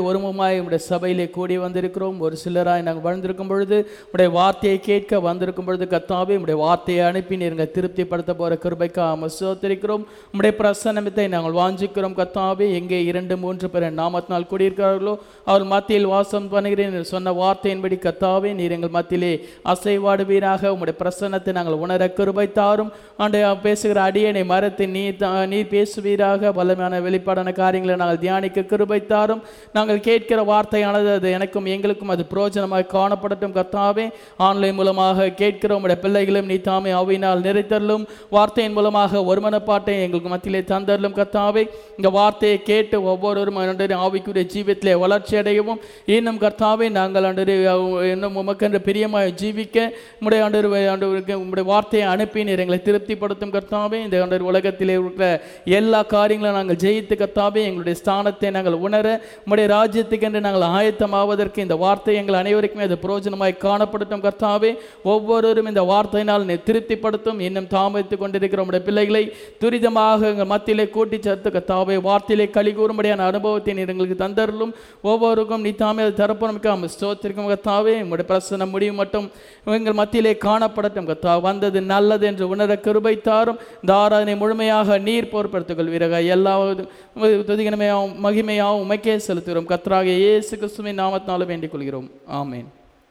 ஒருமுமாய் உடைய சபையிலே கூடி வந்திருக்கிறோம் ஒரு சிலராய் நாங்கள் வந்திருக்கும் பொழுது உடைய வார்த்தையை கேட்க வந்திருக்கும் பொழுது கத்தாவே உடைய வார்த்தையை அனுப்பி நீங்க திருப்திப்படுத்த போகிற கிருபைக்காக சோத்திருக்கிறோம் உடைய பிரசன்னத்தை நாங்கள் வாஞ்சிக்கிறோம் கத்தாவே எங்கே இரண்டு மூன்று பேர் நாமத்தினால் கூடியிருக்கிறார்களோ அவர் மத்தியில் வாசம் பண்ணுகிறேன் என்று சொன்ன வார்த்தையின்படி கத்தாவே நீர் எங்கள் மத்தியிலே அசைவாடுவீராக உம்முடைய பிரசன்னத்தை நாங்கள் உணர கிருபை தாரும் ஆண்டு பேசுகிற அடியனை மரத்தை நீர் தா- நீர் பேசுவீராக வல்லமையான வெளிப்பாடான காரியங்களை நாங்கள் தியானிக்க கிருபை தாரும் நாங்கள் கேட்கிற வார்த்தையானது அது எனக்கும் எங்களுக்கும் அது பிரயோஜனமாய் காணப்படட்டும் கத்தாவே ஆன்லைன் மூலமாக கேட்கிற உம்முடைய பிள்ளைகளும் நீ தாமே அவையினால் நிறைத்தரலும் வார்த்தையின் மூலமாக ஒருமனப்பாட்டை எங்களுக்கு மத்தியிலே தந்தரலும் கத்தாவே இந்த வார்த்தையை கேட்டு ஒவ்வொருவரும் ஆண்டவரே, ஆவிக்குரிய ஜீவியத்திலே வளர்ச்சி அடையவும் இன்னும் கர்த்தாவே நாங்கள் ஆண்டவரே, இன்னும் உமக்கென்று பிரியமாய் ஜீவிக்க உம்முடைய ஆண்டவர் ஆண்டவருக்கு உம்முடைய வார்த்தையை அனுப்பி நீர் எங்களை திருப்திப்படுத்தும் கர்த்தாவே இந்த ஆண்டவர் உலகத்திலே இருக்கிற எல்லா காரியங்களும் நாங்கள் ஜெயித்து கர்த்தாவே எங்களுடைய ஸ்தானத்தை நாங்கள் உணர உம்முடைய ராஜ்யத்துக்கென்று நாங்கள் ஆயத்தமாவதற்கு இந்த வார்த்தை எங்கள் அனைவருக்குமே அது பிரயோஜனமாய் காணப்படட்டும் கர்த்தாவே ஒவ்வொருவரும் இந்த வார்த்தையினால் நீ திருப்திப்படுத்தும் இன்னும் தாமதித்துக் கொண்டிருக்கிற உம்முடைய பிள்ளைகளை துரிதமாக எங்கள் மத்தியிலே கூட்டி சேர்த்து கர்த்தாவே வார்த்தையிலே களி கூறும்படியான அனுபவத்தை நீர் எங்களுக்கு தந்தருளும் ஒவ்வொருக்கும் நீ தாமே அது தரப்போம் ஸ்தோத்திரிக்கும் கர்த்தாவே உம்முடைய பிரசனம் முடியும் மட்டும் எங்கள் மத்தியிலே காணப்படட்டும் கர்த்தா வந்தது நல்லது என்று உணர கிருபை தாரும் இந்த ஆராதனை முழுமையாக நீர் பொறுப்படுத்திக் கொள்வீராக எல்லா துதிகனமையாகவும் மகிமையாகவும் உமைக்கே செலுத்துகிறோம் கர்த்தராக இயேசு கிறிஸ்துவின் நாமத்தினாலும் வேண்டிக் கொள்கிறோம் ஆமென்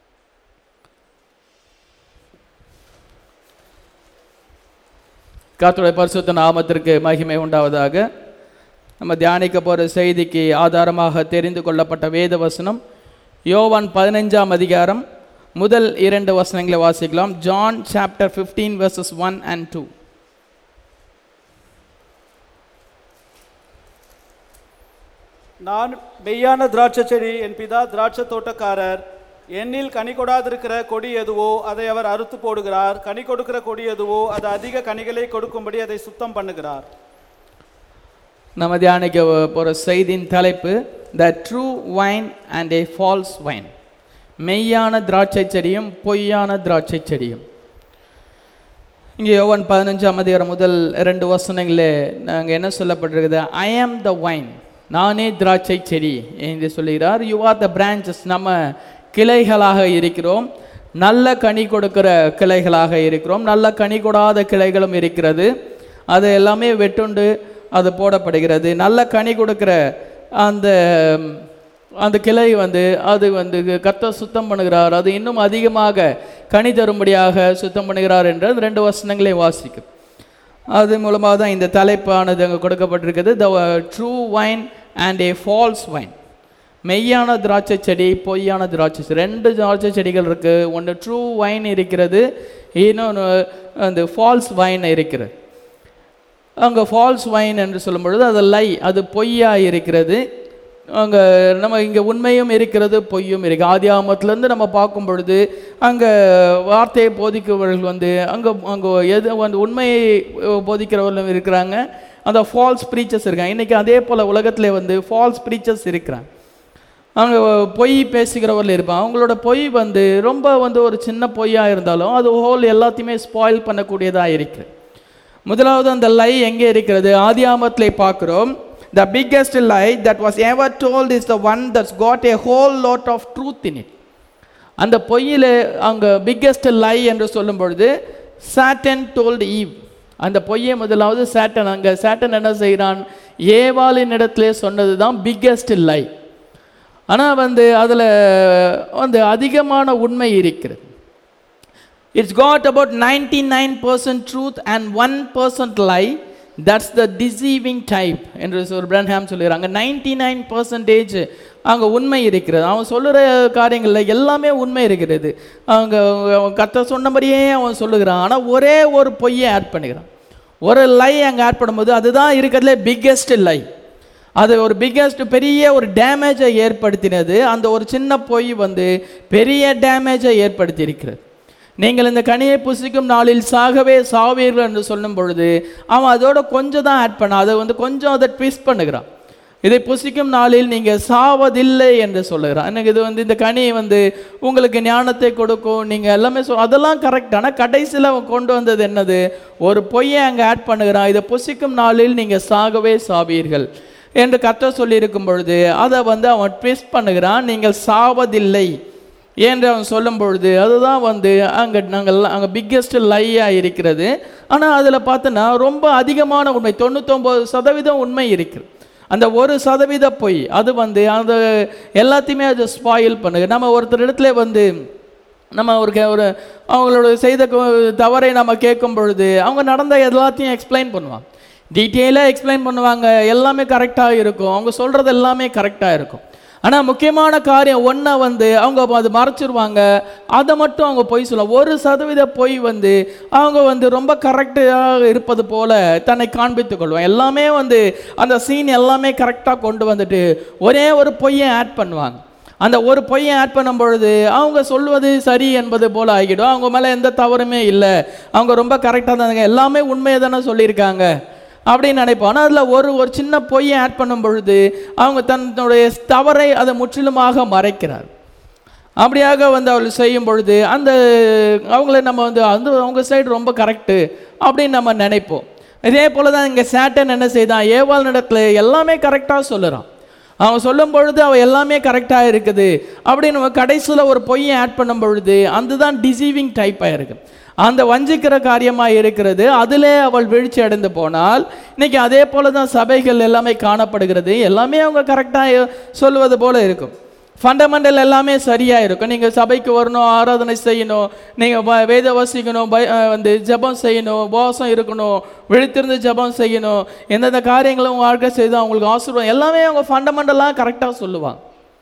கர்த்தருடைய பரிசுத்த நாமத்திற்கு மகிமை உண்டாவதாக நம்ம தியானிக்க போகிற செய்திக்கு ஆதாரமாக தெரிந்து கொள்ளப்பட்ட வேத வசனம் யோவான் பதினைஞ்சாம் அதிகாரம் முதல் இரண்டு வசனங்களை வாசிக்கலாம் John chapter fifteen verses one and two நான் மெய்யான திராட்சை செடி என் பிதா திராட்சை தோட்டக்காரர் என்னில் கனி கொடாதிருக்கிற கொடி எதுவோ அதை அவர் அறுத்து போடுகிறார் கனி கொடுக்கிற கொடி எதுவோ அது அதிக கனிகளை கொடுக்கும்படி அதை சுத்தம் பண்ணுகிறார் நம்ம தியானிக்க போகிற செய்தியின் தலைப்பு the true vine and a false vine மெய்யான திராட்சை செடியும் பொய்யான திராட்சை செடியும் இங்கே யோவான் பதினஞ்சாம் அதிகாரம் முதல் ரெண்டு வசனங்களே நாங்கள் என்ன சொல்லப்பட்டிருக்குது ஐ ஆம் த வைன் நானே திராட்சை செடி என்று சொல்லுகிறார் யூ ஆர் த பிரான்ச்சஸ் நம்ம கிளைகளாக இருக்கிறோம் நல்ல கனி கொடுக்கிற கிளைகளாக இருக்கிறோம் நல்ல கனி கொடாத கிளைகளும் இருக்கிறது அது எல்லாமே வெட்டுண்டு அது போடப்படுகிறது நல்ல கனி கொடுக்கிற அந்த அந்த கிளை வந்து அது வந்து கர்த்தர் சுத்தம் பண்ணுகிறார் அது இன்னும் அதிகமாக கனி தரும்படியாக சுத்தம் பண்ணுகிறார் என்று அந்த ரெண்டு வசனங்களை வாசிக்கும் அது மூலமாக தான் இந்த தலைப்பானது அங்கே கொடுக்கப்பட்டிருக்குது the true vine and a false vine மெய்யான திராட்சை செடி பொய்யான திராட்சை செடி ரெண்டு திராட்சை செடிகள் இருக்குது ஒன்று ட்ரூ வைன் இருக்கிறது இன்னொன்று அந்த ஃபால்ஸ் வைன் இருக்கிறது அங்கே ஃபால்ஸ் வைன் என்று சொல்லும் பொழுது அது லை அது பொய்யா இருக்கிறது அங்கே நம்ம இங்கே உண்மையும் இருக்கிறது பொய்யும் இருக்கு ஆதி ஆமத்துலேருந்து நம்ம பார்க்கும் பொழுது அங்கே வார்த்தையை போதிக்கிறவர்கள் வந்து அங்கே அங்கே எது வந்து உண்மையை போதிக்கிறவர்களும் இருக்கிறாங்க அந்த ஃபால்ஸ் ப்ரீச்சர்ஸ் இருக்காங்க இன்றைக்கி அதே போல் உலகத்தில் வந்து ஃபால்ஸ் ப்ரீச்சர்ஸ் இருக்கிறாங்க அவங்க பொய் பேசுகிறவர்கள் இருப்பாங்க அவங்களோட பொய் வந்து ரொம்ப வந்து ஒரு சின்ன பொய்யாக இருந்தாலும் அது ஹோல் எல்லாத்தையுமே ஸ்பாயில் பண்ணக்கூடியதாக இருக்குது முதலாவது அந்த லை எங்கே இருக்கிறது ஆதியாமத்திலே பார்க்குறோம் the biggest lie that was ever told is the one that's got a whole lot of truth in it அந்த பொய்யில் அங்கே பிக்கெஸ்ட் லை என்று சொல்லும் பொழுது சாட்டன் டோல்டு ஈவ் அந்த பொய்யை முதலாவது சாட்டன் அங்கே சாட்டன் என்ன செய்கிறான் ஏவாளின் இடத்துல சொன்னது தான் பிக்கெஸ்ட் லை ஆனால் வந்து அதில் வந்து அதிகமான உண்மை இருக்கிறது it's got about ninety nine percent truth and one percent lie that's the deceiving type என்று ஒரு பிரன்ஹாம் சொல்லுகிறாங்க நைன்டி நைன் பர்சன்டேஜ் அங்கே உண்மை இருக்கிறது அவன் சொல்லுகிற காரியங்களில் எல்லாமே உண்மை இருக்கிறது அவங்க அவன் கத்த சொன்னபடியே அவன் சொல்லுகிறான் ஆனால் ஒரே ஒரு பொய்யை ஆட் பண்ணுகிறான் ஒரு லை அங்கே ஆட் பண்ணும்போது அதுதான் இருக்கிறதுல பிக்கெஸ்ட் லை அது ஒரு பிக்கெஸ்ட் பெரிய ஒரு டேமேஜை ஏற்படுத்தினது அந்த ஒரு சின்ன பொய் வந்து பெரிய டேமேஜை ஏற்படுத்தி இருக்கிறது நீங்கள் இந்த கனியை புசிக்கும் நாளில் சாகவே சாவீர்கள் என்று சொல்லும் பொழுது அவன் அதோட கொஞ்சம் தான் ஆட் பண்ண அதை வந்து கொஞ்சம் அதை ட்விஸ்ட் பண்ணுகிறான் இதை புசிக்கும் நாளில் நீங்கள் சாவதில்லை என்று சொல்லுகிறான் எனக்கு இது வந்து இந்த கனி வந்து உங்களுக்கு ஞானத்தை கொடுக்கும் நீங்கள் எல்லாமே சொல் அதெல்லாம் கரெக்ட் ஆனால் கடைசியில் அவன் கொண்டு வந்தது என்னது ஒரு பொய்யை அங்கே ஆட் பண்ணுகிறான் இதை புசிக்கும் நாளில் நீங்கள் சாகவே சாவீர்கள் என்று கத்த சொல்லியிருக்கும் பொழுது அதை வந்து அவன் ட்விஸ்ட் பண்ணுகிறான் நீங்கள் சாவதில்லை என்று அவன் சொல்லும் பொழுது அதுதான் வந்து அங்கே நாங்கள் அங்கே பிக்கெஸ்ட் லையாக இருக்கிறது ஆனால் அதில் பார்த்தோன்னா ரொம்ப அதிகமான உண்மை தொண்ணூத்தொம்பது சதவீதம் உண்மை இருக்குது அந்த ஒரு சதவீத பொய் அது வந்து அந்த எல்லாத்தையுமே அது ஸ்பாயில் பண்ணுது நம்ம ஒருத்தர் இடத்துல வந்து நம்ம ஒரு கே- ஒரு அவங்களோட செய்த கு- தவறை நம்ம கேட்கும் பொழுது அவங்க நடந்த எல்லாத்தையும் எக்ஸ்பிளைன் பண்ணுவாங்க டீட்டெயிலாக எக்ஸ்பிளைன் பண்ணுவாங்க எல்லாமே கரெக்டாக இருக்கும் அவங்க சொல்கிறது எல்லாமே கரெக்டாக இருக்கும் ஆனால் முக்கியமான காரியம் ஒன்றை வந்து அவங்க அது மறைச்சிருவாங்க அதை மட்டும் அவங்க பொய் சொல்ல ஒரு சதவீத பொய் வந்து அவங்க வந்து ரொம்ப கரெக்டாக இருப்பது போல தன்னை காண்பித்துக் கொள்வாங்க எல்லாமே வந்து அந்த சீன் எல்லாமே கரெக்டாக கொண்டு வந்துட்டு ஒரே ஒரு பொய்யை ஆட் பண்ணுவாங்க அந்த ஒரு பொய்யை ஆட் பண்ணும் பொழுது அவங்க சொல்வது சரி என்பது போல ஆகிடும் அவங்க மேலே எந்த தவறுமே இல்லை அவங்க ரொம்ப கரெக்டாக தான் எல்லாமே உண்மையை தானே சொல்லியிருக்காங்க அப்படின்னு நினைப்போம் ஆனால் அதில் ஒரு ஒரு சின்ன பொய்யை ஆட் பண்ணும் பொழுது அவங்க தன்னுடைய தவறை அதை முற்றிலுமாக மறைக்கிறார் அப்படியாக வந்து அவள் செய்யும் பொழுது அந்த அவங்கள நம்ம வந்து அந்த அவங்க சைடு ரொம்ப கரெக்டு அப்படின்னு நம்ம நினைப்போம் இதே போல தான் இங்கே சேட்டன் என்ன செய்தான் ஏவாள் இடத்துல எல்லாமே கரெக்டாக சொல்லுறான் அவன் சொல்லும் பொழுது அவள் எல்லாமே கரெக்டாக இருக்குது அப்படின்னு நம்ம கடைசியில் ஒரு பொய்யை ஆட் பண்ணும் பொழுது அதுதான் டிசீவிங் டைப்பாக இருக்கு அந்த வஞ்சிக்கிற காரியமாக இருக்கிறது அதிலே அவள் வீழ்ச்சி அடைந்து போனால் இன்னைக்கு அதே போல தான் சபைகள் எல்லாமே காணப்படுகிறது எல்லாமே அவங்க கரெக்டாக சொல்லுவது போல இருக்கும் ஃபண்டமெண்டல் எல்லாமே சரியாக இருக்கும் நீங்கள் சபைக்கு வரணும் ஆராதனை செய்யணும் நீங்கள் வேத வாசிக்கணும் பை அஹ் வந்து ஜெபம் செய்யணும் உபவாசம் இருக்கணும் விழித்திருந்து ஜெபம் செய்யணும் எந்தெந்த காரியங்களும் உங்கள் வாழ்க்கை செய்து அவங்களுக்கு ஆசீர்வாதம் எல்லாமே அவங்க ஃபண்டமெண்டலாக கரெக்டாக சொல்லுவாங்க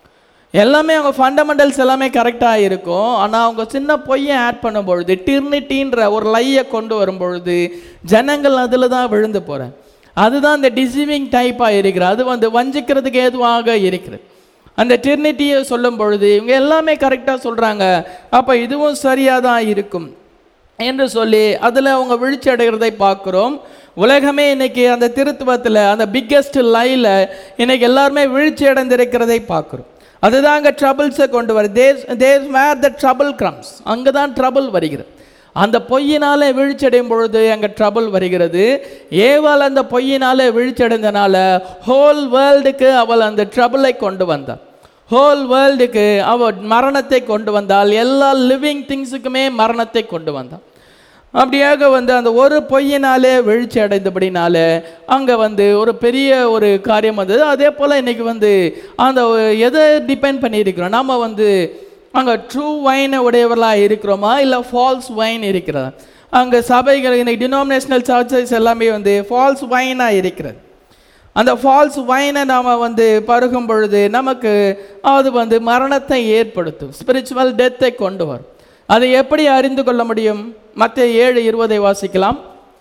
எல்லாமே அவங்க ஃபண்டமெண்டல்ஸ் எல்லாமே கரெக்டாக இருக்கும் ஆனால் அவங்க சின்ன பொய்யை ஆட் பண்ணும் பொழுது டிர்னிட்டின்ற ஒரு லையை கொண்டு வரும் பொழுது ஜனங்கள் அதில் தான் விழுந்து போகிறேன் அதுதான் இந்த டிசீவிங் டைப்பாக இருக்கிறது அது வந்து வஞ்சிக்கிறதுக்கு ஏதுவாக இருக்கிறது அந்த டிர்னிட்டியை சொல்லும் பொழுது இவங்க எல்லாமே கரெக்டாக சொல்கிறாங்க அப்போ இதுவும் சரியாக தான் இருக்கும் என்று சொல்லி அதில் அவங்க வீழ்ச்சி அடைகிறதை பார்க்குறோம் உலகமே இன்னைக்கு அந்த திருத்துவத்தில் அந்த பிக்கெஸ்ட் லைல இன்னைக்கு எல்லாருமே வீழ்ச்சி அடைந்திருக்கிறதை பார்க்குறோம் அதுதான் அங்கே ட்ரபிள்ஸை கொண்டு வரும் there's there's where the trouble comes அங்கே தான் ட்ரபிள் வருகிறது அந்த பொய்யினாலே வீழ்ச்சியடையும் பொழுது அங்கே ட்ரபிள் வருகிறது ஏவாள் அந்த பொய்யினாலே வீழ்ச்சியடைந்தனால ஹோல் வேர்ல்டுக்கு அவள் அந்த ட்ரபிளை கொண்டு வந்தாள் ஹோல் வேர்ல்டுக்கு அவள் மரணத்தை கொண்டு வந்தால் எல்லா லிவிங் திங்ஸுக்குமே மரணத்தை கொண்டு வந்தாள் அப்படியாக வந்து அந்த ஒரு பொய்யினாலே வீழ்ச்சி அடைந்தபடினால அங்கே வந்து ஒரு பெரிய ஒரு காரியம் வந்தது அதே போல் இன்னைக்கு வந்து அந்த எதை டிபெண்ட் பண்ணியிருக்கிறோம் நாம் வந்து அங்கே ட்ரூ வைனை உடையவர்களாக இருக்கிறோமா இல்லை ஃபால்ஸ் வைன் இருக்கிறதா அங்கே சபைகள் இன்னைக்கு டினாமினேஷனல் சர்ச்சஸ் எல்லாமே வந்து ஃபால்ஸ் வைனாக இருக்கிறது அந்த ஃபால்ஸ் வைனை நாம் வந்து பருகும் பொழுது நமக்கு அது வந்து மரணத்தை ஏற்படுத்தும் ஸ்பிரிச்சுவல் டெத்தை கொண்டு வரும் அதை எப்படி அறிந்து கொள்ள முடியும் மற்ற ஏழு இருபதை வாசிக்கலாம்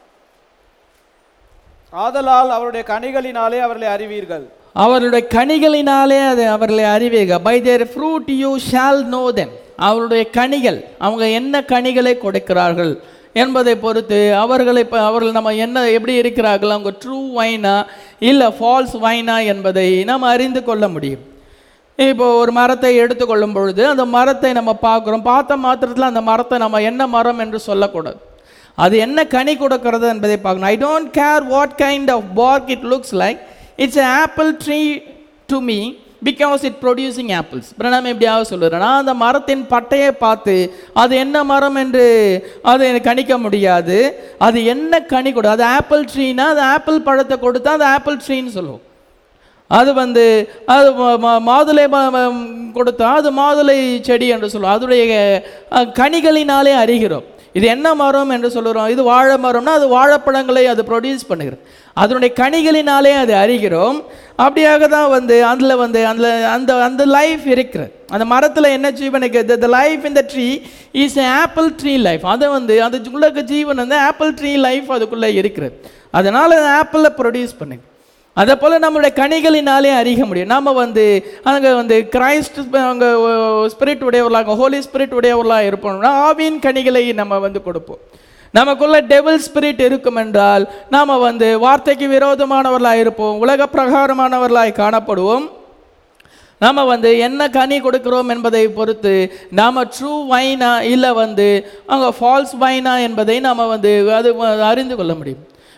ஆதலால் அவருடைய கனிகளினாலே அவர்களை அறிவீர்கள் அவருடைய கனிகளினாலே அதை அவர்களை அறிவீக by their fruit you shall know them அவருடைய கனிகள் அவங்க என்ன கனிகளை கொடுக்கிறார்கள் என்பதை பொறுத்து அவர்களை இப்போ அவர்கள் நம்ம என்ன எப்படி இருக்கிறார்கள் அவங்க ட்ரூ வைனா இல்லை ஃபால்ஸ் வைனா என்பதை நாம் அறிந்து கொள்ள முடியும் இப்போ ஒரு மரத்தை எடுத்துக்கொள்ளும் பொழுது அந்த மரத்தை நம்ம பார்க்குறோம் பார்த்த மாத்திரத்தில் அந்த மரத்தை நம்ம என்ன மரம் என்று சொல்லக்கூடாது அது என்ன கனி கொடுக்கிறது என்பதை பார்க்கணும் I don't care what kind of bark it looks like it's apple tree to me because it producing apples Branham எப்படியாவது சொல்லுறேன் நான் அந்த மரத்தின் பட்டையை பார்த்து அது என்ன மரம் என்று அதை எனக்கு கணிக்க முடியாது அது என்ன கனி கொடு அது ஆப்பிள் ட்ரீனா அது ஆப்பிள் பழத்தை கொடுத்தா அது ஆப்பிள் ட்ரீன்னு சொல்லுவோம் அது வந்து அது ம- ம- மாதுளை ம- ம- கொடுத்தா அது மாதுளை செடி என்று சொல்லுவோம் அதனுடைய அஹ், கனிகளினாலே அறிகிறோம் இது என்ன மரம் என்று சொல்லுறோம் இது வாழை மரம்னா அது வாழைப்பழங்களை அது ப்ரொடியூஸ் பண்ணுகிறது அதனுடைய கனிகளினாலே அது அறிகிறோம் அப்படியாக தான் வந்து அதில் வந்து அதில் அந்த அந்த லைஃப் இருக்கிறது அந்த மரத்தில் என்ன ஜீவன் இருக்குது த லைஃப் இந்த tree is apple tree life அதை வந்து அது உள்ள ஜீவன் வந்து ஆப்பிள் ட்ரீ லைஃப் அதுக்குள்ளே இருக்கிறது அதனால் ஆப்பிளை ப்ரொடியூஸ் பண்ணுங்க அதே போல் நம்மளுடைய கனிகளினாலே அறிய முடியும் நாம் வந்து அங்கே வந்து கிரைஸ்ட் அங்கே ஸ்பிரிட் உடையவர்களாக ஹோலி ஸ்பிரிட் உடையவர்களாக இருப்போம்னா ஆவியின் கனிகளை நம்ம வந்து கொடுப்போம் நமக்குள்ள டெவில் ஸ்பிரிட் இருக்கும் என்றால் நாம் வந்து வார்த்தைக்கு விரோதமானவர்களாக இருப்போம் உலக பிரகாரமானவர்களாய் காணப்படுவோம் நாம் வந்து என்ன கனி கொடுக்கிறோம் என்பதை பொறுத்து நாம் ட்ரூ வைனா இல்லை வந்து அங்கே ஃபால்ஸ் வைனா என்பதை நாம் வந்து அது வ- அறிந்து கொள்ள முடியும்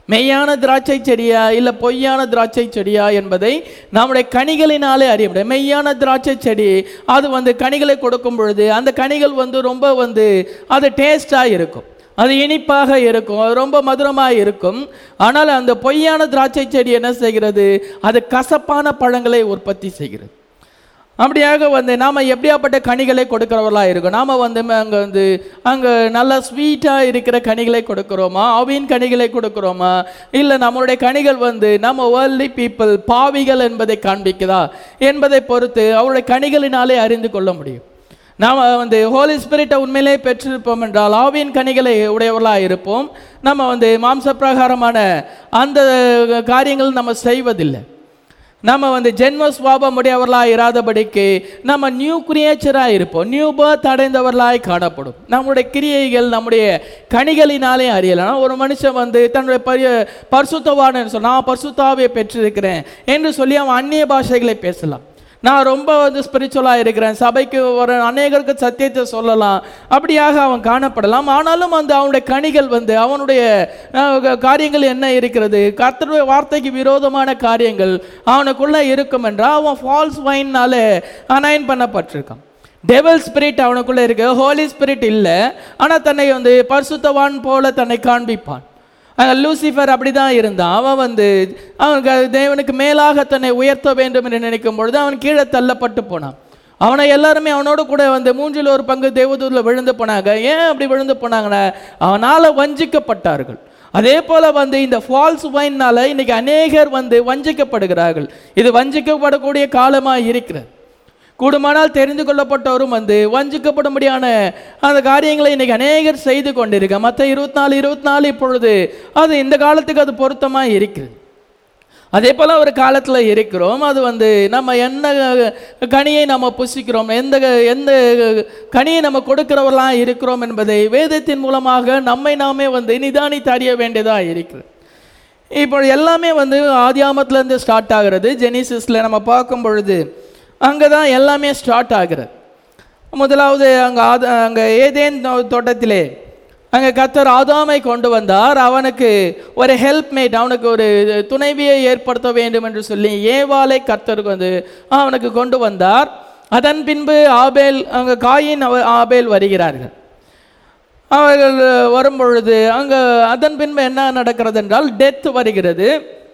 மெய்யான திராட்சை செடியா இல்லை பொய்யான திராட்சை செடியா என்பதை நம்முடைய கனிகளினாலே அறிய முடியும் மெய்யான திராட்சை செடி அது வந்து கனிகளை கொடுக்கும் பொழுது அந்த கனிகள் வந்து ரொம்ப வந்து அது டேஸ்டாக இருக்கும் அது இனிப்பாக இருக்கும் அது ரொம்ப மதுரமாக இருக்கும் ஆனால் அந்த பொய்யான திராட்சை செடி என்ன செய்கிறது அது கசப்பான பழங்களை உற்பத்தி செய்கிறது அப்படியாக வந்து நாம் எப்படியாப்பட்ட கனிகளை கொடுக்கிறவர்களாக இருக்கும் நாம் வந்து அங்கே வந்து அங்கே நல்ல ஸ்வீட்டாக இருக்கிற கனிகளை கொடுக்குறோமா அவின் கனிகளை கொடுக்குறோமா இல்லை நம்மளுடைய கனிகள் வந்து நம்ம வேர்ல்டி பீப்புள் பாவிகள் என்பதை காண்பிக்குதா என்பதை பொறுத்து அவருடைய கனிகளினாலே அறிந்து கொள்ள முடியும் நாம் வந்து ஹோலி ஸ்பிரிட்டை உண்மையிலே பெற்றிருப்போம் என்றால் ஆவியின் கனிகளை உடையவர்களாக இருப்போம் நம்ம வந்து மாம்ச பிரகாரமான அந்த காரியங்கள் நம்ம செய்வதில்லை நம்ம வந்து ஜென்ம சுவாபம் உடையவர்களாக இராதபடிக்கு நம்ம நியூ கிரியேச்சராக இருப்போம் நியூ பர்த் அடைந்தவர்களாய் காணப்படும் நம்முடைய கிரியைகள் நம்முடைய கனிகளினாலே அறியலாம் ஒரு மனுஷன் வந்து தன்னுடைய பரிய பரிசுத்தவான்னு சொன்னா நான் பரிசுத்தாவை பெற்றிருக்கிறேன் என்று சொல்லி அவன் அந்நிய பாஷைகளை பேசலாம் நான் ரொம்ப வந்து ஸ்பிரிச்சுவலாக இருக்கிறேன் சபைக்கு ஒரு அநேகருக்கு சத்தியத்தை சொல்லலாம் அப்படியாக அவன் காணப்படலாம் ஆனாலும் அந்த அவனுடைய கனிகள் வந்து அவனுடைய அஹ், காரியங்கள் என்ன இருக்கிறது கர்த்தருடைய வார்த்தைக்கு விரோதமான காரியங்கள் அவனுக்குள்ளே இருக்கும் என்றால் அவன் ஃபால்ஸ் வைன்னால அனைன் பண்ணப்பட்டிருக்கான் டெவல் ஸ்பிரிட் அவனுக்குள்ளே இருக்கு ஹோலி ஸ்பிரிட் இல்லை ஆனால் தன்னை வந்து பரிசுத்தவான் போல தன்னை காண்பிப்பான் அங்கே லூசிஃபர் அப்படி தான் இருந்தான் அவன் வந்து அவனுக்கு அது தேவனுக்கு மேலாக தன்னை உயர்த்த வேண்டும் என்று நினைக்கும் பொழுது அவன் கீழே தள்ளப்பட்டு போனான் அவனை எல்லாருமே அவனோட கூட வந்து மூன்றில் ஒரு பங்கு தேவதூரில் விழுந்து போனாங்க ஏன் அப்படி விழுந்து போனாங்கன்னா அவனால் வஞ்சிக்கப்பட்டார்கள் அதே போல வந்து இந்த ஃபால்ஸ் வைன்னால இன்னைக்கு அநேகர் வந்து வஞ்சிக்கப்படுகிறார்கள் இது வஞ்சிக்கப்படக்கூடிய காலமாக இருக்கிறது கூடுமானால் தெரிந்து கொள்ளப்பட்டவரும் வந்து வஞ்சிக்கப்படும்படியான அந்த காரியங்களை இன்னைக்கு அநேகர் செய்து கொண்டிருக்க மற்ற இருபத்தி நாலு இருபத்தி நாலு இப்பொழுது அது இந்த காலத்துக்கு அது பொருத்தமாக இருக்குது அதே போல் ஒரு காலத்தில் இருக்கிறோம் அது வந்து நம்ம என்ன கனியை நம்ம புசிக்கிறோம் எந்த எந்த கனியை நம்ம கொடுக்கிறவர்களாக இருக்கிறோம் என்பதை வேதத்தின் மூலமாக நம்மை நாமே வந்து நிதானித்து அறிய வேண்டியதாக இருக்கிறது இப்போ எல்லாமே வந்து ஆதியாமத்துலேருந்து ஸ்டார்ட் ஆகிறது ஜெனிசிஸில் நம்ம பார்க்கும் பொழுது அங்கே தான் எல்லாமே ஸ்டார்ட் ஆகிறது முதலாவது அங்கே ஆத அங்கே ஏதேன் தோ- தோட்டத்திலே அங்கே கத்தர் ஆதாமை கொண்டு வந்தார் அவனுக்கு ஒரு ஹெல்ப்மேட் அவனுக்கு ஒரு துணைவியை ஏற்படுத்த வேண்டும் என்று சொல்லி ஏவாளை கத்தருக்கு வந்து அவனுக்கு கொண்டு வந்தார் அதன் பின்பு ஆபேல் அங்கே காயின் அவ- ஆபேல் வருகிறார்கள் அவர்கள் வரும்பொழுது அங்கே அதன் பின்பு என்ன நடக்கிறது என்றால் டெத் வருகிறது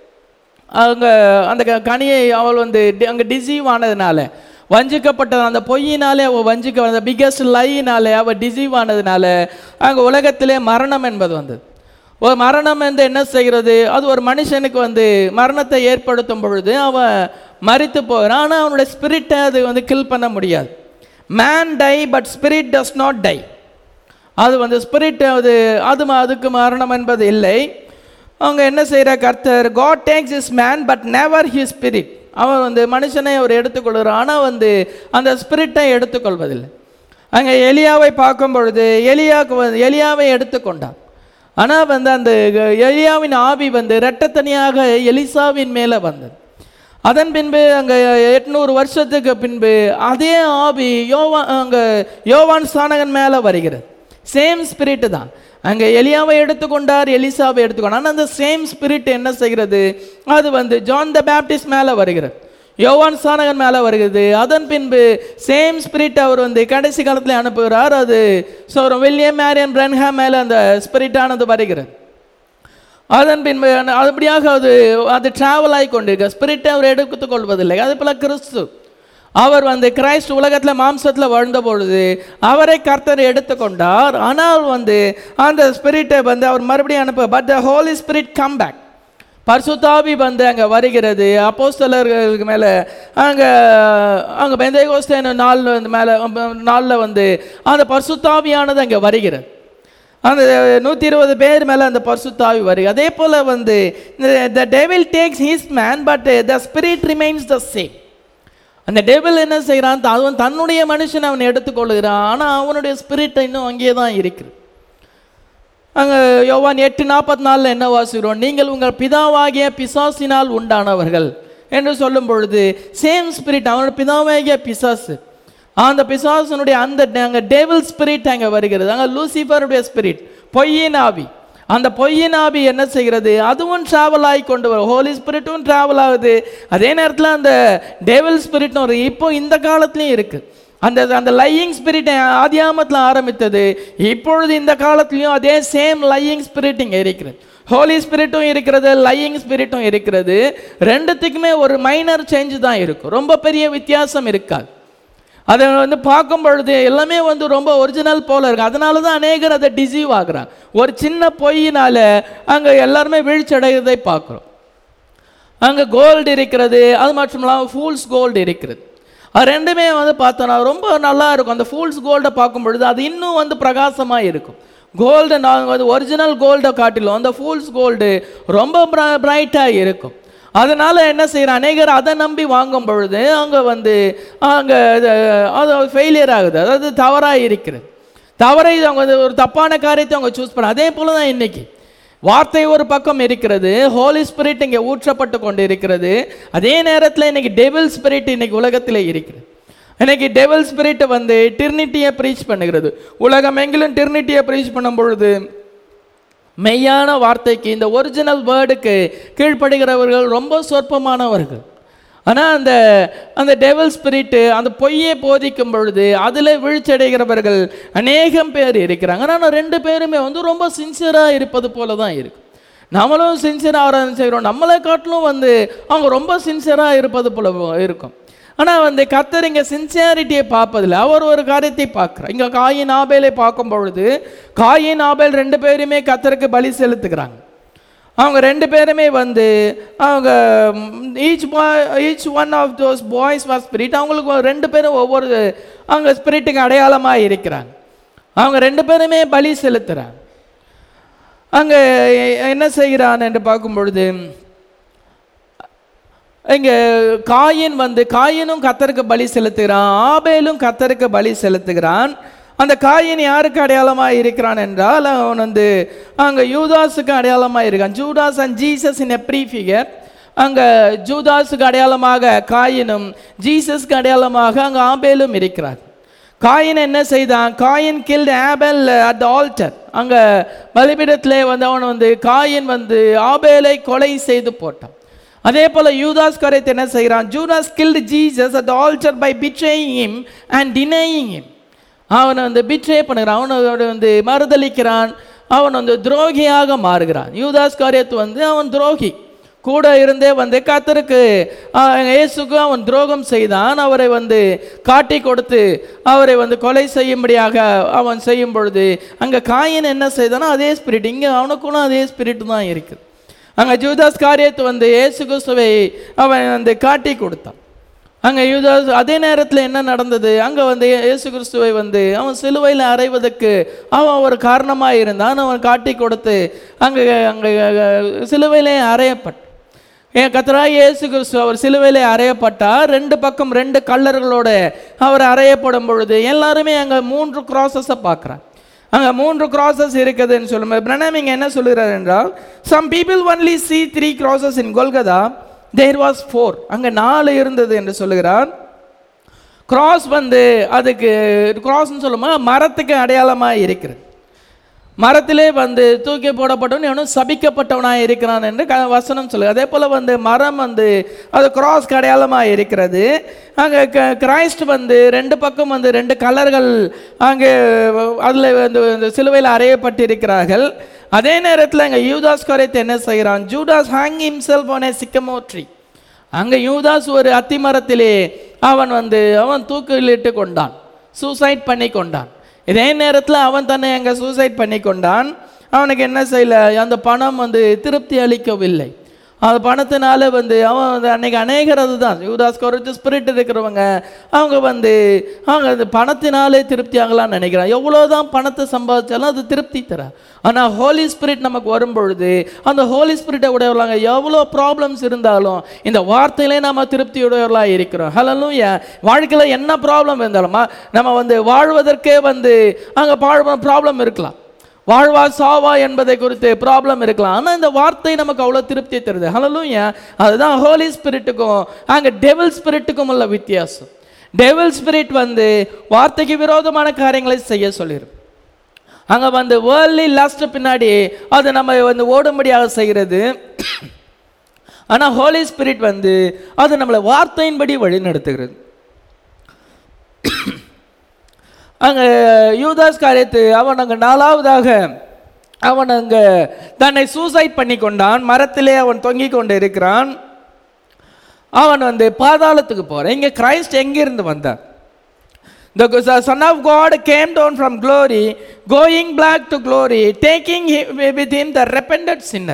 அவங்க அந்த க- கனியை அவள் வந்து டி- அங்கே டிசீவ் ஆனதுனால வஞ்சிக்கப்பட்டது அந்த பொய்யினாலே அவள் வஞ்சிக்க அந்த பிக்கஸ்ட் லைனாலே அவள் டிசீவ் ஆனதுனால அங்கே உலகத்திலே மரணம் என்பது வந்தது ஒரு மரணம் வந்து என்ன செய்கிறது அது ஒரு மனுஷனுக்கு வந்து மரணத்தை ஏற்படுத்தும் பொழுது அவன் மரித்து போகிறான் ஆனால் அவனுடைய ஸ்பிரிட்டை அது வந்து கில் பண்ண முடியாது man die but spirit does not die அது வந்து ஸ்பிரிட் அது அது ம- அதுக்கு மரணம் என்பது இல்லை அவங்க என்ன செய்கிற கர்த்தர் God takes is man but never he spirit அவன் வந்து மனுஷனை அவர் எடுத்துக்கொள்கிறான் ஆனால் வந்து அந்த ஸ்பிரிட்டை எடுத்துக்கொள்வதில்லை அங்கே எலியாவை பார்க்கும் பொழுது எலியாவுக்கு வந்து எலியாவை எடுத்துக்கொண்டான் ஆனால் வந்து அந்த எலியாவின் ஆவி வந்து இரட்டத்தனியாக எலிசாவின் மேலே வந்தது அதன் பின்பு அங்கே எட்நூறு வருஷத்துக்கு பின்பு அதே ஆவி யோவா அங்கே யோவான் ஸ்தானகன் மேலே வருகிறது சேம் ஸ்பிரிட் தான் அங்கே எலியாவை எடுத்துக்கொண்டார் எலிசாவை எடுத்துக்கொண்டார் ஆனால் அந்த சேம் ஸ்பிரிட் என்ன செய்கிறது அது வந்து ஜான் த பேப்டிஸ்ட் மேலே வருகிறது யோவான் ஸ்தானகன் மேலே வருகிறது அதன் பின்பு சேம் ஸ்பிரிட் அவர் வந்து கடைசி காலத்தில் அனுப்புகிறார் அது ஸோ வில்லியம் மேரியன் பிரன்ஹாம் மேலே அந்த ஸ்பிரிட்டானது வருகிறது அதன் பின்பு அந்த- அப்படியாக அது அது டிராவல் ஆகி கொண்டிருக்கு ஸ்பிரிட்டை அவர் எடுத்துக் கொள்வதில்லை அதே போல கிறிஸ்து அவர் வந்து கிரைஸ்ட் உலகத்தில் மாம்சத்தில் வாழ்ந்த பொழுது அவரை கர்த்தர் எடுத்துக்கொண்டார் ஆனால் வந்து அந்த ஸ்பிரிட்டை வந்து அவர் மறுபடியும் அனுப்ப but the Holy Spirit come back பரிசுத்தாவி வந்து அங்கே வருகிறது அப்போஸ்தலர்களுக்கு மேலே அங்கே அங்கே பெந்தைகோஸ்தேன நாள் வந்து மேலே நாளில் வந்து அந்த பரிசுத்தாவியானது அங்கே வருகிறது அந்த நூற்றி இருபது பேர் மேலே அந்த பரிசுத்தாவி வருகிறது அதே போல் வந்து the devil takes his man but the spirit remains the same அந்த டெவில் என்ன செய்கிறான் அவன் தன்னுடைய மனுஷனை அவன் எடுத்துக்கொள்கிறான் ஆனால் அவனுடைய ஸ்பிரிட் இன்னும் அங்கேயே தான் இருக்குது அங்கே யோவான் எட்டு நாற்பத்தி நாலில் என்ன வாசிக்கிறோம் நீங்கள் உங்கள் பிதாவாகிய பிசாசினால் உண்டானவர்கள் என்று சொல்லும் பொழுது சேம் ஸ்பிரிட் அவனோட பிதாவாகிய பிசாசு அந்த பிசாசனுடைய அந்த அங்கே டேவில் ஸ்பிரிட் அங்கே வருகிறது அங்கே லூசிஃபருடைய ஸ்பிரிட் பொய்யின் ஆவி அந்த பொய்யின் ஆவி என்ன செய்கிறது அதுவும் டிராவல் ஆகி கொண்டு வரும் ஹோலி ஸ்பிரிட்டும் டிராவல் ஆகுது அதே நேரத்தில் அந்த டேவல் ஸ்பிரிட்டும் ஒரு இப்போ இந்த காலத்துலேயும் இருக்குது அந்த அந்த லையிங் ஸ்பிரிட் ஆதியாமத்தில் ஆரம்பித்தது இப்பொழுது இந்த காலத்துலேயும் அதே சேம் லையிங் ஸ்பிரிட் இங்கே இருக்கிறது ஹோலி ஸ்பிரிட்டும் இருக்கிறது லையிங் ஸ்பிரிட்டும் இருக்கிறது ரெண்டுத்துக்குமே ஒரு மைனர் சேஞ்ச் தான் இருக்கும் ரொம்ப பெரிய வித்தியாசம் இருக்காது அதை வந்து பார்க்கும் பொழுது எல்லாமே வந்து ரொம்ப ஒரிஜினல் போல இருக்கு அதனால தான் அநேகர் அதை டிசீவ் ஆகுறாங்க ஒரு சின்ன பொய்யினால அங்கே எல்லாருமே வீழ்ச்சி அடைகிறதை பார்க்குறோம் அங்கே கோல்டு இருக்கிறது அது மட்டும் இல்லாமல் ஃபூல்ஸ் கோல்டு இருக்கிறது அது ரெண்டுமே வந்து பார்த்தோன்னா ரொம்ப நல்லா இருக்கும் அந்த ஃபூல்ஸ் கோல்டை பார்க்கும் பொழுது அது இன்னும் வந்து பிரகாசமாக இருக்கும் கோல்டு நாங்கள் வந்து ஒரிஜினல் கோல்டை காட்டிலும் அந்த ஃபூல்ஸ் கோல்டு ரொம்ப பிரைட்டாக இருக்கும் அதனால் என்ன செய்கிற அநேகர் அதை நம்பி வாங்கும் பொழுது அங்கே வந்து அங்கே அது ஃபெயிலியர் ஆகுது அதாவது தவறாக இருக்கிறது தவறை அவங்க வந்து ஒரு தப்பான காரியத்தை அவங்க சூஸ் பண்ண அதே போல தான் இன்னைக்கு வார்த்தை ஒரு பக்கம் இருக்கிறது ஹோலி ஸ்பிரிட் இங்கே ஊற்றப்பட்டு கொண்டு இருக்கிறது அதே நேரத்தில் இன்னைக்கு டெவில் ஸ்பிரிட் இன்னைக்கு உலகத்தில் இருக்கிறது இன்னைக்கு டெவில் ஸ்பிரிட் வந்து டிர்னிட்டியை ப்ரீச் பண்ணுகிறது உலகம் எங்கிலும் டிர்னிட்டியை ப்ரீச் பண்ணும் பொழுது மெய்யான வார்த்தைக்கு இந்த ஒரிஜினல் வேர்டுக்கு கீழ்ப்படுகிறவர்கள் ரொம்ப சொற்பமானவர்கள் ஆனால் அந்த அந்த டெவல் ஸ்பிரிட்டு அந்த பொய்யை போதிக்கும் பொழுது அதில் வீழ்ச்சியடைகிறவர்கள் அநேகம் பேர் இருக்கிறாங்க ஆனால் ரெண்டு பேருமே வந்து ரொம்ப சின்சியராக இருப்பது போல தான் இருக்கு நம்மளும் சின்சியராக ஆராதனை செய்கிறோம் நம்மளை காட்டிலும் வந்து அவங்க ரொம்ப சின்சியராக இருப்பது போல இருக்கும் ஆனால் வந்து கத்தர் இங்கே சின்சியாரிட்டியை பார்ப்பதில்ல அவர் ஒரு காரியத்தை பார்க்குறார் இங்கே காயின் ஆபேலை பார்க்கும் பொழுது காயின் ஆபேல் ரெண்டு பேருமே கத்தருக்கு பலி செலுத்துகிறாங்க அவங்க ரெண்டு பேருமே வந்து அவங்க each boy each one of those boys was spirit அவங்களுக்கு ரெண்டு பேரும் ஒவ்வொரு அவங்க ஸ்பிரிட்டுக்கு அடையாளமாக இருக்கிறாங்க அவங்க ரெண்டு பேருமே பலி செலுத்துகிறாங்க அங்கே என்ன செய்கிறான் என்று பார்க்கும் பொழுது இங்கே காயின் வந்து காயினும் கத்தருக்கு பலி செலுத்துகிறான் ஆபேலும் கத்தருக்கு பலி செலுத்துகிறான் அந்த காயின் யாருக்கு அடையாளமாக இருக்கிறான் என்றால் அவன் வந்து அங்கே யூதாஸுக்கு அடையாளமாக இருக்கான் Judas and Jesus in a prefigure அங்கே ஜூதாஸுக்கு அடையாளமாக காயினும் ஜீசஸ்க்கு அடையாளமாக அங்கே ஆபேலும் இருக்கிறார் காயின் என்ன செய்தான் Cain killed Abel at the altar அங்கே பலிபீடத்திலே வந்து அவன் வந்து காயின் வந்து ஆபேலை கொலை செய்து போட்டான் அதே போல யூதாஸ் கரைத் என்ன செய்கிறான் Judas killed Jesus at altar by betraying him and denying him அவனை வந்து பிட்ரே பண்ணுகிறான் அவனோட வந்து மறுதளிக்கிறான் அவன் வந்து துரோகியாக மாறுகிறான் யூதாஸ் காரியத்து வந்து அவன் துரோகி கூட இருந்தே வந்து கத்தருக்கு இயேசுக்கு அவன் துரோகம் செய்தான் அவரை வந்து காட்டி கொடுத்து அவரை வந்து கொலை செய்யும்படியாக அவன் செய்யும் பொழுது அங்கே காயின் என்ன செய்தானோ அதே ஸ்பிரிட் இங்கே அவனுக்குள்ள அதே ஸ்பிரிட் தான் இருக்குது அங்கே ஜூதாஸ் காரியத்தை வந்து இயேசு கிறிஸ்துவை அவன் வந்து காட்டி கொடுத்தான் அங்கே யூதாஸ் அதே நேரத்தில் என்ன நடந்தது அங்கே வந்து இயேசு கிறிஸ்துவை வந்து அவன் சிலுவையில் அறைவதற்கு அவன் ஒரு காரணமாக இருந்தான் அவன் காட்டி கொடுத்து அங்கே அங்கே சிலுவையிலே அறையப்பட்டான் என் கத்தராய் இயேசு கிறிஸ்து அவர் சிலுவையிலே அறையப்பட்டார் ரெண்டு பக்கம் ரெண்டு கல்லர்களோட அவர் அறையப்படும் பொழுது எல்லாருமே அங்கே மூன்று க்ராசஸை பார்க்குறாங்க அங்கே மூன்று கிராசஸ் இருக்குதுன்னு சொல்லும்போது பிரணம் இங்கே என்ன சொல்லுகிறார் என்றால் some people only see three crosses in Golgotha there was four அங்கே நாலு இருந்தது என்று சொல்லுகிறார் கிராஸ் வந்து அதுக்கு கிராஸ்ன்னு சொல்லும்போது மரத்துக்கு அடையாளமாக இருக்கிறது மரத்திலே வந்து தூக்கி போடப்பட்டவன் எவனும் சபிக்கப்பட்டவனாக இருக்கிறான் என்று க வசனம் சொல்லு அதே போல் வந்து மரம் வந்து அது கிராஸ் அடையாளமாக இருக்கிறது அங்கே க கிரைஸ்ட் வந்து ரெண்டு பக்கம் வந்து ரெண்டு கலர்கள் அங்கே அதில் வந்து இந்த சிலுவையில் அறையப்பட்டிருக்கிறார்கள் அதே நேரத்தில் அங்கே யூதாஸ் குறைத்து என்ன செய்கிறான் Judas hang himself on a sycamore tree அங்கே யூதாஸ் ஒரு அத்திமரத்திலே அவன் வந்து அவன் தூக்கிலிட்டு கொண்டான் சூசைட் பண்ணி கொண்டான் இதே நேரத்தில் அவன் தன்னை அங்கே சூசைட் பண்ணி கொண்டான் அவனுக்கு என்ன செய்யல அந்த பணம் வந்து திருப்தி அளிக்கவில்லை அந்த பணத்தினால வந்து அவன் வந்து அன்னைக்கு அநேகர் அதுதான் யூதாஸ் குறைச்சி ஸ்பிரிட் இருக்கிறவங்க அவங்க வந்து அவங்க அந்த பணத்தினாலே திருப்தி ஆகலாம்னு நினைக்கிறான் எவ்வளோதான் பணத்தை சம்பாதிச்சாலும் அது திருப்தி தர ஆனால் ஹோலி ஸ்பிரிட் நமக்கு வரும்பொழுது அந்த ஹோலி ஸ்பிரிட்டை உடையவர்களாங்க எவ்வளோ ப்ராப்ளம்ஸ் இருந்தாலும் இந்த வார்த்தையிலே நம்ம திருப்தி உடையவர்களாக இருக்கிறோம் ஹலலும் வாழ்க்கையில் என்ன ப்ராப்ளம் இருந்தாலுமா நம்ம வந்து வாழ்வதற்கே வந்து அங்கே ப்ராப்ளம் இருக்கலாம் வாழ்வா சாவா என்பதை குறித்து ப்ராப்ளம் இருக்கலாம் ஆனால் இந்த வார்த்தை நமக்கு அவ்வளோ திருப்தி தருது ஹலலும் அதுதான் ஹோலி ஸ்பிரிட்டுக்கும் அங்கே டெவில் ஸ்பிரிட்டுக்கும் உள்ள வித்தியாசம் டெவில் ஸ்பிரிட் வந்து வார்த்தைக்கு விரோதமான காரியங்களை செய்ய சொல்லிடும் அங்கே வந்து வேர்லி லாஸ்ட் பின்னாடி அது நம்ம வந்து ஓடும்படியாக செய்கிறது ஆனால் ஹோலி ஸ்பிரிட் வந்து அது நம்மளை வார்த்தையின்படி வழி நடத்துகிறது அங்கே யூதாஸ் காரியத்து அவன் அங்கே நாலாவதாக அவன் அங்கே தன்னை சூசைட் பண்ணி கொண்டான் மரத்திலே அவன் தொங்கிக் கொண்டு இருக்கிறான் அவன் வந்து பாதாளத்துக்கு போகிறான் இங்கே கிரைஸ்ட் எங்கிருந்து வந்தான் The Son of God came down from glory, going back to glory, taking hi- with him the repentant sinner.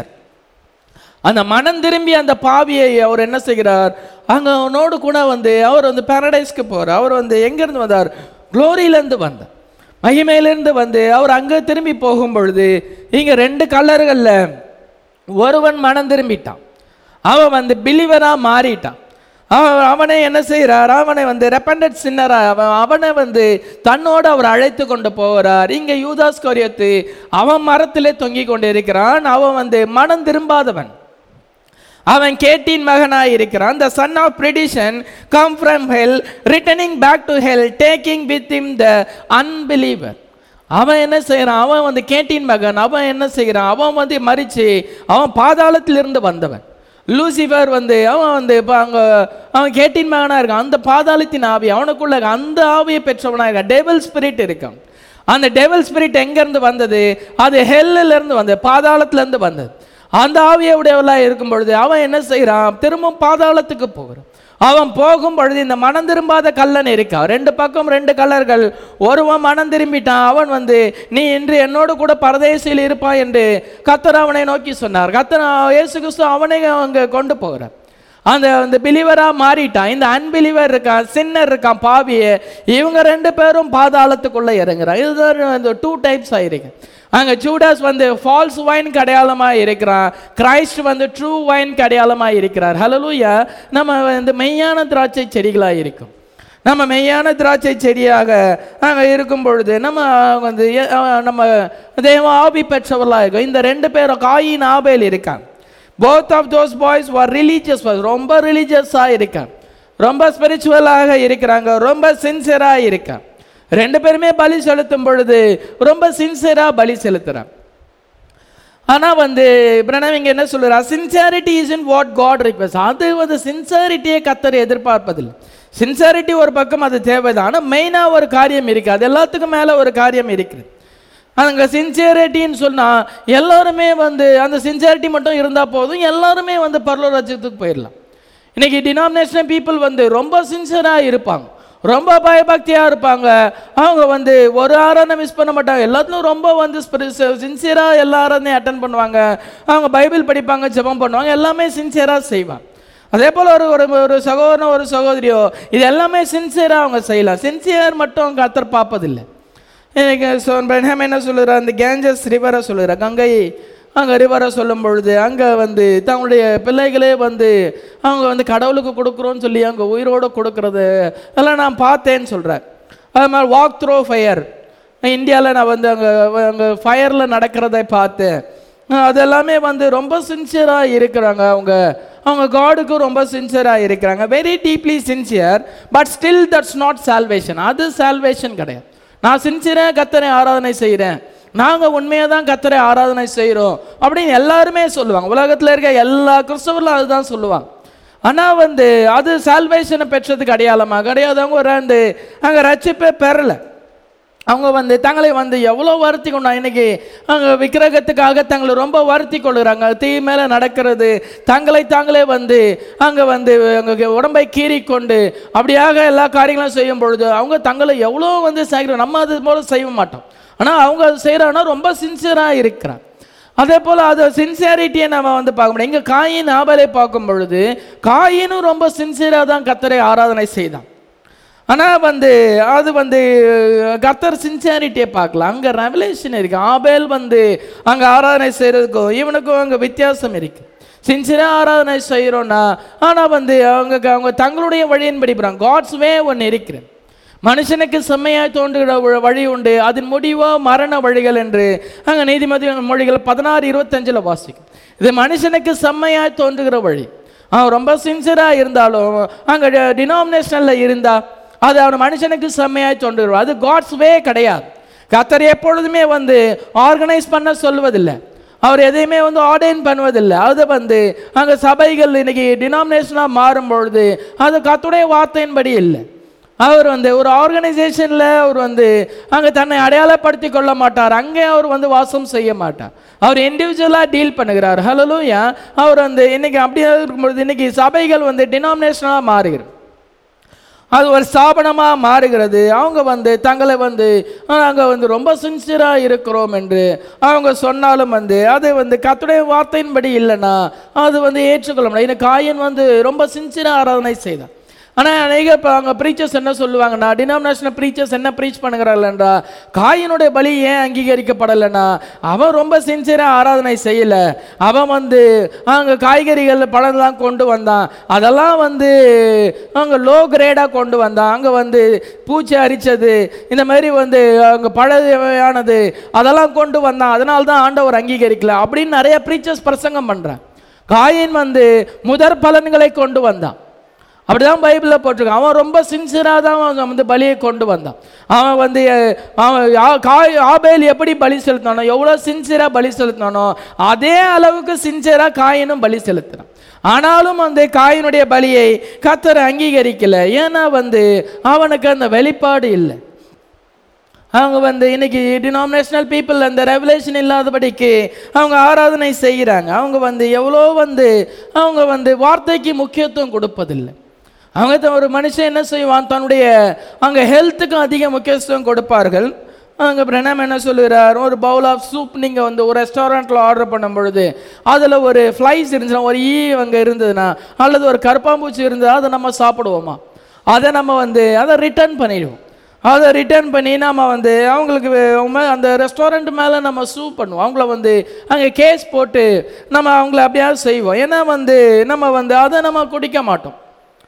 அந்த மனம் திரும்பி அந்த பாவியை அவர் என்ன செய்கிறார் அங்க அவனோடு கூட வந்து அவர் வந்து பாரடைஸ்க்கு போறார் அவர் வந்து எங்கிருந்து வந்தார் குளோரியிலேருந்து வந்தார் மகிமையிலிருந்து வந்து அவர் அங்கே திரும்பி போகும் பொழுது இங்க ரெண்டு கல்லர்கள்ல ஒருவன் மனம் திரும்பிட்டான் அவன் வந்து பிலிவரா மாறிட்டான் அவன் அவனை என்ன செய்கிறார் அவனை வந்து ரெப்பண்டட் சின்னரா அவன் அவனை வந்து தன்னோடு அவர் அழைத்து கொண்டு போகிறார் இங்க யூதாஸ் கோரியத்து அவன் மரத்திலே தொங்கிக் கொண்டு இருக்கிறான் அவன் வந்து மனம் திரும்பாதவன் அவன் கேட்டின் மகனாய் இருக்கிறான் the son of perdition come from hell returning back to hell taking with him the unbeliever அவன் என்ன செய்கிறான் அவன் வந்து கேட்டின் மகன் அவன் என்ன செய்கிறான் அவன் வந்து மறிச்சு அவன் பாதாளத்திலிருந்து வந்தவன் லூசிஃபர் வந்து அவன் வந்து இப்போ அங்கே அவன் கேட்டின் மகனாக இருக்கான் அந்த பாதாளத்தின் ஆவி அவனுக்குள்ள இருக்க அந்த ஆவியை பெற்றவனாக இருக்கான் டெவல் ஸ்பிரிட் இருக்கான் அந்த டெவல் ஸ்பிரிட் எங்கேருந்து வந்தது அது ஹெல்லில் இருந்து வந்தது பாதாளத்திலேருந்து வந்தது அந்த ஆவியை உடையவளாக இருக்கும் பொழுது அவன் என்ன செய்கிறான் திரும்பவும் பாதாளத்துக்கு போகிறான் அவன் போகும் பொழுது இந்த மனம் திரும்பாத கல்லன் இருக்கா ரெண்டு பக்கம் ரெண்டு கல்லர்கள் ஒருவன் மனம் திரும்பிட்டான் அவன் வந்து நீ இன்று என்னோடு கூட பரதேசியில் இருப்பாய் என்று கத்தர் அவனை நோக்கி சொன்னார் கத்தர் இயேசு கிறிஸ்து அவனை அங்கே கொண்டு போகிறார் அந்த அந்த பிலிவராக மாறிட்டான் இந்த அன்பிலிவர் இருக்கான் சின்னர் இருக்கான் பாவிய இவங்க ரெண்டு பேரும் பாதாளத்துக்குள்ளே இறங்குறான் இதுதான் இந்த டூ டைப்ஸ் ஆயிருக்கு அங்கே ஜூடாஸ் வந்து ஃபால்ஸ் வைனுக்கு அடையாளமாக இருக்கிறான் கிரைஸ்ட் வந்து ட்ரூ வைனுக்கு அடையாளமாக இருக்கிறார் ஹலலூயா நம்ம வந்து மெய்யான திராட்சை செடிகளாக இருக்கும் நம்ம மெய்யான திராட்சை செடியாக அங்கே இருக்கும் பொழுது நம்ம வந்து எ- அஹ் நம்ம தேவ ஆவி பெற்றவர்களாக இருக்கும் இந்த ரெண்டு பேரும் காயின் ஆபேல் இருக்காங்க both of those boys were religious ரொம்ப ரிலீஜியஸாக இருக்காங்க ரொம்ப ஸ்பிரிச்சுவலாக இருக்கிறாங்க ரொம்ப சின்சியராக இருக்காங்க ரெண்டு பேருமே பலி செலுத்தும் பொழுது ரொம்ப சின்சியராக பலி செலுத்துறாங்க ஆனால் வந்து பிரணவ் இங்கே என்ன சொல்லுறா sincerity is in what God request அது வந்து சின்சியாரிட்டியை கத்தர் எதிர்பார்ப்பதில்லை சின்சியாரிட்டி ஒரு பக்கம் அது தேவைதான் ஆனால் மெயினாக ஒரு காரியம் இருக்குது அது எல்லாத்துக்கும் மேலே ஒரு காரியம் இருக்குது அங்கே சின்சியரிட்டின்னு சொன்னால் எல்லாருமே வந்து அந்த சின்சியாரிட்டி மட்டும் இருந்தால் போதும் எல்லாருமே வந்து பரலோ ராஜ்யத்துக்கு போயிடலாம் இன்னைக்கு டினாமினேஷனல் பீப்புள் வந்து ரொம்ப சின்சியராக இருப்பாங்க ரொம்ப பயபக்தியாக இருப்பாங்க அவங்க வந்து ஒரு ஆராதனை மிஸ் பண்ண மாட்டாங்க எல்லாத்துலையும் ரொம்ப வந்து சின்சியராக எல்லா ஆராதனையும் அட்டன் பண்ணுவாங்க அவங்க பைபிள் படிப்பாங்க ஜெபம் பண்ணுவாங்க எல்லாமே சின்சியராக செய்வாங்க அதே போல் ஒரு ஒரு ஒரு சகோதரனோ ஒரு சகோதரியோ இது எல்லாமே சின்சியராக அவங்க செய்யலாம் சின்சியர் மட்டும் கத்தர் பார்ப்பதில்லை எனக்கு சொ பென்ஹாம் என்ன சொல்லுறார் அந்த கேஞ்சஸ் ரிவரை சொல்லுறார் கங்கை அங்கே ரிவரை சொல்லும் பொழுது அங்கே வந்து தங்களுடைய பிள்ளைகளே வந்து அவங்க வந்து கடவுளுக்கு கொடுக்குறோன்னு சொல்லி அங்கே உயிரோடு கொடுக்கறது அதெல்லாம் நான் பார்த்தேன்னு சொல்கிறார் அது மாதிரி வாக் த்ரோ ஃபயர் இந்தியாவில் நான் வந்து அங்கே அங்கே ஃபயரில் நடக்கிறதை பார்த்தேன் அஹ் அது எல்லாமே வந்து ரொம்ப சின்சியராக இருக்கிறாங்க அவங்க அவங்க காடுக்கும் ரொம்ப சின்சியராக இருக்கிறாங்க very deeply sincere but still that's not salvation அது சால்வேஷன் கிடையாது நான் சின்சியராக கத்தரை ஆராதனை செய்கிறேன் நாங்கள் உண்மையாக தான் கத்தரை ஆராதனை செய்கிறோம் அப்படின்னு எல்லாருமே சொல்லுவாங்க உலகத்தில் இருக்க எல்லா கிறிஸ்தவர்களும் அதுதான் சொல்லுவாங்க ஆனால் வந்து அது சால்வேஷனை பெற்றதுக்கு அடையாளமா கிடையாது அவங்க ஒரு அந்த அங்கே ரட்சிப்பே பெறலை அவங்க வந்து தங்களை வந்து எவ்வளோ வருத்தி கொண்டாங்க இன்னைக்கு அங்கே விக்கிரகத்துக்காக தங்களை ரொம்ப வருத்தி கொள்கிறாங்க தீ மேலே நடக்கிறது தங்களை தாங்களே வந்து அங்கே வந்து அங்கே உடம்பை கீறிக்கொண்டு அப்படியாக எல்லா காரியங்களும் செய்யும் பொழுது அவங்க தங்களை எவ்வளோ வந்து செய்கிறோம் நம்ம அது போல செய்ய மாட்டோம் ஆனால் அவங்க அது செய்கிறாங்கன்னா ரொம்ப சின்சியராக இருக்கிறாங்க அதே போல் அது சின்சியாரிட்டியை நம்ம வந்து பார்க்க முடியும் இங்கே காயின் ஆபலை பார்க்கும் பொழுது காயினும் ரொம்ப சின்சியராக தான் கத்தரை ஆராதனை செய்தான் ஆனால் வந்து அது வந்து கத்தர் சின்சியாரிட்டியை பார்க்கலாம் அங்கே ரெவலேஷன் இருக்கு ஆபேல் வந்து அங்கே ஆராதனை செய்கிறதுக்கும் இவனுக்கும் அங்கே வித்தியாசம் இருக்கு சின்சியராக ஆராதனை செய்கிறோன்னா ஆனால் வந்து அவங்க அவங்க தங்களுடைய வழியின்படி போகிறாங்க காட்ஸ் வே ஒன்று இருக்கிறது மனுஷனுக்கு செம்மையாய் தோன்றுகிற வ- வழி உண்டு அதன் முடிவோ மரண வழிகள் என்று அங்கே நீதிமதி மொழிகள் பதினாறு இருபத்தஞ்சில் வாசிக்கும் இது மனுஷனுக்கு செம்மையாய் தோன்றுகிற வழி அவன் ரொம்ப சின்சியராக இருந்தாலும் அங்கே டினாமினேஷனில் இருந்தா அது அவன் மனுஷனுக்கு செம்மையாய் தோன்றுகிறோம் அது காட்ஸ் வே கிடையாது கத்தர் எப்பொழுதுமே வந்து ஆர்கனைஸ் பண்ண சொல்வதில்லை அவர் எதையுமே வந்து ஆர்டைன் பண்ணுவதில்லை அது வந்து அங்கே சபைகள் இன்னைக்கு டினாமினேஷனாக மாறும் பொழுது அது கத்துடைய வார்த்தையின்படி இல்லை அவர் வந்து ஒரு ஆர்கனைசேஷனில் அவர் வந்து அங்கே தன்னை அடையாளப்படுத்தி கொள்ள மாட்டார் அங்கே அவர் வந்து வாசம் செய்ய மாட்டார் அவர் இண்டிவிஜுவலாக டீல் பண்ணுகிறார் ஹலோலூயா அவர் வந்து இன்னைக்கு அப்படியே இருக்கும்பொழுது இன்னைக்கு சபைகள் வந்து டினாமினேஷனாக மாறுகிறது அது ஒரு ஸ்தாபனமாக மாறுகிறது அவங்க வந்து தங்களை வந்து நாங்கள் வந்து ரொம்ப சின்சியராக இருக்கிறோம் என்று அவங்க சொன்னாலும் வந்து அது வந்து கத்துடைய வார்த்தையின்படி இல்லைன்னா அது வந்து ஏற்றுக்கொள்ள முடியாது இந்த காயன் வந்து ரொம்ப சின்சியராக ஆராதனை செய்தான் ஆனால் அநேக இப்போ அவங்க ப்ரீச்சர்ஸ் என்ன சொல்லுவாங்கன்னா டினாமினேஷனல் ப்ரீச்சர்ஸ் என்ன ப்ரீச் பண்ணுகிறார்கள்ன்றா காயினுடைய பலி ஏன் அங்கீகரிக்கப்படலைன்னா அவன் ரொம்ப சின்சியராக ஆராதனை செய்யலை அவன் வந்து அங்கே காய்கறிகள் பழம்லாம் கொண்டு வந்தான் அதெல்லாம் வந்து அங்கே லோ கிரேடாக கொண்டு வந்தான் அங்கே வந்து பூச்சி அரிச்சது இந்த மாதிரி வந்து அங்கே பழையானது அதெல்லாம் கொண்டு வந்தான் அதனால தான் ஆண்டவர் அங்கீகரிக்கல அப்படின்னு நிறைய ப்ரீச்சர்ஸ் பிரசங்கம் பண்ணுறான் காயின் வந்து முதற் பலன்களை கொண்டு வந்தான் அப்படிதான் பைபிளில் போட்டிருக்கான் அவன் ரொம்ப சின்சியராக தான் அவன் வந்து பலியை கொண்டு வந்தான் அவன் வந்து அஹ், அவன் ஆ- காய் ஆபேல் எப்படி பலி செலுத்தினானோ எவ்வளோ சின்சியராக பலி செலுத்தினானோ அதே அளவுக்கு சின்சியராக காயினும் பலி செலுத்தினான் ஆனாலும் வந்து காயினுடைய பலியை கத்தர் அங்கீகரிக்கல ஏன்னா வந்து அவனுக்கு அந்த வெளிப்பாடு இல்லை அவங்க வந்து இன்னைக்கு டினாமினேஷனல் பீப்புள் அந்த ரெவலேஷன் இல்லாதபடிக்கு அவங்க ஆராதனை செய்கிறாங்க அவங்க வந்து எவ்வளோ வந்து அவங்க வந்து வார்த்தைக்கு முக்கியத்துவம் கொடுப்பதில்லை அவங்க த- ஒரு மனுஷன் என்ன செய்வான் தன்னுடைய அங்கே ஹெல்த்துக்கும் அதிக முக்கியத்துவம் கொடுப்பார்கள் அங்கே பிரணம் என்ன சொல்லுகிறார் ஒரு பவுல் ஆஃப் சூப் நீங்கள் வந்து ஒரு ரெஸ்டாரண்ட்டில் ஆர்டர் பண்ணும் பொழுது அதில் ஒரு ஃப்ளைஸ் இருந்துச்சுன்னா ஒரு ஈ அங்கே இருந்ததுன்னா அல்லது ஒரு கருப்பாம்பூச்சி இருந்ததா அதை நம்ம சாப்பிடுவோமா அதை நம்ம வந்து அதை ரிட்டர்ன் பண்ணிடுவோம் அதை ரிட்டர்ன் பண்ணி நம்ம வந்து அவங்களுக்கு வே- மே- அந்த ரெஸ்டாரண்ட் மேலே நம்ம சூ பண்ணுவோம் அவங்கள வந்து அங்கே கேஸ் போட்டு நம்ம அவங்கள அப்படியாவது செய்வோம் ஏன்னா வந்து நம்ம வந்து அதை நம்ம குடிக்க மாட்டோம்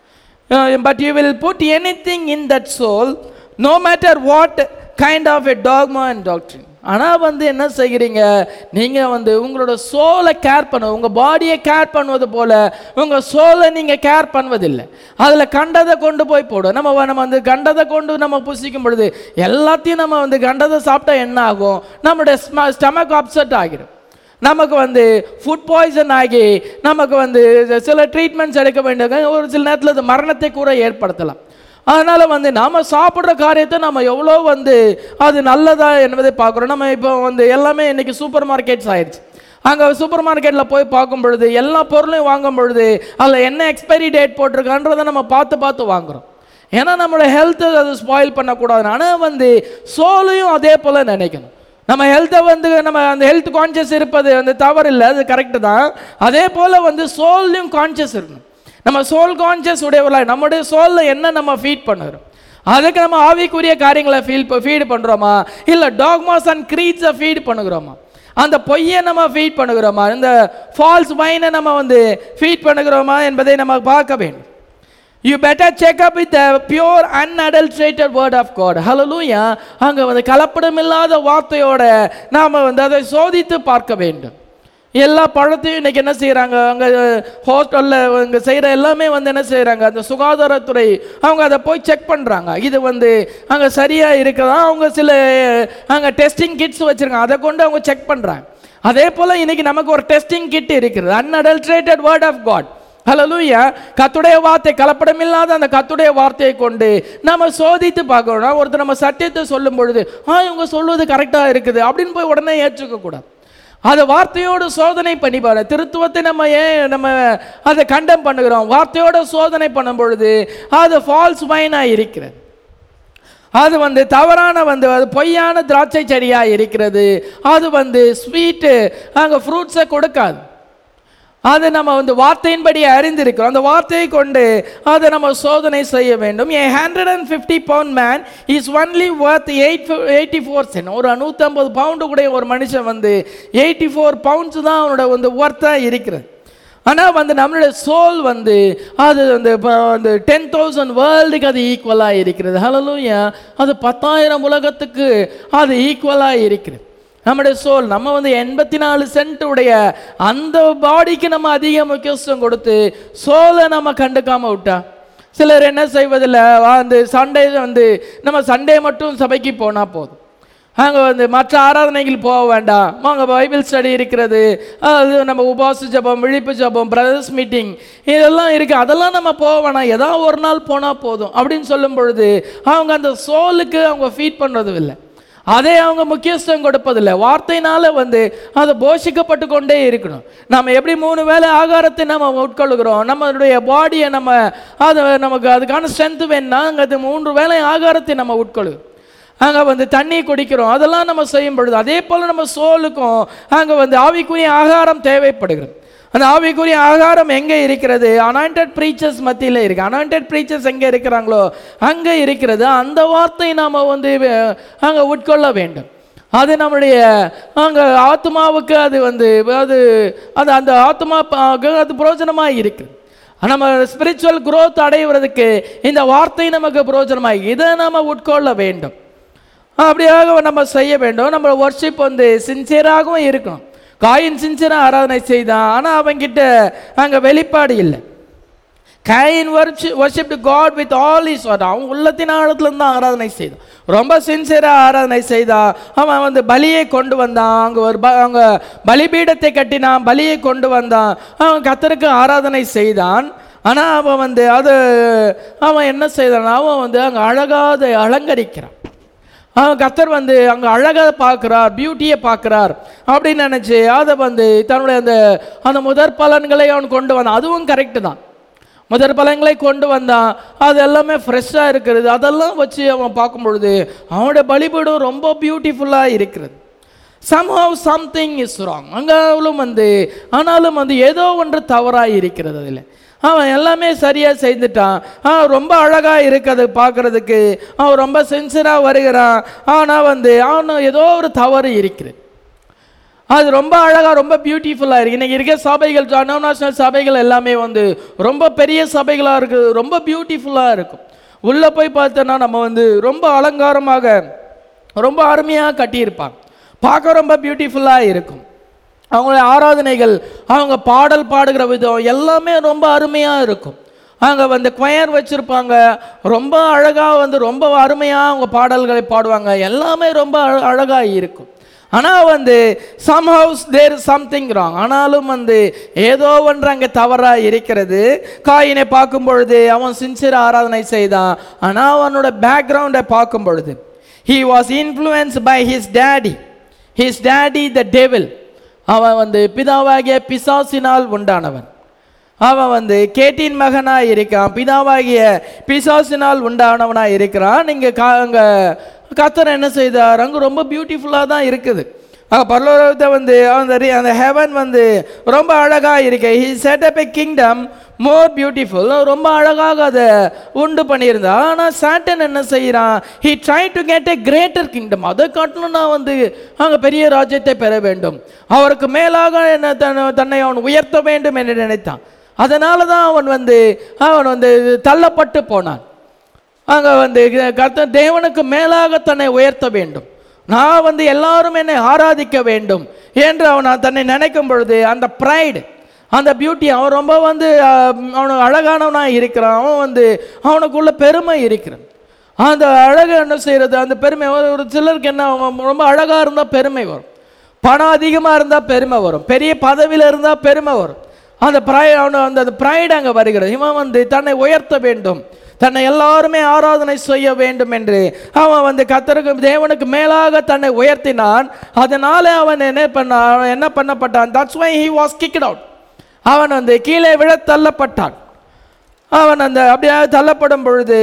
but you will put anything in that soul no matter what kind of a dogma and doctrine ஆனால் வந்து என்ன செய்கிறீங்க நீங்கள் வந்து உங்களோட சோலை கேர் பண்ண உங்கள் பாடியை கேர் பண்ணுவது போல உங்கள் சோலை நீங்கள் கேர் பண்ணுவதில்லை அதில் கண்டதை கொண்டு போய் போடும் நம்ம வ- நம்ம வந்து கண்டதை கொண்டு நம்ம புசிக்கும் பொழுது எல்லாத்தையும் நம்ம வந்து கண்டதை சாப்பிட்டா என்ன ஆகும் நம்மளுடைய ஸ்டமக் அப்செட் ஆகிடும் நமக்கு வந்து ஃபுட் பாய்சன் ஆகி நமக்கு வந்து சில ட்ரீட்மெண்ட்ஸ் எடுக்க வேண்டிய ஒரு சில நேரத்தில் அது மரணத்தை கூட ஏற்படுத்தலாம் அதனால் வந்து நாம் சாப்பிட்ற காரியத்தை நம்ம எவ்வளோ வந்து அது நல்லதா என்பதை பார்க்குறோம் நம்ம இப்போ வந்து எல்லாமே இன்னைக்கு சூப்பர் மார்க்கெட்ஸ் ஆயிடுச்சு அங்கே சூப்பர் மார்க்கெட்டில் போய் பார்க்கும் பொழுது எல்லா பொருளையும் வாங்கும் பொழுது அதில் என்ன எக்ஸ்பைரி டேட் போட்டிருக்கான்றதை நம்ம பார்த்து பார்த்து வாங்குறோம் ஏன்னா நம்மளோட ஹெல்த்தை அது ஸ்பாயில் பண்ணக்கூடாது ஆனால் வந்து சோலையும் அதே போல் நினைக்கணும் நம்ம ஹெல்த்தை வந்து நம்ம அந்த ஹெல்த் கான்ஷியஸ் இருப்பது வந்து தவறு இல்லை அது கரெக்டு தான் அதே போல் வந்து சோல்லையும் கான்ஷியஸ் இருக்கணும் நம்ம சோல் கான்ஷியஸ் உடையவர்களாக நம்முடைய சோலில் என்ன நம்ம ஃபீட் பண்ணுறோம் அதுக்கு நம்ம ஆவிக்குரிய காரியங்களை ஃபீல் ஃபீடு பண்ணுறோமா இல்லை டாக்மாஸ் அண்ட் க்ரீட்ஸை ஃபீட் பண்ணுகிறோமா அந்த பொய்யை நம்ம ஃபீட் பண்ணுகிறோமா இந்த ஃபால்ஸ் வைனை நம்ம வந்து ஃபீட் பண்ணுகிறோமா என்பதை நம்ம பார்க்க வேண்டும் you better check up with pure unadulterated word of God ஹalleluya அங்கே வந்து கலப்படம் இல்லாத வார்த்தையோட நாம் வந்து அதை சோதித்து பார்க்க வேண்டும் எல்லா பழத்தையும் இன்னைக்கு என்ன செய்கிறாங்க அங்கே ஹோட்டலில் இங்கே செய்கிற எல்லாமே வந்து என்ன செய்கிறாங்க அந்த சுகாதாரத்துறை அவங்க அதை போய் செக் பண்ணுறாங்க இது வந்து அங்கே சரியாக இருக்குதா அவங்க சில அங்கே டெஸ்டிங் கிட்ஸ் வச்சுருக்காங்க அதை கொண்டு அவங்க செக் பண்ணுறாங்க அதே போல் இன்னைக்கு நமக்கு ஒரு டெஸ்டிங் கிட் இருக்குது அன்அடல்ட்ரேட்டட் வேர்ட் ஆஃப் காட் ஹalleluya கத்துடைய வார்த்தை கலப்படம் இல்லாத அந்த கத்துடைய வார்த்தையை கொண்டு நம்ம சோதித்து பார்க்கணும் ஒருத்தர் நம்ம சத்தியத்தை சொல்லும் பொழுது ஆ இவங்க சொல்வது கரெக்டாக இருக்குது அப்படின்னு போய் உடனே ஏற்றுக்க கூடாது அதை வார்த்தையோடு சோதனை பண்ணி பாரு திருத்துவத்தை நம்ம ஏன் நம்ம அதை கண்டம் பண்ணுகிறோம் வார்த்தையோட சோதனை பண்ணும் பொழுது அது ஃபால்ஸ் வைனாக இருக்கிறது அது வந்து தவறான வந்து அது பொய்யான திராட்சை செடியாக இருக்கிறது அது வந்து ஸ்வீட்டு அங்கே ஃப்ரூட்ஸை கொடுக்காது அது நம்ம வந்து வார்த்தையின்படி அறிந்திருக்கிறோம் அந்த வார்த்தையை கொண்டு அதை நம்ம சோதனை செய்ய வேண்டும் a hundred and fifty pound man is only worth eight eighty four cents ஒரு நூற்றம்பது பவுண்டு கூட ஒரு மனுஷன் வந்து எயிட்டி ஃபோர் பவுண்ட்ஸ் தான் அவனோட வந்து ஒர்த்தாக இருக்கிறது ஆனால் வந்து நம்மளுடைய சோல் வந்து அது வந்து இப்போ வந்து டென் தௌசண்ட் வேர்ல்டுக்கு அது ஈக்குவலாக இருக்கிறது ஹலலூயா அது பத்தாயிரம் உலகத்துக்கு அது ஈக்குவலாக இருக்கிறது நம்முடைய சோல் நம்ம வந்து எண்பத்தி நாலு சென்ட் உடைய அந்த பாடிக்கு நம்ம அதிக முக்கியத்துவம் கொடுத்து சோலை நம்ம கண்டுக்காம விட்டா சிலர் என்ன செய்வதில்லை வந்து சண்டே வந்து நம்ம சண்டே மட்டும் சபைக்கு போனால் போதும் அங்கே வந்து மற்ற ஆராதனைகள் போக வேண்டாம் அங்கே பைபிள் ஸ்டடி இருக்கிறது அது நம்ம உபாச ஜபம் விழிப்பு ஜபம் பிரதர்ஸ் மீட்டிங் இதெல்லாம் இருக்குது அதெல்லாம் நம்ம போக வேணாம் ஏதாவது ஒரு நாள் போனால் போதும் அப்படின்னு சொல்லும் பொழுது அவங்க அந்த சோலுக்கு அவங்க ஃபீட் பண்ணுறதும் இல்லை அதே அவங்க முக்கியத்துவம் கொடுப்பதில்லை வார்த்தையினால வந்து அதை போஷிக்கப்பட்டு கொண்டே இருக்கணும் நம்ம எப்படி மூணு வேளை ஆகாரத்தை நம்ம உட்கொள்கிறோம் நம்மளுடைய பாடியை நம்ம அது நமக்கு அதுக்கான ஸ்ட்ரென்த் வேணும்னா அங்கே அது மூன்று வேளை ஆகாரத்தை நம்ம உட்கொள்கிறோம் அங்கே வந்து தண்ணி குடிக்கிறோம் அதெல்லாம் நம்ம செய்யும் பொழுது அதே போல் நம்ம சோலுக்கும் அங்கே வந்து ஆவிக்குரிய ஆகாரம் தேவைப்படுகிறது அந்த ஆவிக்குரிய ஆகாரம் எங்கே இருக்கிறது அனாயிண்டட் ப்ரீச்சர்ஸ் மத்தியில் இருக்கு அனாயிண்டட் ப்ரீச்சர்ஸ் எங்கே இருக்கிறாங்களோ அங்கே இருக்கிறது அந்த வார்த்தை நாம் வந்து அங்கே உட்கொள்ள வேண்டும் அது நம்முடைய அங்கே ஆத்மாவுக்கு அது வந்து அது அது அந்த ஆத்மா அது பிரயோஜனமாக இருக்குது நம்ம ஸ்பிரிச்சுவல் growth அடைவதற்கு இந்த வார்த்தை நமக்கு பிரயோஜனமாக இதை நம்ம உட்கொள்ள வேண்டும் அப்படியாக நம்ம செய்ய வேண்டும் நம்ம ஒர்ஷிப் வந்து சின்சியராகவும் இருக்கணும் காயின் சின்சியராக ஆராதனை செய்தான் ஆனால் அவங்கிட்ட அங்கே வெளிப்பாடு இல்லை Cain worship worship God with all is what அவன் உள்ளத்தின் ஆழத்துலேருந்து தான் ஆராதனை செய்தான் ரொம்ப சின்சியராக ஆராதனை செய்தான் அவன் வந்து பலியை கொண்டு வந்தான் அங்கே ஒரு ப அங்கே பலிபீடத்தை கட்டினான் பலியை கொண்டு வந்தான் அவன் கத்தருக்கு ஆராதனை செய்தான் ஆனால் அவன் வந்து அது அவன் என்ன செய்தான் அவன் வந்து அங்கே அழகாக அதை அலங்கரிக்கிறான் அவன் கத்தர் வந்து அங்கே அழகாக பார்க்குறார் பியூட்டியை பார்க்குறார் அப்படின்னு நினச்சி அதை வந்து தன்னுடைய அந்த அந்த முதற் பலன்களை அவன் கொண்டு வந்தான் அதுவும் கரெக்டு தான் முதற் பலன்களை கொண்டு வந்தான் அது எல்லாமே ஃப்ரெஷ்ஷாக இருக்கிறது அதெல்லாம் வச்சு அவன் பார்க்கும் பொழுது அவனுடைய பலிபீடம் ரொம்ப பியூட்டிஃபுல்லாக இருக்கிறது somehow சம்திங் இஸ் ராங் அங்காலும் வந்து ஆனாலும் வந்து ஏதோ ஒன்று தவறாக இருக்கிறது அதில் அவன் எல்லாமே சரியாக செய்துட்டான் அவன் ரொம்ப அழகாக இருக்குது பார்க்குறதுக்கு அவன் ரொம்ப சென்சராக வருகிறான் ஆனால் வந்து அவன் ஏதோ ஒரு தவறு இருக்கிறது அது ரொம்ப அழகாக ரொம்ப பியூட்டிஃபுல்லாக இருக்குது இன்றைக்கி இருக்க சபைகள் இன்டர்நேஷனல் சபைகள் எல்லாமே வந்து ரொம்ப பெரிய சபைகளாக இருக்குது ரொம்ப பியூட்டிஃபுல்லாக இருக்கும் உள்ளே போய் பார்த்தோன்னா நம்ம வந்து ரொம்ப அலங்காரமாக ரொம்ப அருமையாக கட்டியிருப்பாங்க பார்க்க ரொம்ப பியூட்டிஃபுல்லாக இருக்கும் அவங்களுடைய ஆராதனைகள் அவங்க பாடல் பாடுகிற விதம் எல்லாமே ரொம்ப அருமையாக இருக்கும் அங்கே வந்து கொயர் வச்சுருப்பாங்க ரொம்ப அழகாக வந்து ரொம்ப அருமையாக அவங்க பாடல்களை பாடுவாங்க எல்லாமே ரொம்ப அழகாக இருக்கும் ஆனால் வந்து சம்ஹவுஸ் தேர் சம்திங் ராங் ஆனாலும் வந்து ஏதோ ஒன்று அங்கே தவறாக இருக்கிறது காயினை பார்க்கும் பொழுது அவன் சின்சியர் ஆராதனை செய்தான் ஆனால் அவனோட பேக்ரவுண்டை பார்க்கும் பொழுது he was influence by his daddy his daddy the devil அவன் வந்து பிதாவாகிய பிசாசினால் உண்டானவன் அவன் வந்து கேட்டின் மகனாக இருக்கான் பிதாவாகிய பிசாசினால் உண்டானவனாக இருக்கிறான் நீங்கள் கா அங்கே கத்தர் என்ன செய்தார் அங்கே ரொம்ப பியூட்டிஃபுல்லாக தான் இருக்குது அங்கே பரலோகத்தை வந்து அந்த re- அந்த ஹெவன் வந்து ரொம்ப அழகாக இருக்கு he set up a kingdom more beautiful ரொம்ப அழகாக அதை உண்டு பண்ணியிருந்தான் ஆனால் சாட்டன் என்ன செய்கிறான் he try to get a greater kingdom அதை காட்டணும் நான் வந்து அங்கே பெரிய ராஜ்யத்தை பெற வேண்டும் அவருக்கு மேலாக என்ன தன்னை- தன்னை அவன் உயர்த்த வேண்டும் என்று நினைத்தான் அதனால தான் அவன் வந்து அவன் வந்து தள்ளப்பட்டு போனான் அங்கே வந்து கர்த்த தேவனுக்கு மேலாக தன்னை உயர்த்த வேண்டும் நான் வந்து எல்லாரும் என்னை ஆராதிக்க வேண்டும் என்று அவன் தன்னை நினைக்கும் பொழுது அந்த ப்ரைடு அந்த பியூட்டி அவன் ரொம்ப வந்து அவனுக்கு அழகானவனாக இருக்கிறான் அவன் வந்து அவனுக்குள்ள பெருமை இருக்கிறான் அந்த அழகு என்ன செய்கிறது அந்த பெருமை ஒரு ஒரு சிலருக்கு என்ன அவன் ரொம்ப அழகாக இருந்தால் பெருமை வரும் பணம் அதிகமாக இருந்தால் பெருமை வரும் பெரிய பதவியில் இருந்தால் பெருமை வரும் அந்த ப்ரை அவனு அந்த அந்த ப்ரைடு அங்கே வருகிறது இவன் வந்து தன்னை உயர்த்த வேண்டும் தன்னை எல்லாருமே ஆராதனை செய்ய வேண்டும் என்று அவன் வந்து கத்தருக்கு தேவனுக்கு மேலாக தன்னை உயர்த்தினான் அதனால அவன் என்ன பண்ண அவன் என்ன பண்ணப்பட்டான் that's why he was kicked out அவன் வந்து கீழே விழ தள்ளப்பட்டான் அவன் அந்த அப்படியே தள்ளப்படும் பொழுது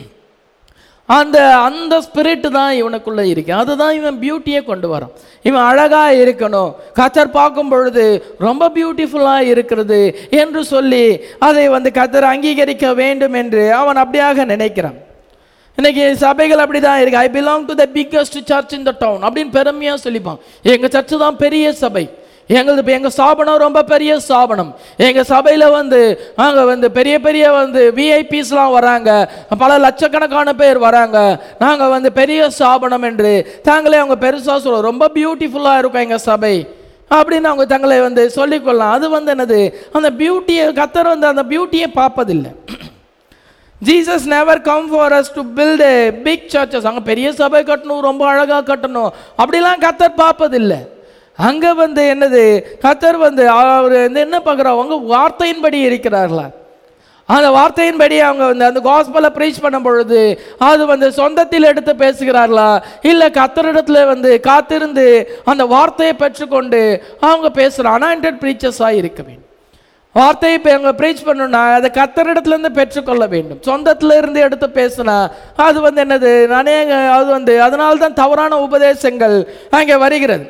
அந்த அந்த ஸ்பிரிட் தான் இவனுக்குள்ள இருக்கு அதுதான் இவன் பியூட்டியை கொண்டு வரான் இவன் அழகா இருக்கணும் கத்தர் பார்க்கும் பொழுது ரொம்ப பியூட்டிஃபுல்லா இருக்கிறது என்று சொல்லி அதை வந்து கத்தர் அங்கீகரிக்க வேண்டும் என்று அவன் அப்படியாக நினைக்கிறான் இன்னைக்கு சபைகள் அப்படி தான் இருக்கு I belong to the biggest church in the town அப்படின்னு பெருமையாக சொல்லிப்பான் எங்கள் சர்ச்சு தான் பெரிய சபை எங்களது எங்கள் ஸ்தாபனம் ரொம்ப பெரிய ஸ்தாபனம் எங்கள் சபையில் வந்து அங்கே வந்து பெரிய பெரிய வந்து விஐபிஸ்லாம் வராங்க பல லட்சக்கணக்கான பேர் வராங்க நாங்கள் வந்து பெரிய ஸ்தாபனம் என்று தாங்களே அவங்க பெருசாக சொல்ல ரொம்ப பியூட்டிஃபுல்லாக இருக்கும் எங்கள் சபை அப்படின்னு அவங்க தங்களை வந்து சொல்லிக்கொள்ளலாம் அது வந்து என்னது அந்த பியூட்டியை கத்தர் வந்து அந்த பியூட்டியை பார்ப்பதில்லை Jesus never come for us to build a big churches அங்கே பெரிய சபை கட்டணும் ரொம்ப அழகாக கட்டணும் அப்படிலாம் கத்தர் பார்ப்பதில்லை அங்கே வந்து என்னது கத்தர் வந்து அவர் வந்து என்ன பார்க்குறா அவங்க வார்த்தையின்படி இருக்கிறார்களா அந்த வார்த்தையின்படி அவங்க வந்து அந்த காஸ்பலை ப்ரீச் பண்ணும் பொழுது அது வந்து சொந்தத்தில் எடுத்து பேசுகிறார்களா இல்லை கத்தரிடத்துல வந்து காத்திருந்து அந்த வார்த்தையை பெற்றுக்கொண்டு அவங்க பேசுகிற அனாயிண்டட் ப்ரீச்சர்ஸாக இருக்க வேண்டும் வார்த்தையை இப்போ அவங்க ப்ரீச் பண்ணணும்னா அதை கத்தரிடத்துலேருந்து பெற்றுக்கொள்ள வேண்டும் சொந்தத்துல இருந்து எடுத்து பேசுனா அது வந்து என்னது அநேக அது வந்து அதனால தான் தவறான உபதேசங்கள் அங்கே வருகிறது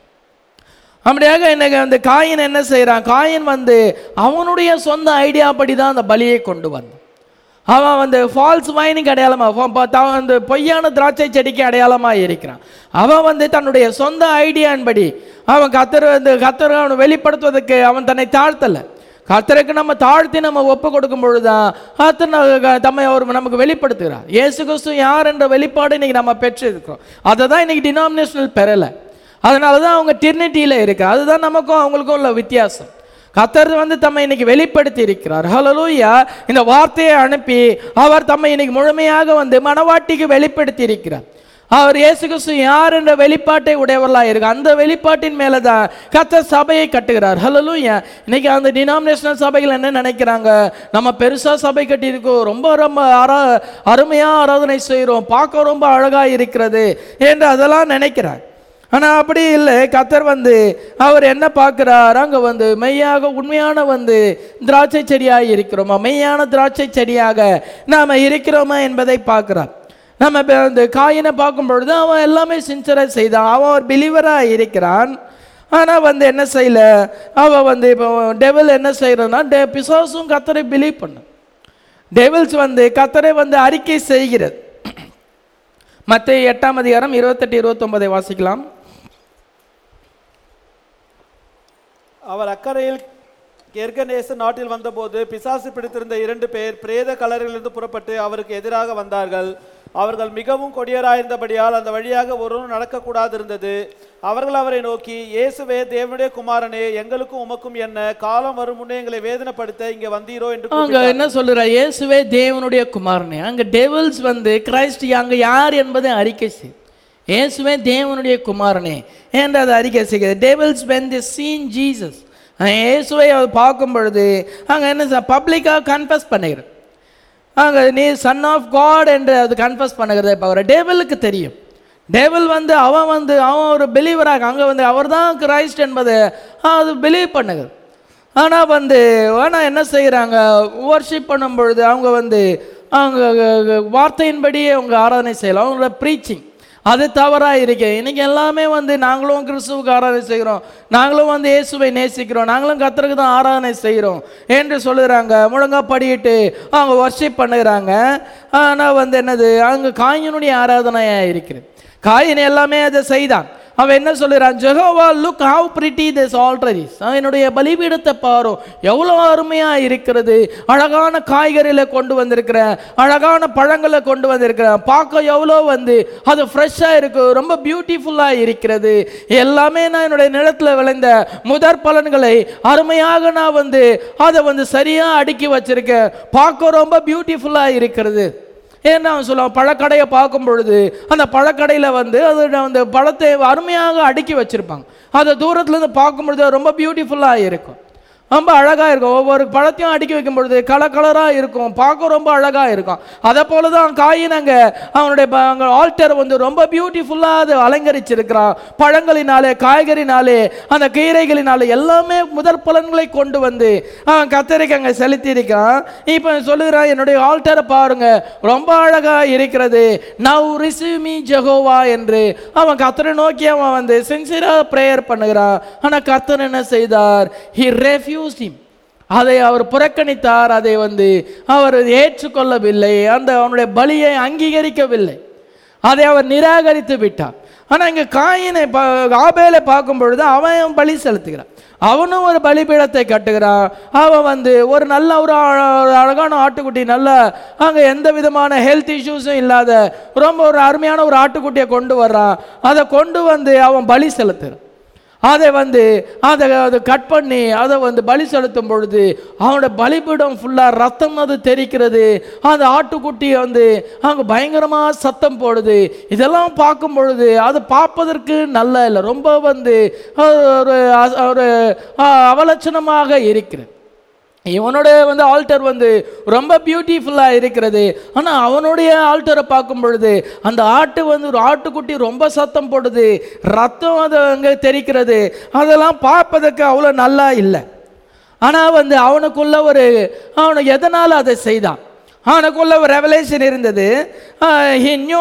அப்படியாக எனக்கு அந்த காயின் என்ன செய்கிறான் காயின் வந்து அவனுடைய சொந்த ஐடியா படி தான் அந்த பலியை கொண்டு வந்தான் அவன் வந்து ஃபால்ஸ் வைனுக்கு அடையாளமாக அந்த பொய்யான திராட்சை செடிக்கு அடையாளமாக இருக்கிறான் அவன் வந்து தன்னுடைய சொந்த ஐடியான்படி அவன் கத்தர் வந்து கத்தர் அவனை வெளிப்படுத்துவதற்கு அவன் தன்னை தாழ்த்தலை கத்தருக்கு நம்ம தாழ்த்தி நம்ம ஒப்பு கொடுக்கும் பொழுதுதான் கத்தர் நம்ம- தம்மை அவர் நமக்கு வெளிப்படுத்துகிறார் இயேசு கிறிஸ்து யார் என்ற வெளிப்பாடு இன்னைக்கு நம்ம பெற்றிருக்கிறோம் அதை தான் இன்னைக்கு டினாமினேஷனல் பெறலை அதனால தான் அவங்க டிர்னிட்டியில் இருக்கு அதுதான் நமக்கும் அவங்களுக்கும் உள்ள வித்தியாசம் கத்தர் வந்து தம்மை இன்னைக்கு வெளிப்படுத்தி இருக்கிறார் ஹalleluya இந்த வார்த்தையை அனுப்பி அவர் தம்மை இன்னைக்கு முழுமையாக வந்து மனவாட்டிக்கு வெளிப்படுத்தி இருக்கிறார் அவர் இயேசு கிறிஸ்து யார் என்ற வெளிப்பாட்டை உடையவர்களாக இருக்கு அந்த வெளிப்பாட்டின் மேலே தான் கத்தர் சபையை கட்டுகிறார் ஹalleluya இன்னைக்கு அந்த டினாமினேஷனல் சபைகள் என்ன நினைக்கிறாங்க நம்ம பெருசா சபை கட்டியிருக்கோம் ரொம்ப ரொம்ப அரா அருமையா ஆராதனை செய்கிறோம் பார்க்க ரொம்ப அழகா இருக்கிறது என்று அதெல்லாம் நினைக்கிறார் ஆனால் அப்படி இல்லை கத்தர் வந்து அவர் என்ன பார்க்குறார் அங்கே வந்து மெய்யாக உண்மையான வந்து திராட்சை செடியாக இருக்கிறோமா மெய்யான திராட்சை செடியாக நாம் இருக்கிறோமா என்பதை பார்க்குறார் நம்ம இப்ப இந்த காயினை பார்க்கும் பொழுது அவன் எல்லாமே சின்சராக செய்தான் அவன் ஒரு பிலீவராக இருக்கிறான் ஆனால் வந்து என்ன செய்யல அவன் வந்து இப்போ டெவல் என்ன செய்கிறான்னா டெ பிசாசும் கத்தரை பிலீவ் பண்ண டெவில்ஸ் வந்து கத்தரை வந்து அறிக்கை செய்கிறது மத்திய எட்டாம் அதிகாரம் இருபத்தெட்டு இருபத்தொன்பதை வாசிக்கலாம் அவர் அக்கறையில் கெர்கனேச நாட்டில் வந்தபோது பிசாசு பிடித்திருந்த இரண்டு பேர் பிரேத கலரிலிருந்து புறப்பட்டு அவருக்கு எதிராக வந்தார்கள் அவர்கள் மிகவும் கொடியராயிருந்தபடியால் அந்த வழியாக ஒருவரும் நடக்கக்கூடாது இருந்தது அவர்கள் அவரை நோக்கி இயேசுவே தேவனுடைய குமாரனே எங்களுக்கும் உமக்கும் என்ன காலம் வரும் முன்னே எங்களை வேதனைப்படுத்த இங்கே வந்தீரோ என்று அங்க என்ன சொல்லுறா இயேசுவே தேவனுடைய குமாரனே அங்க டெவில்ஸ் வந்து கிரைஸ்ட் அங்க யார் என்பதை அறிக்கை செய் இயேசுவே தேவனுடைய குமாரனே என்று அதை அறிக்கை செய்கிறது devils when the seen Jesus இயேசுவை அவர் பார்க்கும் பொழுது அங்க என்ன பப்ளிக்காக கன்ஃபஸ் பண்ணுகிறது அங்க நீ சன் ஆஃப் காட் என்று அது கன்ஃபஸ் பண்ணுகிறதை தவிர டேபிளுக்கு தெரியும் டேபிள் வந்து அவன் வந்து அவன் ஒரு பிலீவராக அங்கே வந்து அவர் தான் கிரைஸ்ட் என்பதை அது பிலீவ் பண்ணுகிறது ஆனால் வந்து ஆனால் என்ன செய்கிறாங்க வர்ஷிப் பண்ணும் பொழுது அவங்க வந்து அவங்க வார்த்தையின்படியே அவங்க ஆராதனை செய்யலாம் அவங்களோட ப்ரீச்சிங் அது தவறாக இருக்கு இன்னைக்கு எல்லாமே வந்து நாங்களும் கிறிஸ்துவுக்கு ஆராதனை செய்கிறோம் நாங்களும் வந்து இயேசுவை நேசிக்கிறோம் நாங்களும் கத்தருக்கு தான் ஆராதனை செய்கிறோம் என்று சொல்லுறாங்க முழங்கா படியிட்டு அவங்க வர்ஷிப் பண்ணுகிறாங்க ஆனால் வந்து என்னது அங்கே காயினுடைய ஆராதனையாக இருக்குது காயின் எல்லாமே அதை செய்தான் அவன் என்ன சொல்லுறான் Jehovah look how pretty this altar is என்னுடைய பலிபீடத்தை பாரு எவ்வளோ அருமையா இருக்கிறது அழகான காய்கறிகளை கொண்டு வந்திருக்கிறேன் அழகான பழங்களை கொண்டு வந்திருக்கிறேன் பார்க்க எவ்வளோ வந்து அது ஃப்ரெஷ்ஷாக இருக்கு ரொம்ப பியூட்டிஃபுல்லாக இருக்கிறது எல்லாமே நான் என்னுடைய நிலத்தில் விளைந்த முதற் பலன்களை அருமையாக நான் வந்து அதை வந்து சரியாக அடுக்கி வச்சிருக்கேன் பார்க்க ரொம்ப பியூட்டிஃபுல்லாக இருக்கிறது ஏன்னா அவன் சொல்லுவான் பழக்கடையை பார்க்கும் பொழுது அந்த பழக்கடையில் வந்து அது அந்த பழத்தை அருமையாக அடுக்கி வச்சிருப்பாங்க அதை தூரத்துலேருந்து பார்க்கும் பொழுது ரொம்ப பியூட்டிஃபுல்லாக இருக்கும் ரொம்ப அழகாக இருக்கும் ஒவ்வொரு பழத்தையும் அடுக்கி வைக்கும் பொழுது கலர் கலராக இருக்கும் பார்க்க ரொம்ப அழகாக இருக்கும் அதை போல தான் காயின் அங்கே அவனுடைய ப- அங்க ஆல்டர் வந்து ரொம்ப பியூட்டிஃபுல்லாக அது அலங்கரிச்சிருக்கிறான் பழங்களினாலே காய்கறினாலே அந்த கீரைகளினாலே எல்லாமே முதற் பலன்களை கொண்டு வந்து அவன் கத்தரிக்கு அங்கே செலுத்தியிருக்கான் இப்போ சொல்லுகிறான் என்னுடைய ஆல்டரை பாருங்க ரொம்ப அழகாக இருக்கிறது நவ் ரிசீவ் மீ ஜெகோவா என்று அவன் கத்தரை நோக்கி அவன் வந்து சின்சியராக ப்ரேயர் பண்ணுகிறான் ஆனால் கத்தர் என்ன செய்தார் ஹி ரெஃப்யூஸ் him அதை அவர் புறக்கணித்தார் அதை வந்து அவர் ஏற்றுக்கொள்ளவில்லை அந்த அவனுடைய பலியை அங்கீகரிக்கவில்லை அதை அவர் நிராகரித்து விட்டார் ஆனால் இங்கே காயினை பா ஆபேலை பார்க்கும் பொழுது அவன் பலி செலுத்துகிறான் அவனும் ஒரு பலிபீடத்தை கட்டுகிறான் அவன் வந்து ஒரு நல்ல ஒரு அழ- ஒரு அழகான ஆட்டுக்குட்டி நல்ல அங்கே எந்த விதமான ஹெல்த் இஷ்யூஸும் இல்லாத ரொம்ப ஒரு அருமையான ஒரு ஆட்டுக்குட்டியை கொண்டு வர்றான் அதை கொண்டு வந்து அவன் பலி செலுத்துகிறான் அதை வந்து அதை அதை கட் பண்ணி அதை வந்து பலி செலுத்தும் பொழுது அவனோட பலிபீடம் ஃபுல்லாக ரத்தம் அது தெரிக்கிறது அந்த ஆட்டுக்குட்டி வந்து அங்கே பயங்கரமாக சத்தம் போடுது இதெல்லாம் பார்க்கும் பொழுது அது பார்ப்பதற்கு நல்ல இல்லை ரொம்ப வந்து அஹ், ஒரு அ- ஒரு அஹ், அவலட்சணமாக இருக்கிறது இவனோட வந்து ஆல்டர் வந்து ரொம்ப பியூட்டிஃபுல்லாக இருக்கிறது ஆனால் அவனுடைய ஆல்டரை பார்க்கும் பொழுது அந்த ஆட்டு வந்து ஒரு ஆட்டுக்குட்டி ரொம்ப சத்தம் போடுது ரத்தம் அது அங்கே தெரிக்கிறது அதெல்லாம் பார்ப்பதற்கு அவ்வளோ நல்லா இல்லை ஆனால் வந்து அவனுக்குள்ள ஒரு அவனை எதனால் அதை செய்தான் அவனுக்குள்ள ஒரு ரெவலேஷன் இருந்தது he knew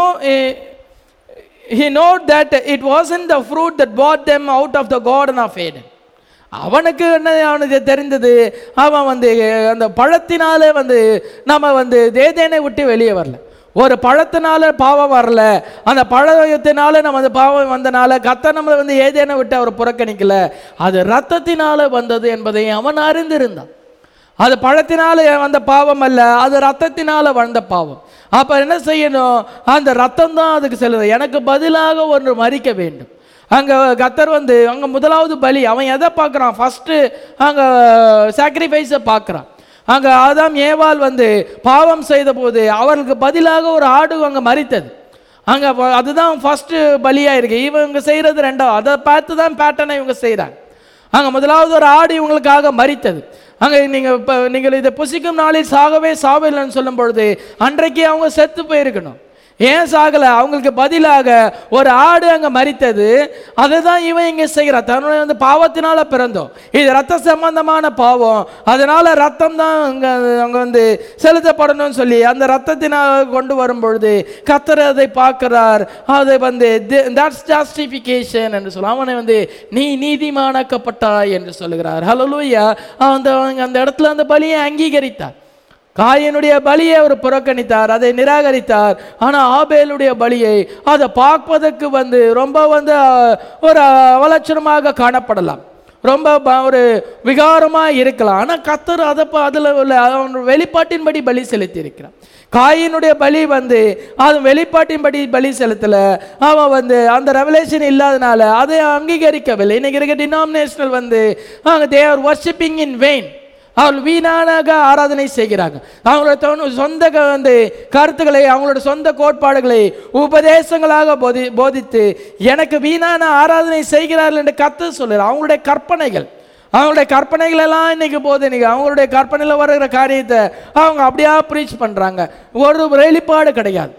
he know that it wasn't the fruit that brought them out of the garden of Eden அவனுக்கு என்ன அவனுக்கு தெரிந்தது அவன் வந்து அந்த பழத்தினாலே வந்து நம்ம வந்து தேதேனை விட்டு வெளியே வரல ஒரு பழத்தினால பாவம் வரல அந்த பழத்தினால நம்ம அந்த பாவம் வந்தனால கத்த நம்மளை வந்து ஏதேனை விட்டு அவர் புறக்கணிக்கல அது ரத்தத்தினால வந்தது என்பதை அவன் அறிந்திருந்தான் அது பழத்தினால வந்த பாவம் அல்ல அது ரத்தத்தினால வந்த பாவம் அப்ப என்ன செய்யணும் அந்த ரத்தம் தான் அதுக்கு செல்லுது எனக்கு பதிலாக ஒன்று மறிக்க வேண்டும் அங்க கத்தர் வந்து அங்க முதலாவது பலி அவன் எதை பார்க்கறான் ஃபர்ஸ்ட் அங்க சாக்ரிஃபைஸை பார்க்கறான் அங்க ஆதாம் ஏவாள் வந்து பாவம் செய்த போது அவர்களுக்கு பதிலாக ஒரு ஆடு அங்க மறித்தது அங்க ப- அதுதான் ஃபர்ஸ்ட் பலியா இருக்கு இவங்க செய்யறது ரெண்டாவது அதை பார்த்து தான் பேட்டர்னை இவங்க செய்றாங்க அங்க முதலாவது ஒரு ஆடு இவங்களுக்காக மறித்தது அங்க நீங்க இப்ப நீங்கள் இதை புசிக்கும் நாளில் சாகவே சாவில்லைன்னு சொல்லும் பொழுது அன்றைக்கு அவங்க செத்து போயிருக்கணும் ஏன் சாகல அவங்களுக்கு பதிலாக ஒரு ஆடு அங்க மறித்தது அதுதான் இவன் இங்க செய்கிறான் தன்னுடைய வந்து பாவத்தினால பிறந்தோம் இது ரத்த சம்பந்தமான பாவம் அதனால ரத்தம் தான் அங்க அங்க வந்து செலுத்தப்படணும்னு சொல்லி அந்த ரத்தத்தினால் கொண்டு வரும் பொழுது கத்தர் அதை பார்க்கிறார் அதை வந்து தட்ஸ் ஜாஸ்டிஃபிகேஷன் என்று சொல்ல அவனை வந்து நீ நீதிமானாக்கப்பட்டாய் என்று சொல்லுகிறார் ஹalleluya அந்த அந்த இடத்துல அந்த பலியை அங்கீகரித்தார் காயனுடைய பலியை அவர் புறக்கணித்தார் அதை நிராகரித்தார் ஆனா ஆபேலுடைய பலியை அதை பார்ப்பதற்கு வந்து ரொம்ப வந்து அஹ், ஒரு அவலட்சணமாக காணப்படலாம் ரொம்ப ப- ஒரு விகாரமா இருக்கலாம் ஆனா கத்தர் அதை ப- அதுல உள்ள அவன் வெளிப்பாட்டின்படி பலி செலுத்தி இருக்கிறான் காயினுடைய பலி வந்து அது வெளிப்பாட்டின்படி பலி செலுத்தல அவன் வந்து அந்த ரெவலேஷன் இல்லாதனால அதை அங்கீகரிக்கவில்லை இன்னைக்கு இருக்க டினாமினேஷனல் வந்து அவங்க தேவர் வர்ஷிப்பிங் இன் வெயின் அவர்கள் வீணானாக ஆராதனை செய்கிறாங்க அவங்களோட தொ- சொந்த க- வந்து கருத்துக்களை அவங்களோட சொந்த கோட்பாடுகளை உபதேசங்களாக போதி போதித்து எனக்கு வீணான ஆராதனை செய்கிறார்கள் என்று கத்து சொல்லுறார் அவங்களுடைய கற்பனைகள் அவங்களுடைய கற்பனைகள் எல்லாம் இன்னைக்கு போகுது இன்னைக்கு அவங்களுடைய கற்பனையில் வருகிற காரியத்தை அவங்க அப்படியா ப்ரீச் பண்றாங்க ஒரு வெளிப்பாடு கிடையாது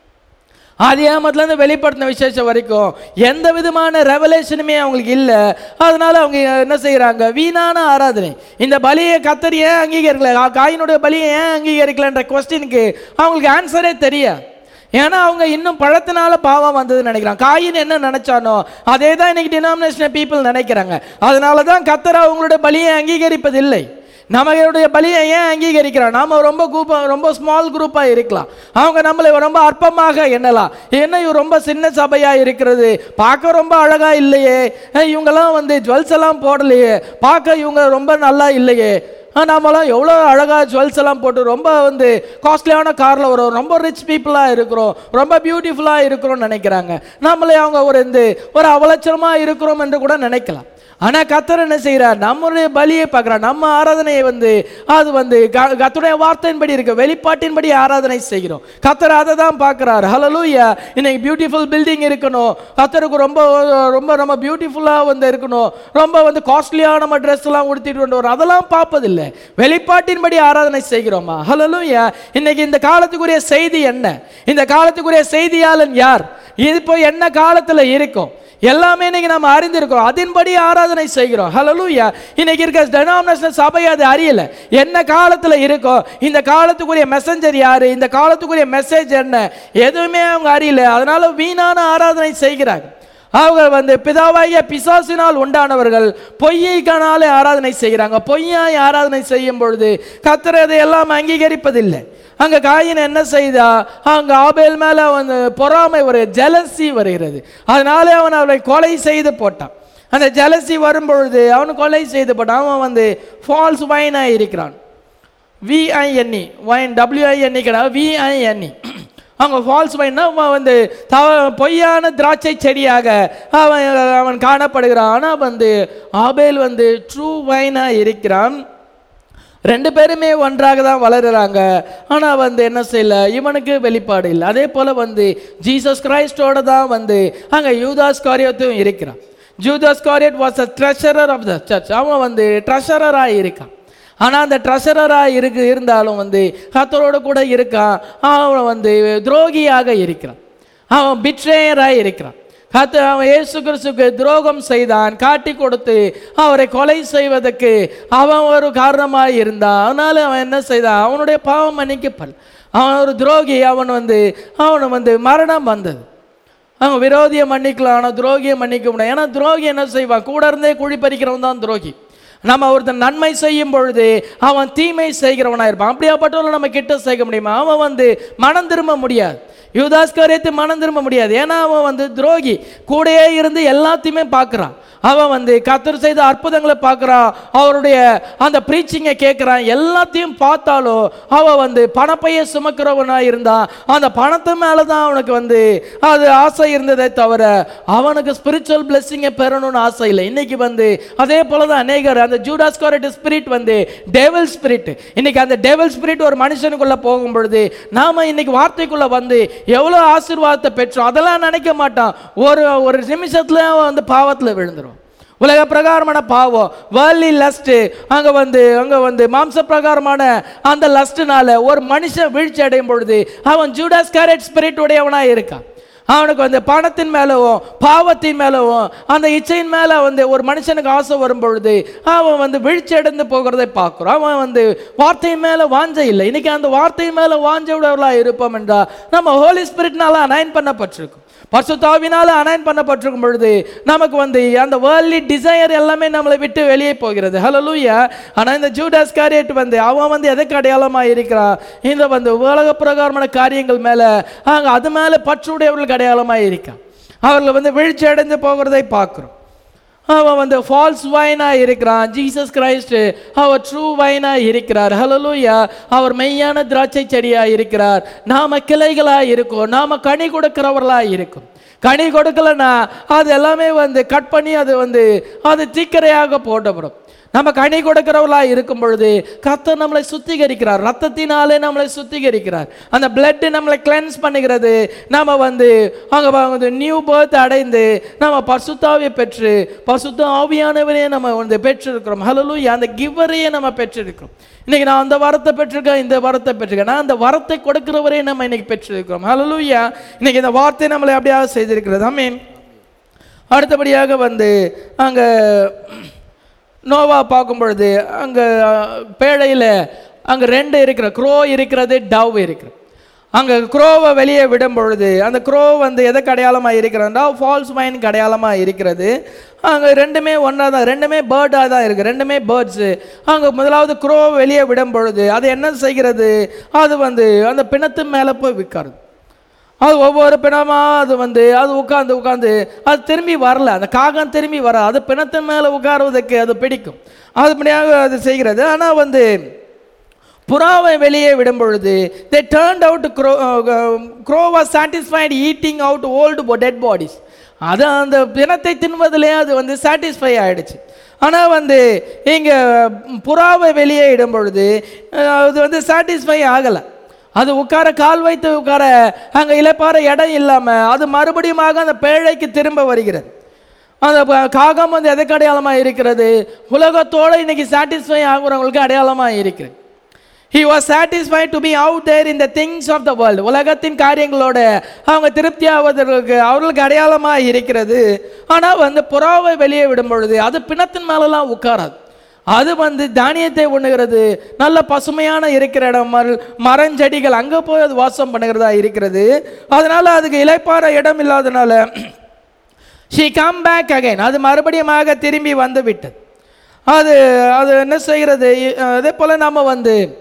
ஆதியாமத்துலேருந்து வெளிப்படுத்தின விசேஷம் வரைக்கும் எந்த விதமான ரெவலேஷனுமே அவங்களுக்கு இல்லை அதனால அவங்க என்ன செய்கிறாங்க வீணான ஆராதனை இந்த பலியை கத்தர் ஏன் அங்கீகரிக்கல கா- காயினுடைய பலியை ஏன் அங்கீகரிக்கலன்ற கொஸ்டினுக்கு அவங்களுக்கு ஆன்சரே தெரியாது ஏன்னா அவங்க இன்னும் பழத்தினால பாவம் வந்ததுன்னு நினைக்கிறாங்க காயின் என்ன நினைச்சானோ அதே தான் இன்னைக்கு டினாமினேஷன் பீப்புள் நினைக்கிறாங்க அதனால தான் கத்தர் அவங்களுடைய பலியை அங்கீகரிப்பதில்லை நம்மளுடைய பலியை ஏன் அங்கீகரிக்கிறோம் நாம ரொம்ப குரூப் ரொம்ப ஸ்மால் குரூப்பாக இருக்கலாம் அவங்க நம்மளை ரொம்ப அற்பமாக எண்ணலாம் என்ன இவங்க ரொம்ப சின்ன சபையா இருக்கிறது பார்க்க ரொம்ப அழகா இல்லையே அஹ் இவங்கெல்லாம் வந்து ஜுவல்ஸ் எல்லாம் போடலையே பார்க்க இவங்க ரொம்ப நல்லா இல்லையே ஆஹ் நாமெல்லாம் எவ்வளோ அழகாக ஜுவல்ஸ் எல்லாம் போட்டு ரொம்ப வந்து காஸ்ட்லியான காரில் வரும் ரொம்ப ரிச் பீப்புளாக இருக்கிறோம் ரொம்ப பியூட்டிஃபுல்லாக இருக்கிறோம்னு நினைக்கிறாங்க நம்மளே அவங்க ஒரு இந்த ஒரு அவலட்சணமாக இருக்கிறோம் என்று கூட நினைக்கலாம் ஆனால் கத்தர் என்ன செய்கிறார் நம்முடைய பலியை பார்க்குறார் நம்ம ஆராதனையை வந்து அது வந்து க- கர்த்தருடைய வார்த்தையின்படி இருக்கு வெளிப்பாட்டின்படி ஆராதனை செய்கிறோம் கத்தர் அதை தான் பார்க்குறார் ஹலலூயா இன்னைக்கு பியூட்டிஃபுல் பில்டிங் இருக்கணும் கத்தருக்கு ரொம்ப ரொம்ப ரொம்ப பியூட்டிஃபுல்லாக வந்து இருக்கணும் ரொம்ப வந்து காஸ்ட்லியாக நம்ம ட்ரெஸ் எல்லாம் உடுத்திட்டு கொண்டு வரோம் அதெல்லாம் பார்ப்பதில்லை வெளிப்பாட்டின்படி ஆராதனை செய்கிறோமா ஹலலூயா இன்னைக்கு இந்த காலத்துக்குரிய செய்தி என்ன இந்த காலத்துக்குரிய செய்தியாளன் யார் இது இப்போ என்ன காலத்தில் இருக்கும் எல்லாமே இன்னைக்கு நம்ம அறிந்திருக்கிறோம் அதன்படி ஆராதனை செய்கிறோம் ஹalleluya இன்னைக்கு இருக்க டெனாமினேஷன் சபை அது அறியல என்ன காலத்துல இருக்கோ இந்த காலத்துக்குரிய மெசஞ்சர் யாரு இந்த காலத்துக்குரிய மெசேஜ் என்ன எதுவுமே அவங்க அறியல அதனால வீணான ஆராதனை செய்கிறாங்க அவங்க வந்து பிதாவாகிய பிசாசினால் உண்டானவர்கள் பொய்யைக்கானாலே ஆராதனை செய்கிறாங்க பொய்யாய் ஆராதனை செய்யும் பொழுது கத்தர் அதை எல்லாம் அங்கீகரிப்பதில்லை அங்க காயின் என்ன செய்தா அங்க ஆபேல் மேல வந்து பொறாமை ஒரு ஜெலசி வருகிறது அதனாலே அவன் அவரை கொலை செய்து போட்டான் அந்த ஜெலசி வரும்பொழுது அவன் கொலை செய்து போட்டான் அவன் வந்து ஃபால்ஸ் வைனாக இருக்கிறான் விஐஎன்இ வைன் டபிள்யூஐஎன்இ கிடையாது விஐஎன்இ அவங்க ஃபால்ஸ் வைன்னா அவன் வந்து தவ பொய்யான திராட்சை செடியாக அவன் அவன் காணப்படுகிறான் ஆனால் வந்து ஆபேல் வந்து ட்ரூ வைனாக இருக்கிறான் ரெண்டு பேருமே ஒன்றாக தான் வளருறாங்க ஆனால் வந்து என்ன செய்யல இவனுக்கு வெளிப்பாடு இல்லை அதே போல் வந்து ஜீசஸ் கிரைஸ்டோட தான் வந்து அங்கே யூதாஸ் காரியத்தும் இருக்கிறான் Judas Iscariot was a treasurer of the church அவன் வந்து ட்ரெஷரராக இருக்கான் ஆனால் அந்த ட்ரெஷரராக இருக்கு இருந்தாலும் வந்து கத்தரோட கூட இருக்கான் அவன் வந்து துரோகியாக இருக்கிறான் அவன் பிட்ரேயராக இருக்கிறான் கத்த அவன் இயேசு கிறிஸ்துக்கு துரோகம் செய்தான் காட்டி கொடுத்து அவரை கொலை செய்வதற்கு அவன் ஒரு காரணமாக இருந்தான் அதனால அவன் என்ன செய்தான் அவனுடைய பாவம் மன்னிக்கப்பல் அவன் ஒரு துரோகி அவன் வந்து அவனை வந்து மரணம் வந்தது அவன் விரோதியை மன்னிக்கலாம் ஆனால் துரோகியை மன்னிக்க முடியாது ஏன்னா துரோகி என்ன செய்வான் கூட இருந்தே குழி பறிக்கிறவன் தான் துரோகி நம்ம ஒருத்தன் நன்மை செய்யும் பொழுது அவன் தீமை செய்கிறவனாக இருப்பான் அப்படியாப்பட்டவனை நம்ம கிட்ட செய்ய முடியுமா அவன் வந்து மனம் திரும்ப முடியாது யூதாஸ் காரியத்தை மனம் திரும்ப முடியாது ஏன்னா அவன் வந்து துரோகி கூடயே இருந்து எல்லாத்தையுமே பார்க்குறான் அவன் வந்து கத்தர் செய்த அற்புதங்களை பார்க்குறான் அவருடைய அந்த ப்ரீச்சிங்கை கேட்குறான் எல்லாத்தையும் பார்த்தாலும் அவன் வந்து பணப்பையை சுமக்கிறவனாக இருந்தான் அந்த பணத்து மேலே தான் அவனுக்கு வந்து அது ஆசை இருந்ததே தவிர அவனுக்கு ஸ்பிரிச்சுவல் பிளெஸ்ஸிங்கை பெறணும்னு ஆசை இல்லை இன்னைக்கு வந்து அதே போல தான் அநேகர் அந்த ஜூடாஸ் காரட் ஸ்பிரிட் வந்து டேவல் ஸ்பிரிட் இன்னைக்கு அந்த டேவல் ஸ்பிரிட் ஒரு மனுஷனுக்குள்ள போகும் பொழுது நாம இன்னைக்கு வார்த்தைக்குள்ள வந்து எவ்வளோ ஆசீர்வாதத்தை பெற்றோம் அதெல்லாம் நினைக்க மாட்டான் ஒரு ஒரு நிமிஷத்துல அவன் வந்து பாவத்தில் விழுந்துரும் உலக பிரகாரமான பாவம் வேர்லி லஸ்ட்டு அங்கே வந்து அங்கே வந்து மாம்ச பிரகாரமான அந்த லஸ்ட்டுனால ஒரு மனுஷன் வீழ்ச்சி அடையும் பொழுது அவன் ஜூடாஸ் கேரட் ஸ்பிரிட் உடையவனாக இருக்கான் அவனுக்கு வந்து பணத்தின் மேலவும் பாவத்தின் மேலவும் அந்த இச்சையின் மேலே வந்து ஒரு மனுஷனுக்கு ஆசை வரும் பொழுது அவன் வந்து வீழ்ச்சி அடைந்து போகிறதை பார்க்குறான் அவன் வந்து வார்த்தையின் மேலே வாஞ்ச இல்லை இன்னைக்கு அந்த வார்த்தையின் மேலே வாஞ்ச உடையவர்களாக இருப்போம் என்றால் நம்ம ஹோலி ஸ்பிரிட்னால அனைன் பண்ணப்பட்டிருக்கும் பசுத்தாவினால அனைன் பண்ணப்பட்டிருக்கும் பொழுது நமக்கு வந்து அந்த வேர்ல்ட்லி டிசையர் எல்லாமே நம்மளை விட்டு வெளியே போகிறது ஹலோ லூயா ஆனால் இந்த ஜூடாஸ் காரியட் வந்து அவன் வந்து எதுக்கு அடையாளமாக இருக்கிறான் இந்த வந்து உலக பிரகாரமான காரியங்கள் மேலே அங்கே அது மேலே பற்றுடையவர்களுக்கு அடையாளமாக இருக்கான் அவர்கள் வந்து வீழ்ச்சி அடைந்து போகிறதை பார்க்குறோம் அவன் வந்து ஃபால்ஸ் வைனா இருக்கிறான் ஜீசஸ் கிரைஸ்ட் அவர் ட்ரூ வைனா இருக்கிறார் ஹலலூயா அவர் மெய்யான திராட்சை செடியா இருக்கிறார் நாம கிளைகளா இருக்கோம் நாம கனி கொடுக்கிறவர்களா இருக்கும் கனி கொடுக்கலன்னா அது எல்லாமே வந்து கட் பண்ணி அது வந்து அது தீக்கரையாக போட்டப்படும் நம்ம கனி கொடுக்கிறவர்களா இருக்கும் பொழுது கர்த்தர் நம்மளை சுத்திகரிக்கிறார் ரத்தத்தினாலே நம்மளை சுத்திகரிக்கிறார் அந்த பிளட் நம்மளை கிளென்ஸ் பண்ணுகிறது நம்ம வந்து அங்கே வந்து நியூ பர்த் அடைந்து நம்ம பசுத்தாவை பெற்று பசுத்த ஆவியானவரையே நம்ம வந்து பெற்றிருக்கிறோம் ஹலலூயா அந்த கிவரையே நம்ம பெற்றிருக்கிறோம் இன்னைக்கு நான் அந்த வரத்தை பெற்றிருக்கேன் இந்த வரத்தை பெற்றிருக்கேன் நான் அந்த வரத்தை கொடுக்கிறவரே நம்ம இன்னைக்கு பெற்றிருக்கிறோம் ஹலலூயா இன்னைக்கு இந்த வார்த்தை நம்மளை அப்படியாக செய்திருக்கிறது ஆமீன் அடுத்தபடியாக வந்து அங்கே நோவா பார்க்கும் பொழுது அங்கே பேழையில் அங்கே ரெண்டு இருக்கிற க்ரோ இருக்கிறது டவ் இருக்கிறது அங்கே க்ரோவை வெளியே விடும் பொழுது அந்த க்ரோ வந்து எதுக்கு அடையாளமாக இருக்கிறதுனா ஃபால்ஸ் மைனுக்கு அடையாளமாக இருக்கிறது அங்கே ரெண்டுமே ஒன்றா தான் ரெண்டுமே பேர்டாக தான் இருக்குது ரெண்டுமே பேர்ட்ஸு அங்கே முதலாவது க்ரோ வெளியே விடும் பொழுது அது என்ன செய்கிறது அது வந்து அந்த பிணத்து மேலே போய் விற்காது அது ஒவ்வொரு பிணமாக அது வந்து அது உட்காந்து உட்காந்து அது திரும்பி வரல அந்த காகம் திரும்பி வர அது பிணத்தின் மேலே உட்காருவதற்கு அது பிடிக்கும் அதுபடியாக அது செய்கிறது ஆனால் வந்து புறாவை வெளியே விடும் பொழுது they turned out crow crow was satisfied eating out old dead bodies அது அந்த பிணத்தை தின்வதிலே அது வந்து சாட்டிஸ்ஃபை ஆயிடுச்சு ஆனால் வந்து இங்கே புறாவை வெளியே இடும் பொழுது அஹ், அது வந்து சாட்டிஸ்ஃபை ஆகலை அது உட்கார கால் வைத்து உட்கார அங்கே இலைப்பாற இடம் இல்லாமல் அது மறுபடியுமாக அந்த பேழைக்கு திரும்ப வருகிறது அந்த ப- காகம் வந்து எதுக்கு அடையாளமாக இருக்கிறது உலகத்தோடு இன்னைக்கு சாட்டிஸ்ஃபை ஆகுறவங்களுக்கு அடையாளமாக இருக்கிறது he was satisfied to be out there in the things of the world உலகத்தின் காரியங்களோட அவங்க திருப்தி ஆவதற்கு அவர்களுக்கு அடையாளமாக இருக்கிறது ஆனால் வந்து புறாவை வெளியே விடும் பொழுது அது பிணத்தின் மேலெல்லாம் உட்காராது அது வந்து தானியத்தை உண்ணுகிறது நல்ல பசுமையான இருக்கிற இடம் மர- மரஞ்செடிகள் அங்கே போய் அது வாசம் பண்ணுகிறதா இருக்கிறது அதனால அதுக்கு இலைப்பாற இடம் இல்லாதனால ஷீ கம் பேக் அகைன் அது மறுபடியுமாக திரும்பி வந்து விட்டது அது அது என்ன செய்கிறது இ- அதே போல் நம்ம வந்து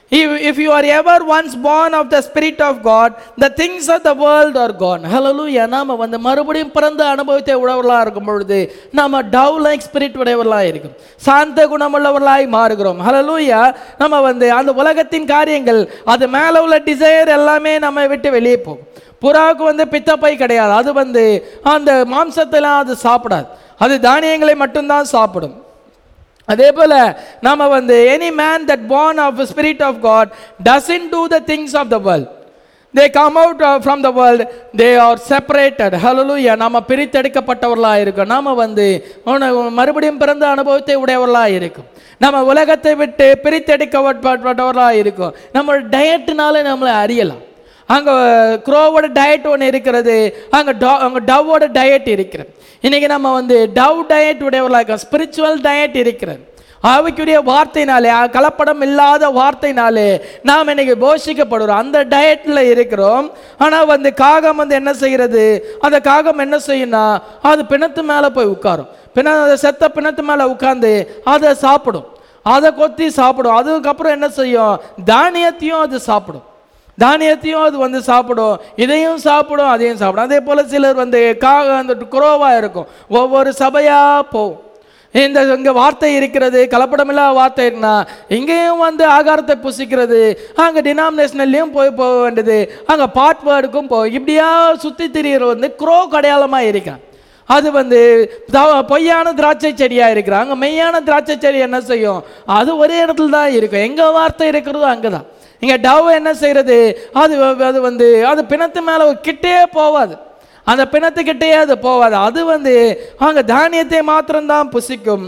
If, if you are ever once born of the Spirit of God, the things of the world are gone. Hallelujah. நாம வந்து மறுபடியும் பிறந்த அனுபவத்தை உடையவர்களாக இருக்கும் பொழுது நாம டவ் லைக் ஸ்பிரிட் உடையவர்களாக இருக்கும் சாந்த குணமுள்ளவர்களாய் மாறுகிறோம் ஹalleluya நம்ம வந்து அந்த உலகத்தின் காரியங்கள் அது மேலே உள்ள டிசைர் எல்லாமே நம்ம விட்டு வெளியே போகும் புறாவுக்கு வந்து பித்தப்பை கிடையாது அது வந்து அந்த மாம்சத்தெல்லாம் அது சாப்பிடாது அது தானியங்களை மட்டும்தான் சாப்பிடும் அதே போல நாம வந்து any man that born of spirit of God doesn't do the things of the world they come out uh, from the world they are separated hallelujah நாம பிரித்தெடுக்கப்பட்டவர்களாக இருக்கோம் நாம வந்து உன- மறுபடியும் பிறந்த அனுபவத்தை உடையவர்களாக இருக்கும் நம்ம உலகத்தை விட்டு பிரித்தெடுக்கப்பட்டவர்களாக இருக்கும் நம்ம டயட்னால நம்மளை அறியலாம் அங்கே க்ரோவோட டயட் ஒன்று இருக்கிறது அங்கே டவ் அங்கே டவ்வோட டயட் இருக்கிறது இன்னைக்கு நம்ம வந்து டவ் டயட் உடையவர்களாக இருக்கோம் ஸ்பிரிச்சுவல் டயட் இருக்கிறது ஆவிக்குரிய வார்த்தைனாலே அ- கலப்படம் இல்லாத வார்த்தைனாலே நாம் இன்னைக்கு போஷிக்கப்படுறோம் அந்த டயட்டில் இருக்கிறோம் ஆனால் வந்து காகம் வந்து என்ன செய்கிறது அந்த காகம் என்ன செய்யும்னா அது பிணத்து மேலே போய் உட்காரும் பிண அந்த செத்த பிணத்து மேலே உட்காந்து அதை சாப்பிடும் அதை கொத்தி சாப்பிடும் அதுக்கப்புறம் என்ன செய்யும் தானியத்தையும் அது சாப்பிடும் தானியத்தையும் அது வந்து சாப்பிடும் இதையும் சாப்பிடும் அதையும் சாப்பிடும் அதே போல் சிலர் வந்து காக அந்த குரோவாக இருக்கும் ஒவ்வொரு சபையாக போகும் இந்த இங்கே வார்த்தை இருக்கிறது கலப்படமில்லாத வார்த்தை இருக்குன்னா இங்கேயும் வந்து ஆகாரத்தை புசிக்கிறது அங்கே டினாமினேஷனல்லையும் போய் போக வேண்டியது அங்கே பாட்வேர்டுக்கும் போ இப்படியா சுற்றி திரியிற வந்து குரோ அடையாளமாக இருக்கான் அது வந்து த- பொய்யான திராட்சை செடியாக இருக்கிறான் அங்கே மெய்யான திராட்சை செடி என்ன செய்யும் அது ஒரே இடத்துல தான் இருக்கும் எங்கே வார்த்தை இருக்கிறதோ அங்கே தான் இங்கே டவ் என்ன செய்கிறது அது வ- அது வந்து அது பிணத்து மேலே கிட்டே போவாது அந்த பிணத்துக்கிட்டே அது போவாது அது வந்து அங்கே தானியத்தை மாத்திரம்தான் புசிக்கும்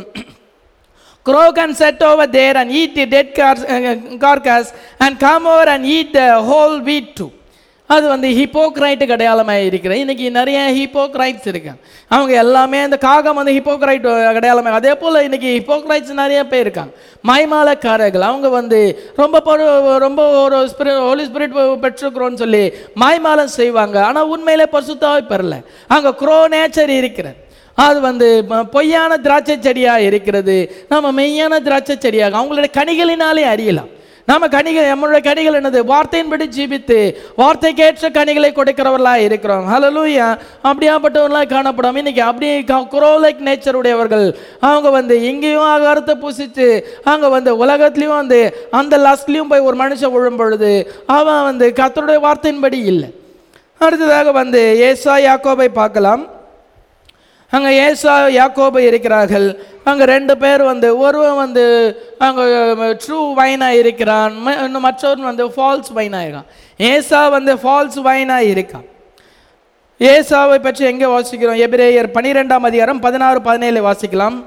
crow can set over there and eat the dead car- uh, carcass and come over and eat the whole wheat too அது வந்து ஹிப்போக்ரைட்டுக்கு அடையாளமாக இருக்கிறது இன்னைக்கு நிறைய ஹிப்போக்ரைட்ஸ் இருக்கு அவங்க எல்லாமே இந்த காகம் வந்து ஹிப்போக்ரைட் அடையாளமாக அதே போல் இன்னைக்கு ஹிப்போக்ரைட்ஸ் நிறைய பேர் இருக்காங்க மாய்மாலக்காரர்கள் அவங்க வந்து ரொம்ப பொரு- ரொம்ப ஒரு ஸ்பிரிட் ஹோலி ஸ்பிரிட் பெற்றுக்கிறோன்னு சொல்லி மாய்மாலம் செய்வாங்க ஆனால் உண்மையிலே பசுத்தாவை பெறல அங்கே க்ரோ நேச்சர் இருக்கிறது அது வந்து ம- பொய்யான திராட்சை செடியாக இருக்கிறது நம்ம மெய்யான திராட்சை செடியாக அவங்களுடைய கனிகளினாலே அறியலாம் நாம கனிகள் நம்மளுடைய கனிகள் என்னது வார்த்தையின்படி ஜீவித்து வார்த்தைக்கேற்ற கனிகளை கொடுக்கிறவர்களாக இருக்கிறோம் ஹalleluya அப்படியாப்பட்டவர்களாக காணப்படும் இன்னைக்கு அப்படியே குரோலைக் நேச்சர் உடையவர்கள் அவங்க வந்து இங்கேயும் ஆகாரத்தை புசித்து அங்கே வந்து உலகத்துலேயும் வந்து அந்த லஸ்ட்லேயும் போய் ஒரு மனுஷன் விழும் பொழுது அவன் வந்து கர்த்தருடைய வார்த்தையின்படி இல்லை அடுத்ததாக வந்து ஏசா யாக்கோபை பார்க்கலாம் அங்கே ஏசா யாக்கோபு இருக்கிறார்கள் அங்கே ரெண்டு பேர் வந்து ஒருவன் வந்து அங்கே ட்ரூ வைனாக இருக்கிறான் ம- இன்னும் மற்றவன் வந்து ஃபால்ஸ் வைனாக இருக்கான் ஏசா வந்து ஃபால்ஸ் வைனாக இருக்கான் ஏசாவை பற்றி எங்கே வாசிக்கிறோம் எபிரேயர் பனிரெண்டாம் அதிகாரம் பதினாறு பதினேழு வாசிக்கலாம்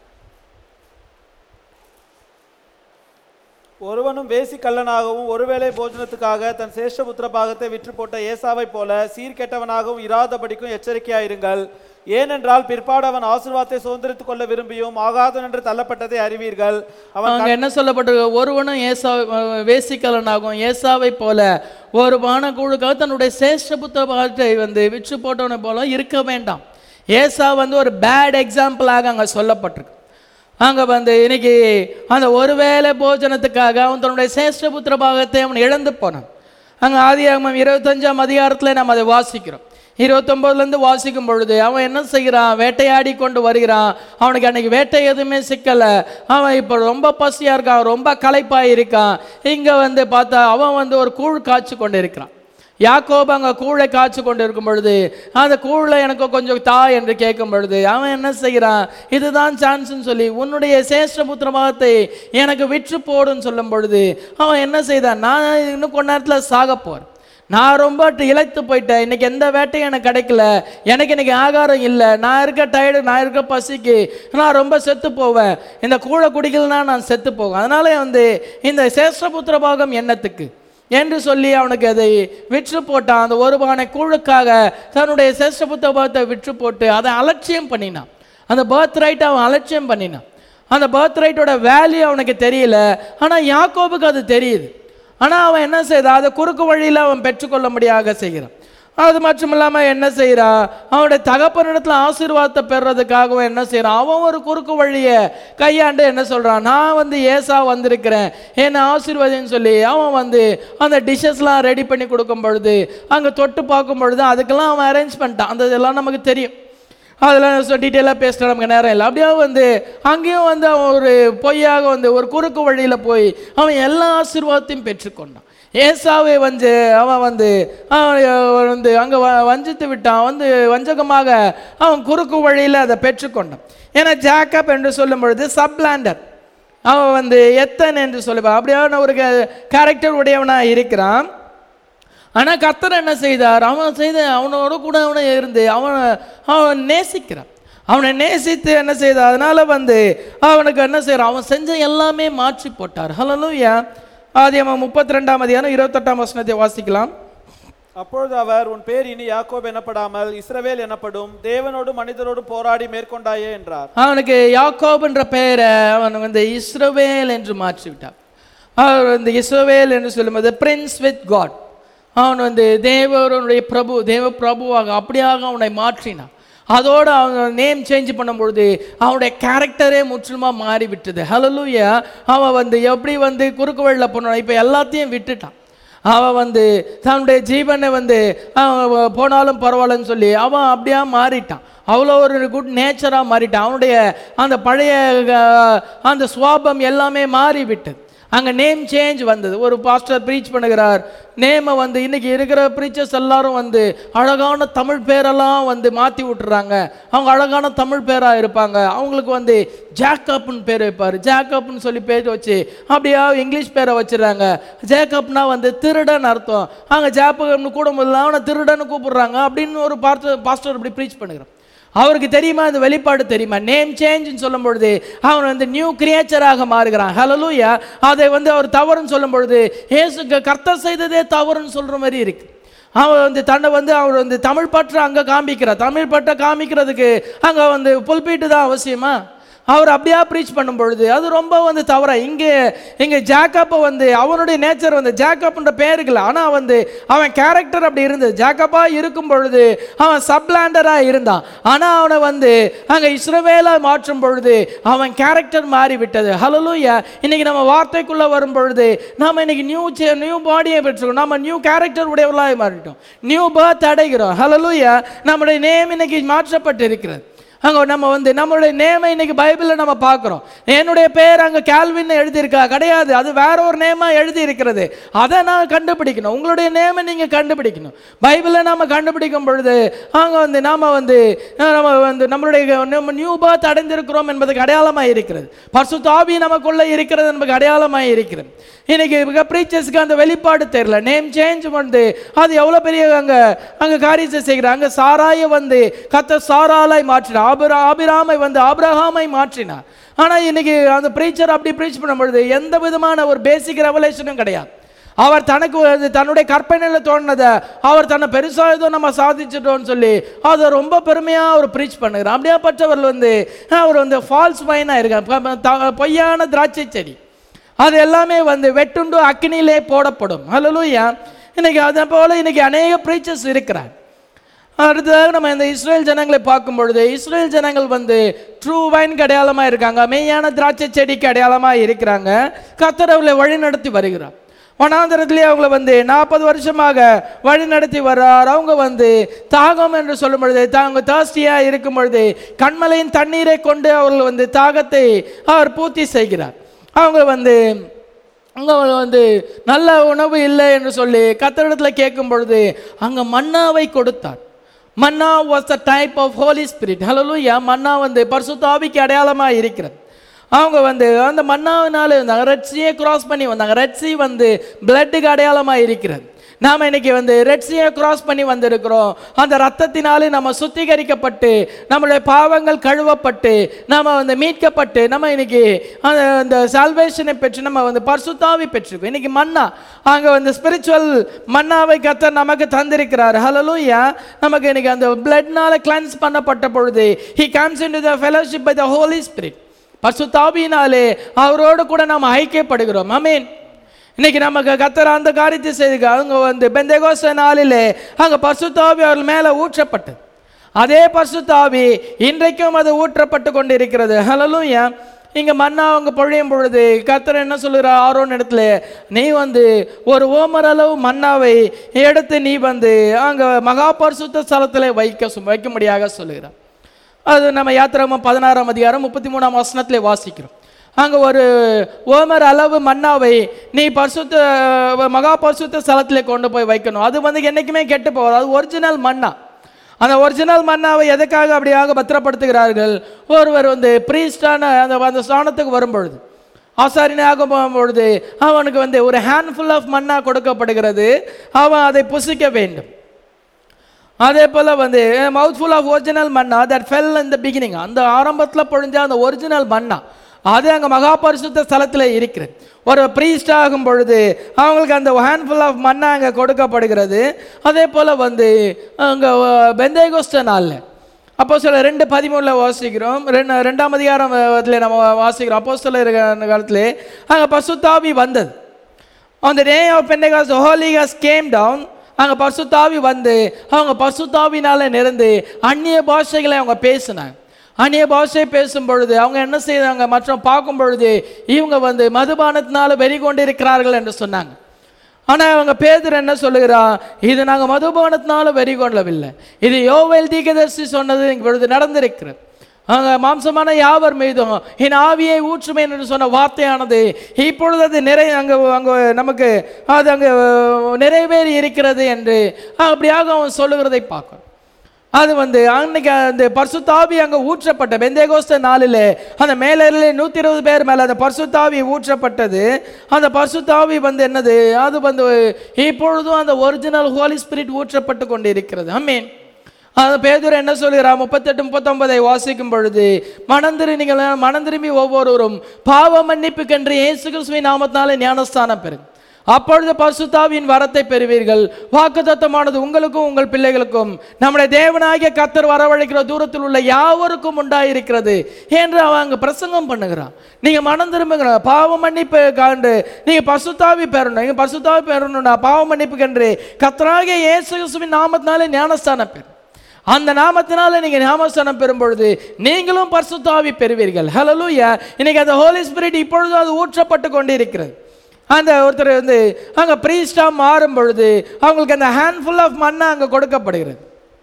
ஒருவனும் வேசி கள்ளனாகவும் ஒருவேளை போஜனத்துக்காக தன் சேஷ்டபுத்திர பாகத்தை விற்று போட்ட ஏசாவை போல சீர்கெட்டவனாகவும் இராதபடிக்கும் எச்சரிக்கையாயிருங்கள் ஏனென்றால் பிற்பாடு அவன் ஆசீர்வாதத்தை சுதந்திரித்துக் கொள்ள விரும்பியும் ஆகாதன் என்று தள்ளப்பட்டதை அறிவீர்கள் அவன் அவங்க என்ன சொல்லப்பட்டிருக்கு ஒருவனும் ஏசா வேசிக்கலனாகும் ஏசாவை போல ஒரு பானக்குழுக்காக தன்னுடைய சேஷ்ட புத்தகத்தை வந்து விற்று போட்டவனை போல இருக்க வேண்டாம் ஏசா வந்து ஒரு பேட் எக்ஸாம்பிளாக அங்கே சொல்லப்பட்டிருக்கு அங்கே வந்து இன்னைக்கு அந்த ஒருவேளை போஜனத்துக்காக அவன் தன்னுடைய சேஷ்ட புத்திர பாகத்தை அவன் இழந்து போனான் அங்கே ஆதியாகமம் இருபத்தஞ்சாம் அதிகாரத்தில் நம்ம அதை வாசிக்கிறோம் இருபத்தொம்போதுலேருந்து வாசிக்கும் பொழுது அவன் என்ன செய்கிறான் வேட்டையாடி கொண்டு வருகிறான் அவனுக்கு அன்னைக்கு வேட்டை எதுவுமே சிக்கலை அவன் இப்போ ரொம்ப பசியாக இருக்கான் ரொம்ப களைப்பாக இருக்கான் இங்கே வந்து பார்த்தா அவன் வந்து ஒரு கூழ் காய்ச்சி கொண்டு இருக்கிறான் யாக்கோபு அங்கே கூழை காய்ச்சி கொண்டு இருக்கும் பொழுது அந்த கூழை எனக்கு கொஞ்சம் தா என்று கேட்கும் பொழுது அவன் என்ன செய்கிறான் இதுதான் சான்ஸ்னு சொல்லி உன்னுடைய சேஷ்ட புத்திரமாகத்தை எனக்கு விற்று போடுன்னு சொல்லும் பொழுது அவன் என்ன செய்தான் நான் இன்னும் கொஞ்ச நேரத்தில் சாக போறேன் நான் ரொம்ப இழைத்து போயிட்டேன் இன்னைக்கு எந்த வேட்டையும் எனக்கு கிடைக்கல எனக்கு இன்னைக்கு ஆகாரம் இல்லை நான் இருக்க டயர்டு நான் இருக்க பசிக்கு நான் ரொம்ப செத்து போவேன் இந்த கூழை குடிக்கலனா நான் செத்து போவேன் அதனால வந்து இந்த சேஷ்டபுத்திர பாகம் என்னத்துக்கு என்று சொல்லி அவனுக்கு அதை விற்று போட்டான் அந்த ஒரு பானை கூழுக்காக தன்னுடைய சேஷ்டபுத்திர பாகத்தை விற்று போட்டு அதை அலட்சியம் பண்ணினான் அந்த பர்த் ரைட்டை அவன் அலட்சியம் பண்ணினான் அந்த பர்த் ரைட்டோட வேல்யூ அவனுக்கு தெரியல ஆனால் யாக்கோபுக்கு அது தெரியுது ஆனால் அவன் என்ன செய்தான் அதை குறுக்கு வழியில் அவன் பெற்றுக்கொள்ள முடியாத செய்கிறான் அது மட்டும் இல்லாம என்ன செய்றா அவனுடைய தகப்பனிடத்துல ஆசீர்வாதத்தை பெறுறதுக்காகவும் என்ன செய்றான் அவன் ஒரு குறுக்கு வழியை கையாண்டு என்ன சொல்றான் நான் வந்து ஏசா வந்திருக்கிறேன் என்னை ஆசீர்வாதம்னு சொல்லி அவன் வந்து அந்த டிஷ்ஷஸ்லாம் ரெடி பண்ணி கொடுக்கும் பொழுது அங்கே தொட்டு பார்க்கும் பொழுது அதுக்கெல்லாம் அவன் அரேஞ்ச் பண்ணிட்டான் அந்த இதெல்லாம் நமக்கு தெரியும் அதெல்லாம் டீட்டெயிலாக பேசுகிற நமக்கு நேரம் இல்லை அப்படியே வந்து அங்கேயும் வந்து அவன் ஒரு பொய்யாக வந்து ஒரு குறுக்கு வழியில் போய் அவன் எல்லா ஆசீர்வாதத்தையும் பெற்றுக்கொண்டான் ஏசாவை வந்து அவன் வந்து அவன் வந்து அங்கே வஞ்சித்து விட்டான் வந்து வஞ்சகமாக அவன் குறுக்கு வழியில் அதை பெற்றுக்கொண்டான் ஏன்னா ஜாக்கப் என்று சொல்லும் பொழுது சப்லாண்டர் அவன் வந்து எத்தன் என்று சொல்லுவான் அப்படியான ஒரு கேரக்டர் உடையவனாக இருக்கிறான் ஆனால் கர்த்தர் என்ன செய்தார் அவன் செய்த அவனோட கூட அவனை இருந்து அவனை அவன் நேசிக்கிறான் அவனை நேசித்து என்ன செய்தார் அதனால வந்து அவனுக்கு என்ன செய்கிறான் அவன் செஞ்ச எல்லாமே மாற்றி போட்டார் ஹலலூயா ஆதி அவன் முப்பத்தி ரெண்டாம் அதிகாரம் இருபத்தெட்டாம் வசனத்தை வாசிக்கலாம் அப்பொழுது அவர் உன் பேர் இனி யாக்கோப் எனப்படாமல் இஸ்ரவேல் எனப்படும் தேவனோடு மனிதரோடு போராடி மேற்கொண்டாயே என்றார் அவனுக்கு யாக்கோப் என்ற பெயரை அவன் வந்து இஸ்ரவேல் என்று மாற்றி விட்டான் அவர் வந்து இஸ்ரவேல் என்று சொல்லும்போது பிரின்ஸ் வித் காட் அவன் வந்து தேவனுடைய பிரபு தேவ பிரபுவாக அப்படியாக அவனை மாற்றினான் அதோடு அவன் நேம் சேஞ்ச் பண்ணும்பொழுது அவனுடைய கேரக்டரே முற்றிலுமாக மாறிவிட்டது ஹலலூயா அவன் வந்து எப்படி வந்து குறுக்கு வழியில் போனான் இப்போ எல்லாத்தையும் விட்டுட்டான் அவன் வந்து தன்னுடைய ஜீவனை வந்து அவன் போனாலும் பரவாயில்லன்னு சொல்லி அவன் அப்படியே மாறிட்டான் அவ்வளோ ஒரு குட் நேச்சராக மாறிட்டான் அவனுடைய அந்த பழைய அஹ், அந்த சுவாபம் எல்லாமே மாறிவிட்டது அங்கே நேம் சேஞ்ச் வந்தது ஒரு பாஸ்டர் ப்ரீச் பண்ணுகிறார் நேமை வந்து இன்னைக்கு இருக்கிற ப்ரீச்சர்ஸ் எல்லாரும் வந்து அழகான தமிழ் பேரெல்லாம் வந்து மாற்றி விட்டுறாங்க அவங்க அழகான தமிழ் பேராக இருப்பாங்க அவங்களுக்கு வந்து ஜாக்கப்னு பேர் வைப்பார் ஜாக்கப்னு சொல்லி பேர் வச்சு அப்படியே இங்கிலீஷ் பேரை வச்சிடுறாங்க ஜேக்கப்னா வந்து திருடன் அர்த்தம் அங்கே ஜாப்பகம்னு கூட முதல்ல அவனை திருடன்னு கூப்பிடுறாங்க அப்படின்னு ஒரு பாஸ்டர் பாஸ்டர் இப்படி ப்ரீச் பண்ணுகிறான் அவருக்கு தெரியுமா இந்த வெளிப்பாடு தெரியுமா நேம் சேஞ்சுன்னு சொல்லும் பொழுது அவன் வந்து நியூ கிரியேச்சராக மாறுகிறான் ஹலலூயா அதை வந்து அவர் தவறுன்னு சொல்லும் பொழுது ஏசு கர்த்தர் செய்ததே தவறுன்னு சொல்ற மாதிரி இருக்கு அவன் வந்து தன்னை வந்து அவர் வந்து தமிழ் பற்ற அங்கே காமிக்கிறார் தமிழ் பற்ற காமிக்கிறதுக்கு அங்கே வந்து புல்பீட்டு தான் அவசியமா அவர் அப்படியா ப்ரீச் பண்ணும் பொழுது அது ரொம்ப வந்து தவறா இங்கே இங்கே ஜாக்கப்பை வந்து அவனுடைய நேச்சர் வந்து ஜாக்கப்ன்ற பேருக்குல ஆனால் வந்து அவன் கேரக்டர் அப்படி இருந்தது ஜாக்கப்பா இருக்கும் பொழுது அவன் சப்லாண்டராக இருந்தான் ஆனால் அவனை வந்து அங்கே இஸ்ரவேலா மாற்றும் பொழுது அவன் கேரக்டர் மாறி விட்டது ஹலலூயா இன்னைக்கு நம்ம வார்த்தைக்குள்ளே வரும் பொழுது நாம இன்னைக்கு நியூ நியூ பாடியை பெற்றுக்கோம் நம்ம நியூ கேரக்டர் உடையவர்களாக மாறிட்டோம் நியூ பர்த் அடைகிறோம் ஹலலூயா நம்முடைய நேம் இன்னைக்கு மாற்றப்பட்டு இருக்கிறது அங்கே நம்ம வந்து நம்மளுடைய நேமை இன்னைக்கு பைபிளில் நம்ம பார்க்குறோம் என்னுடைய பேர் அங்கே கேல்வின் எழுதியிருக்கா கிடையாது அது வேற ஒரு நேமாக எழுதி இருக்கிறது அதை நான் கண்டுபிடிக்கணும் உங்களுடைய நேமை நீங்கள் கண்டுபிடிக்கணும் பைபிளை நம்ம கண்டுபிடிக்கும் பொழுது அங்கே வந்து நாம் வந்து அஹ், நம்ம வந்து நம்மளுடைய நம்ம நியூ பர்த் அடைந்திருக்கிறோம் என்பதுக்கு அடையாளமாக இருக்கிறது பர்சு தாவி நமக்குள்ளே இருக்கிறது நமக்கு அடையாளமாக இருக்கிறது இன்னைக்கு ப்ரீச்சர்ஸ்க்கு அந்த வெளிப்பாடு தெரியல நேம் சேஞ்ச் வந்து அது எவ்வளோ பெரிய அங்கே அங்கே காரியத்தை செய்கிறாங்க அங்கே சாராயை வந்து கத்த சாராலாய் மாற்றினார் ஆபிரா ஆபிராமை வந்து ஆபிரகாமை மாற்றினார் ஆனால் இன்னைக்கு அந்த ப்ரீச்சர் அப்படி ப்ரீச் பண்ணும் பொழுது எந்த விதமான ஒரு பேசிக் ரெவலேஷனும் கிடையாது அவர் தனக்கு ஒரு- தன்னுடைய கற்பனையில் தோணுனதை அவர் தன்னை பெருசாக ஏதோ நம்ம சாதிச்சிட்டோம்னு சொல்லி அதை ரொம்ப பெருமையாக அவர் ப்ரீச் பண்ணுகிறார் அப்படியாப்பட்டவர்கள் வந்து அவர் வந்து ஃபால்ஸ் வைனாக இருக்கார் பொய்யான திராட்சை செடி அது எல்லாமே வந்து வெட்டுண்டு அக்கினியிலே போடப்படும் ஹalleluya இன்னைக்கு அதை போல இன்னைக்கு அநேக ப்ரீச்சர்ஸ் இருக்கிறார் அடுத்ததாக நம்ம இந்த இஸ்ரேல் ஜனங்களை பார்க்கும் பொழுது இஸ்ரேல் ஜனங்கள் வந்து ட்ரூ வைனுக்கு அடையாளமாக இருக்காங்க மெய்யான திராட்சை செடிக்கு அடையாளமாக இருக்கிறாங்க கர்த்தர் அவர்களை வழி நடத்தி வருகிறார் வனாந்தரத்திலே அவங்கள வந்து நாற்பது வருஷமாக வழி நடத்தி வர்றார் அவங்க வந்து தாகம் என்று சொல்லும் பொழுது தாங்க தாஸ்தியாக இருக்கும் பொழுது கண்மலையின் தண்ணீரை கொண்டு அவர்கள் வந்து தாகத்தை அவர் பூர்த்தி செய்கிறார் அவங்க வந்து அங்கே வந்து நல்ல உணவு இல்லை என்று சொல்லி கத்தரிடத்தில் கேட்கும் பொழுது அங்கே மன்னாவை கொடுத்தார் manna was the type of Holy Spirit ஹலோலூயா மன்னா வந்து பரிசுத்தாவிக்கு அடையாளமாக இருக்கிறது அவங்க வந்து அந்த மன்னாவினால இருந்தாங்க ரெட்ஸியை கிராஸ் பண்ணி வந்தாங்க ரெட்ஸி வந்து பிளட்டுக்கு அடையாளமாக இருக்கிறது நாம் இன்னைக்கு வந்து ரெட்ஸியை கிராஸ் பண்ணி வந்திருக்கிறோம் அந்த ரத்தத்தினாலே நம்ம சுத்திகரிக்கப்பட்டு நம்மளுடைய பாவங்கள் கழுவப்பட்டு நம்ம வந்து மீட்கப்பட்டு நம்ம இன்னைக்கு அந்த அந்த சால்வேஷனை பெற்று நம்ம வந்து பரிசுத்தாவி பெற்றிருக்கோம் இன்னைக்கு மன்னா அங்கே வந்து ஸ்பிரிச்சுவல் மன்னாவை கத்த நமக்கு தந்திருக்கிறார் ஹலலூயா நமக்கு இன்னைக்கு அந்த பிளட்னால கிளன்ஸ் பண்ணப்பட்ட பொழுது he comes into the fellowship by the Holy Spirit பரிசுத்தாவியினாலே அவரோடு கூட நாம் ஐக்கியப்படுகிறோம் அமீன் இன்னைக்கு நமக்கு கத்தர் அந்த காரியத்தை செய்துக்க அவங்க வந்து பெந்தேகோஸ்த நாளிலே அங்கே பசுத்தாவி அவர்கள் மேலே ஊற்றப்பட்டது அதே பசுத்தாவி இன்றைக்கும் அது ஊற்றப்பட்டு கொண்டு இருக்கிறது ஹலலூயா இங்க மண்ணா அவங்க பொழியும் பொழுது கத்தர் என்ன சொல்லுகிறார் ஆரோன் இடத்துல நீ வந்து ஒரு ஓமர் அளவு மன்னாவை எடுத்து நீ வந்து அங்க மகா பரிசுத்த ஸ்தலத்தில் வைக்க சு- வைக்கும்படியாக சொல்லுகிறார் அது நம்ம யாத்திராமம் பதினாறாம் அதிகாரம் முப்பத்தி மூணாம் வசனத்திலே வாசிக்கிறோம் அங்க ஒரு ஓமர் அளவு மன்னாவை நீ பரிசுத்த மகா பரிசுத்த ஸ்தலத்திலே கொண்டு போய் வைக்கணும் அது வந்து என்னைக்குமே கெட்டு போகாது அது ஒரிஜினல் மண்ணா அந்த ஒரிஜினல் மன்னாவை எதுக்காக அப்படியாக பத்திரப்படுத்துகிறார்கள் ஒருவர் வந்து ப்ரீஸ்டான அந்த அந்த ஸ்தானத்துக்கு வரும்பொழுது ஆசாரியனாக போகும்பொழுது அவனுக்கு வந்து ஒரு ஹேண்ட்ஃபுல் ஆஃப் மண்ணா கொடுக்கப்படுகிறது அவன் அதை புசிக்க வேண்டும் அதே போல் வந்து மவுத் ஃபுல் ஆஃப் ஒரிஜினல் மண்ணா that fell in the beginning அந்த ஆரம்பத்தில் பொழிஞ்ச அந்த ஒரிஜினல் மண்ணா அது அங்கே மகா பரிசுத்த ஸ்தலத்தில் இருக்கிறது ஒரு priest ஆகும் பொழுது அவங்களுக்கு அந்த ஹேண்ட்ஃபுல் ஆஃப் மண்ணா அங்கே கொடுக்கப்படுகிறது அதே போல் வந்து அங்கே பெந்தேகோஸ்ட நாளில் அப்போ சில ரெண்டு பதிமூணில் வாசிக்கிறோம் ரெண்டு ரெண்டாம் அதிகாரம் அதில் நம்ம வாசிக்கிறோம் அப்போ சில காலத்திலே அங்கே பசுத்தாவி வந்தது on the day of Pentecost, the Holy Ghost came down அங்கே பசுத்தாவி வந்து அவங்க பசுத்தாவினால நிறந்து அந்நிய பாஷைகளை அவங்க பேசினாங்க அந்நிய பாஷை பேசும் பொழுது அவங்க என்ன செய்தாங்க மற்றும் பார்க்கும் பொழுது இவங்க வந்து மதுபானத்தினால வெறி கொண்டிருக்கிறார்கள் என்று சொன்னாங்க ஆனால் அவங்க பேதர் என்ன சொல்லுகிறா இது நாங்கள் மதுபானத்தினால வெறி கொள்ளவில்லை இது யோவேல் தீகதர்சி சொன்னது இப்பொழுது நடந்திருக்கிறது அங்க மாம்சமான யாவர் மீதும் என் ஆவியை ஊற்றுமேன் என்று சொன்ன வார்த்தையானது இப்பொழுது அது நிறை அங்கே அங்கே நமக்கு அது அங்கே நிறைவேறி இருக்கிறது என்று அப்படியாக அவன் சொல்லுகிறதை பார்க்கிறோம் அது வந்து அன்னைக்கு அந்த பர்சுத்தாவி அங்கே ஊற்றப்பட்ட பெந்தேகோஸ்த நாளில் அந்த மேலே நூற்றி இருபது பேர் மேலே அந்த பர்சுத்தாவி ஊற்றப்பட்டது அந்த பர்சுத்தாவி வந்து என்னது அது வந்து இப்பொழுதும் அந்த ஒரிஜினல் ஹோலி ஸ்பிரிட் ஊற்றப்பட்டு கொண்டு இருக்கிறது அம்மீன் அது பேதுரு என்ன சொல்கிறார் முப்பத்தெட்டு முப்பத்தொன்பதை வாசிக்கும் பொழுது மனந்திரு நீங்கள் மனம் திரும்பி ஒவ்வொருவரும் பாவ மன்னிப்புக்கென்று இயேசு கிறிஸ்துவின் நாமத்தினாலே ஞானஸ்தானம் பெறுங்க அப்பொழுது பசுத்தாவின் வரத்தை பெறுவீர்கள் வாக்குத்தத்தமானது உங்களுக்கும் உங்கள் பிள்ளைகளுக்கும் நம்முடைய தேவனாகிய கத்தர் வரவழைக்கிற தூரத்தில் உள்ள யாவருக்கும் உண்டாயிருக்கிறது என்று அவன் அங்க பிரசங்கம் பண்ணுகிறான் நீங்க மனம் திரும்புகிற பாவ மன்னிப்பு காண்டு நீங்க பசுத்தாவி பெறணும் நீங்க பசுத்தாவி பெறணும்னா பாவ மன்னிப்புக்கென்று கத்தராகிய இயேசு கிறிஸ்துவின் நாமத்தினாலே ஞானஸ்தானம் பெறும் அந்த நாமத்தினால நீங்க ஞாபகஸ்தானம் பெறும் பொழுது நீங்களும் பரிசுத்தாவி பெறுவீர்கள் ஹalleluya இன்னைக்கு அந்த ஹோலி ஸ்பிரிட் இப்பொழுது அது ஊற்றப்பட்டு கொண்டு இருக்கிறது அந்த ஒருத்தர் வந்து அங்க பிரீஸ்டா மாறும் பொழுது அவங்களுக்கு அந்த ஹேண்ட்ஃபுல் ஆஃப் மண்ணா அங்க கொடுக்கப்படுகிறது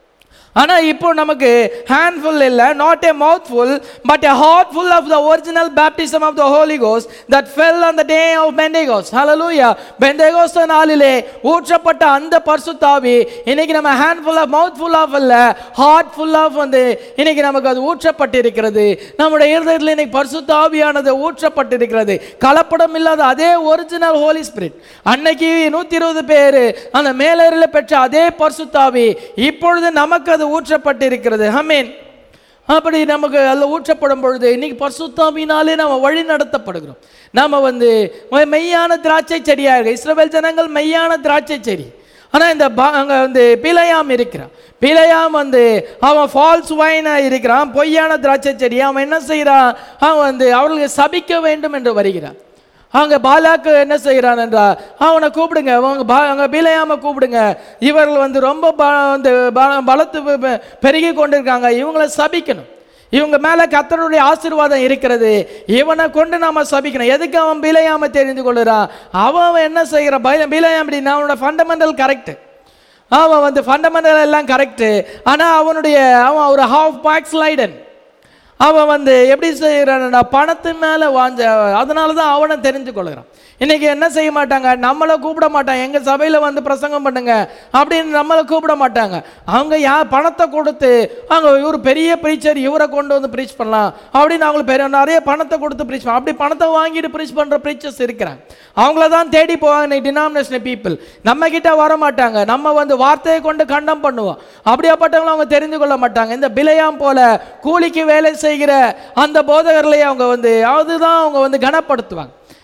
ஆனா இப்போ நமக்கு ஹேண்ட்ஃபுல் இல்ல not a mouthful but a heart full of the original baptism of the holy ghost that fell on the day of pentecost hallelujah pentecost நாளிலே ஊற்றப்பட்ட அந்த பரிசுத்தாவி இன்னைக்கு நம்ம handful of mouthful of இல்ல ஹார்ட் ஃபுல் ஆஃப் வந்து இன்னைக்கு நமக்கு அது ஊற்றப்பட்டிருக்கிறது நம்முடைய இருதயத்தில் இன்னைக்கு பரிசுத்தாவியானது ஊற்றப்பட்டிருக்கிறது கலப்படம் இல்லாத அதே ஒரிஜினல் ஹோலி ஸ்பிரிட் அன்னைக்கு நூத்தி இருபது பேர் அந்த மேலரில் பெற்ற அதே பரிசுத்தாவி இப்பொழுது நமக்கு அது ஊற்றப்பட்டிருக்கிறது ஹமீன் அப்படி நமக்கு அதில் ஊற்றப்படும் பொழுது இன்னைக்கு பரிசுத்தாவினாலே நம்ம வழி நடத்தப்படுகிறோம் நாம வந்து மெ- மெய்யான திராட்சை செடியாக இஸ்ரவேல் ஜனங்கள் மெய்யான திராட்சை செடி ஆனால் இந்த பா அங்கே வந்து பிழையாம் இருக்கிறான் பிழையாம் வந்து அவன் ஃபால்ஸ் வைனாக இருக்கிறான் பொய்யான திராட்சை செடி அவன் என்ன செய்கிறான் அவன் வந்து அவர்களுக்கு சபிக்க வேண்டும் என்று வருகிறான் அவங்க பாலாக்கு என்ன செய்கிறான் என்றால் அவனை கூப்பிடுங்க அவங்க பா அவங்க பீலையாம கூப்பிடுங்க இவர்கள் வந்து ரொம்ப ப வந்து ப- பலத்து பெ- பெ- பெருகி கொண்டிருக்காங்க இவங்களை சபிக்கணும் இவங்க மேலே கத்தருடைய ஆசீர்வாதம் இருக்கிறது இவனை கொண்டு நாம சபிக்கணும் எதுக்கு அவன் பீலையாம தெரிந்து கொள்ளுறான் அவன் அவன் என்ன செய்கிறான் பைல பீலையாம் அப்படின்னா அவனோட ஃபண்டமெண்டல் கரெக்ட் அவன் வந்து ஃபண்டமெண்டல் எல்லாம் கரெக்டு ஆனால் அவனுடைய அவன் ஒரு ஹாஃப் பாக்ஸ் லைடன் அவன் வந்து எப்படி செய்கிறான்னா பணத்து மேலே வாஞ்ச அதனால தான் அவனை தெரிஞ்சு கொள்கிறான் இன்னைக்கு என்ன செய்ய மாட்டாங்க நம்மளை கூப்பிட மாட்டாங்க எங்கள் சபையில் வந்து பிரசங்கம் பண்ணுங்க அப்படின்னு நம்மளை கூப்பிட மாட்டாங்க அவங்க யா பணத்தை கொடுத்து அவங்க இவர் பெரிய ப்ரீச்சர் இவரை கொண்டு வந்து ப்ரீச் பண்ணலாம் அப்படின்னு அவங்களுக்கு பெரிய நிறைய பணத்தை கொடுத்து ப்ரீச் பண்ணலாம் அப்படி பணத்தை வாங்கிட்டு ப்ரீச் பண்ணுற ப்ரீச்சர்ஸ் இருக்கிறாங்க அவங்கள தான் தேடி போவாங்க இன்னைக்கு டினாமினேஷன் பீப்புள் நம்ம கிட்ட வர மாட்டாங்க நம்ம வந்து வார்த்தையை கொண்டு கண்டம் பண்ணுவோம் அப்படியாப்பட்டவங்களை அவங்க தெரிந்து கொள்ள மாட்டாங்க இந்த பிழையாம் போல கூலிக்கு வேலை செய்கிற அந்த போதகர்களை அவங்க வந்து அதுதான் அவங்க வந்து கனப்படுத்துவாங்க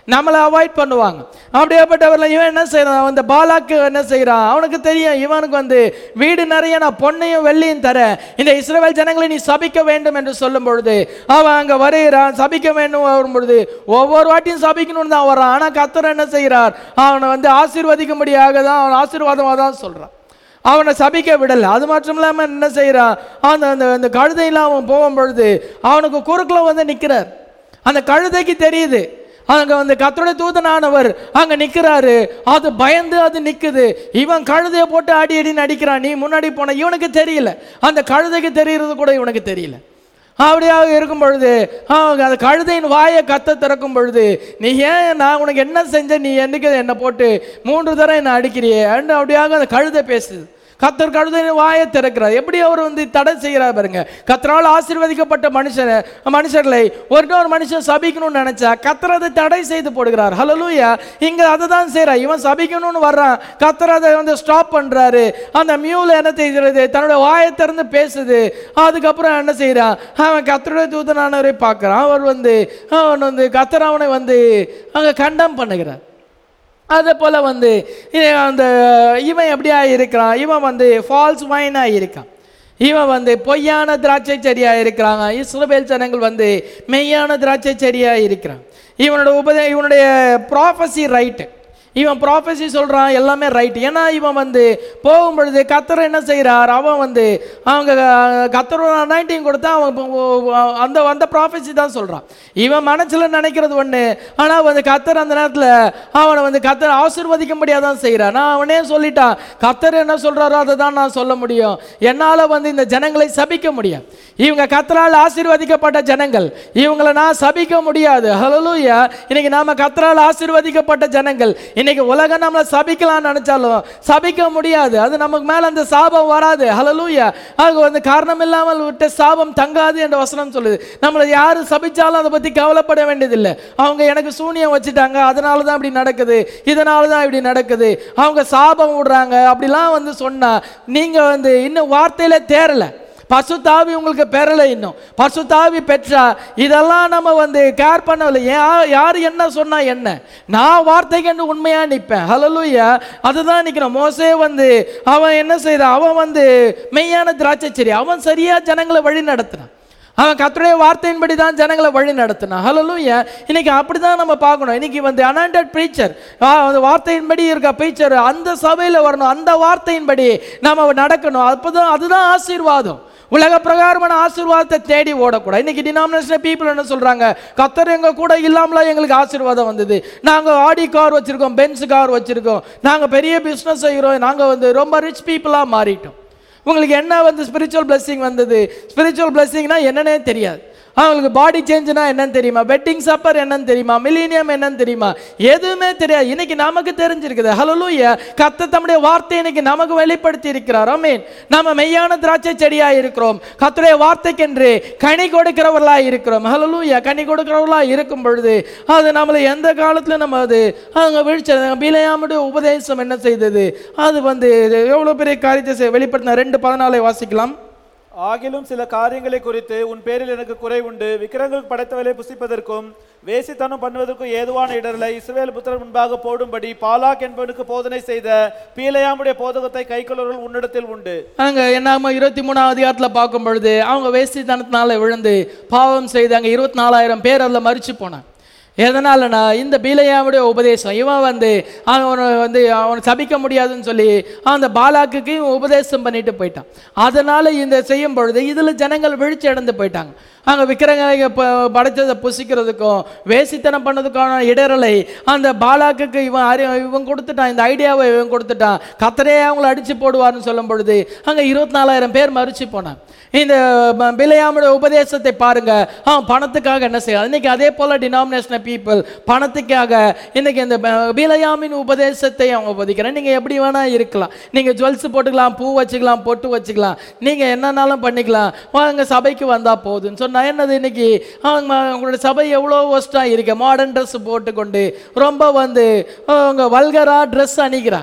நம்மளை அவாய்ட் பண்ணுவாங்க அப்படியேப்பட்டவர்ல இவன் என்ன செய்யறான் அந்த பாலாக்கு என்ன செய்யறான் அவனுக்கு தெரியும் இவனுக்கு வந்து வீடு நிறைய நான் பொன்னையும் வெள்ளியும் தரேன் இந்த இஸ்ரவேல் ஜனங்களை நீ சபிக்க வேண்டும் என்று சொல்லும் பொழுது அவன் அங்க வருகிறான் சபிக்க வேண்டும் வரும் பொழுது ஒவ்வொரு வாட்டியும் சபிக்கணும்னு தான் வரான் ஆனா கத்தர் என்ன செய்கிறார் அவனை வந்து ஆசீர்வதிக்கும்படியாக தான் அவன் ஆசீர்வாதமாக தான் சொல்றான் அவனை சபிக்க விடலை அது மட்டும் இல்லாமல் என்ன செய்கிறான் அந்த அந்த அந்த கழுதையில் அவன் போகும் பொழுது அவனுக்கு குறுக்கில் வந்து நிற்கிறார் அந்த கழுதைக்கு தெரியுது அங்க வந்து கத்தருடைய தூதனானவர் அங்க நிக்கிறாரு அது பயந்து அது நிக்குது இவன் கழுதையை போட்டு அடி அடின்னு அடிக்கிறான் நீ முன்னாடி போன இவனுக்கு தெரியல அந்த கழுதைக்கு தெரியறது கூட இவனுக்கு தெரியல அப்படியாக இருக்கும் பொழுது அவங்க அந்த கழுதையின் வாயை கத்த திறக்கும் பொழுது நீ ஏன் நான் உனக்கு என்ன செஞ்ச நீ என்னைக்கு என்னை போட்டு மூன்று தடவை என்னை அடிக்கிறியே அண்ட் அப்படியாக அந்த கழுதை பேசுது கத்தர் கழுதையின் வாயை திறக்கிறார் எப்படி அவர் வந்து தடை செய்கிறார் பாருங்க கத்தரால் ஆசீர்வதிக்கப்பட்ட மனுஷனை மனுஷர்களை ஒரு இன்னொரு மனுஷன் சபிக்கணும்னு நினைச்சா கத்தர் அதை தடை செய்து போடுகிறார் ஹலலூயா இங்க அதை தான் செய்கிறார் இவன் சபிக்கணும்னு வர்றான் கத்தர் அதை வந்து ஸ்டாப் பண்றாரு அந்த மியூல என்ன செய்கிறது தன்னோட வாயை திறந்து பேசுது அதுக்கப்புறம் என்ன செய்கிறான் அவன் கத்தருடைய தூதனானவரை பார்க்குறான் அவர் வந்து அவன் வந்து கத்தர் அவனை வந்து அங்கே கண்டம் பண்ணுகிறார் அதே போல் வந்து இ- அந்த இவன் எப்படியா இருக்கிறான் இவன் வந்து ஃபால்ஸ் வைனாக இருக்கான் இவன் வந்து பொய்யான திராட்சை செடியாக இருக்கிறாங்க இஸ்ரவேல் ஜனங்கள் வந்து மெய்யான திராட்சை செடியாக இருக்கிறான் இவனோட உபதே இவனுடைய ப்ராஃபஸி ரைட்டு இவன் ப்ராஃபஸி சொல்கிறான் எல்லாமே ரைட் ஏன்னா இவன் வந்து போகும் பொழுது கத்தர் என்ன செய்கிறார் அவன் வந்து அவங்க கத்தரோட அனாயிண்டிங் கொடுத்தா அவன் இப்போ, ஓ, அந்த அந்த ப்ராஃபஸி தான் சொல்கிறான் இவன் மனசில் நினைக்கிறது ஒன்று ஆனால் வந்து கத்தர் அந்த நேரத்தில் அவனை வந்து கத்தர் ஆசீர்வதிக்கும்படியாக தான் செய்கிறான் நான் அவனே சொல்லிட்டான் கத்தர் என்ன சொல்கிறாரோ அதை தான் நான் சொல்ல முடியும் என்னால் வந்து இந்த ஜனங்களை சபிக்க முடியும் இவங்க கத்தரால் ஆசீர்வதிக்கப்பட்ட ஜனங்கள் இவங்களை நான் சபிக்க முடியாது ஹலலூயா இன்னைக்கு நாம கத்தரால் ஆசீர்வதிக்கப்பட்ட ஜனங்கள் இன்னைக்கு உலகம் நம்மளை சபிக்கலாம்னு நினைச்சாலும் சபிக்க முடியாது அது நமக்கு மேல அந்த சாபம் வராது ஹலலூயா அது வந்து காரணம் இல்லாமல் விட்ட சாபம் தங்காது என்ற வசனம் சொல்லுது நம்மளை யாரு சபிச்சாலும் அதை பத்தி கவலைப்பட வேண்டியதில்லை அவங்க எனக்கு சூனியம் வச்சுட்டாங்க அதனால தான் இப்படி நடக்குது இதனால தான் இப்படி நடக்குது அவங்க சாபம் விடுறாங்க அப்படிலாம் வந்து சொன்னா நீங்க வந்து இன்னும் வார்த்தையில தேரல பசுத்தாவி உங்களுக்கு பெறலை இன்னும் பசுத்தாவி பெற்றா இதெல்லாம் நம்ம வந்து கேர் பண்ணவில்லை யா- யார் என்ன சொன்னா என்ன நான் வார்த்தைக்கு என்று உண்மையா நிற்பேன் ஹலலூயா அதுதான் நிற்கிறோம் மோசே வந்து அவன் என்ன செய்றான் அவன் வந்து மெய்யான திராட்சை செடி அவன் சரியா ஜனங்களை வழி நடத்தினான் அவன் கர்த்தருடைய வார்த்தையின்படி தான் ஜனங்களை வழி நடத்தினான் ஹலலூயா இன்னைக்கு அப்படி தான் நம்ம பார்க்கணும் இன்னைக்கு வந்து அனாண்டட் ப்ரீச்சர் அந்த வார்த்தையின்படி இருக்க ப்ரீச்சர் அந்த சபையில் வரணும் அந்த வார்த்தையின்படி நம்ம நடக்கணும் அப்பதான் அதுதான் ஆசீர்வாதம் உலக பிரகாரமான ஆசீர்வாதத்தை தேடி ஓடக்கூடாது இன்னைக்கு டினாமினேஷன் பீப்புள் என்ன சொல்றாங்க கத்தர் எங்க கூட இல்லாமல எங்களுக்கு ஆசீர்வாதம் வந்தது நாங்க ஆடி கார் வச்சிருக்கோம் பென்ஸ் கார் வச்சிருக்கோம் நாங்க பெரிய பிசினஸ் செய்கிறோம் நாங்க வந்து ரொம்ப ரிச் பீப்புளா மாறிட்டோம் உங்களுக்கு என்ன வந்து ஸ்பிரிச்சுவல் blessing வந்தது ஸ்பிரிச்சுவல் blessingனா என்னன்னே தெரியாது அவங்களுக்கு பாடி சேஞ்சுனா என்னன்னு தெரியுமா வெட்டிங் சப்பர் என்னன்னு தெரியுமா மில்லினியம் என்னன்னு தெரியுமா எதுவுமே தெரியாது இன்னைக்கு நமக்கு தெரிஞ்சிருக்குது ஹலலூயா கத்த தம்முடைய வார்த்தை இன்னைக்கு நமக்கு வெளிப்படுத்தி இருக்கிறார் ஆமென் நாம மெய்யான திராட்சை செடியா இருக்கிறோம் கத்துடைய வார்த்தைக்கென்று கனி கொடுக்கிறவர்களா இருக்கிறோம் ஹலலூயா கனி கொடுக்கிறவர்களா இருக்கும் பொழுது அது நம்மளை எந்த காலத்துல நம்ம அது அவங்க வீழ்ச்சி பிலையாமுடைய உபதேசம் என்ன செய்தது அது வந்து எவ்வளவு பெரிய காரியத்தை செய்- வெளிப்படுத்தின ரெண்டு பதினாலை வாசிக்கலாம் ஆகிலும் சில காரியங்களை குறித்து உன் பேரில் எனக்கு குறை உண்டு விக்கிரங்களுக்கு படைத்தவளை புசிப்பதற்கும் வேசித்தனம் பண்ணுவதற்கும் ஏதுவான இடர்களை இஸ்ரவேல் புத்திரர் முன்பாக போடும்படி பாலாக் என்பவனுக்கு போதனை செய்த பீலையாமுடைய போதகத்தை கைக்கொள்ளவர்கள் உன்னிடத்தில் உண்டு அங்க என்னாம இருபத்தி மூணாவது அதிகாரத்தில் பார்க்கும் பொழுது அவங்க வேசித்தனத்தினால விழுந்து பாவம் செய்து அங்க இருபத்தி நாலாயிரம் பேர் அதில் மறிச்சு போனாங்க எதனாலனா இந்த பீலையாவுடைய உபதேசம் இவன் வந்து அவனை வந்து அவனை சபிக்க முடியாதுன்னு சொல்லி அந்த பாலாக்குக்கு இவன் உபதேசம் பண்ணிட்டு போயிட்டான் அதனால இந்த செய்யும் பொழுது இதில் ஜனங்கள் வீழ்ச்சி அடைந்து போயிட்டாங்க அங்கே விக்கிரங்களை ப- படைச்சதை புசிக்கிறதுக்கும் வேசித்தனம் பண்ணதுக்கான இடரலை அந்த பாலாக்குக்கு இவன் அறி இவன் கொடுத்துட்டான் இந்த ஐடியாவை இவன் கொடுத்துட்டான் கத்தரே அவங்கள அடிச்சு போடுவார்னு சொல்லும் பொழுது அங்கே இருபத்தி நாலாயிரம் பேர் மறிச்சு போனான் இந்த ப- பிலையாமுடைய உபதேசத்தை பாருங்க அவன் பணத்துக்காக என்ன செய்ய இன்னைக்கு அதே போல டினாமினேஷனல் பீப்புள் பணத்துக்காக இன்னைக்கு இந்த ப- பிலையாமின் உபதேசத்தை அவங்க போதிக்கிறேன் நீங்க எப்படி வேணா இருக்கலாம் நீங்க ஜுவல்ஸ் போட்டுக்கலாம் பூ வச்சுக்கலாம் பொட்டு வச்சுக்கலாம் நீங்க என்னன்னாலும் பண்ணிக்கலாம் வாங்க சபைக்கு வந்தா போதுன்னு சொன்னா என்னது இன்னைக்கு அவங்க உங்களோட சபை எவ்வளோ ஒஸ்டா இருக்கு மாடர்ன் ட்ரெஸ் போட்டுக்கொண்டு ரொம்ப வந்து அவங்க வல்கரா ட்ரெஸ் அணிக்கிறாங்க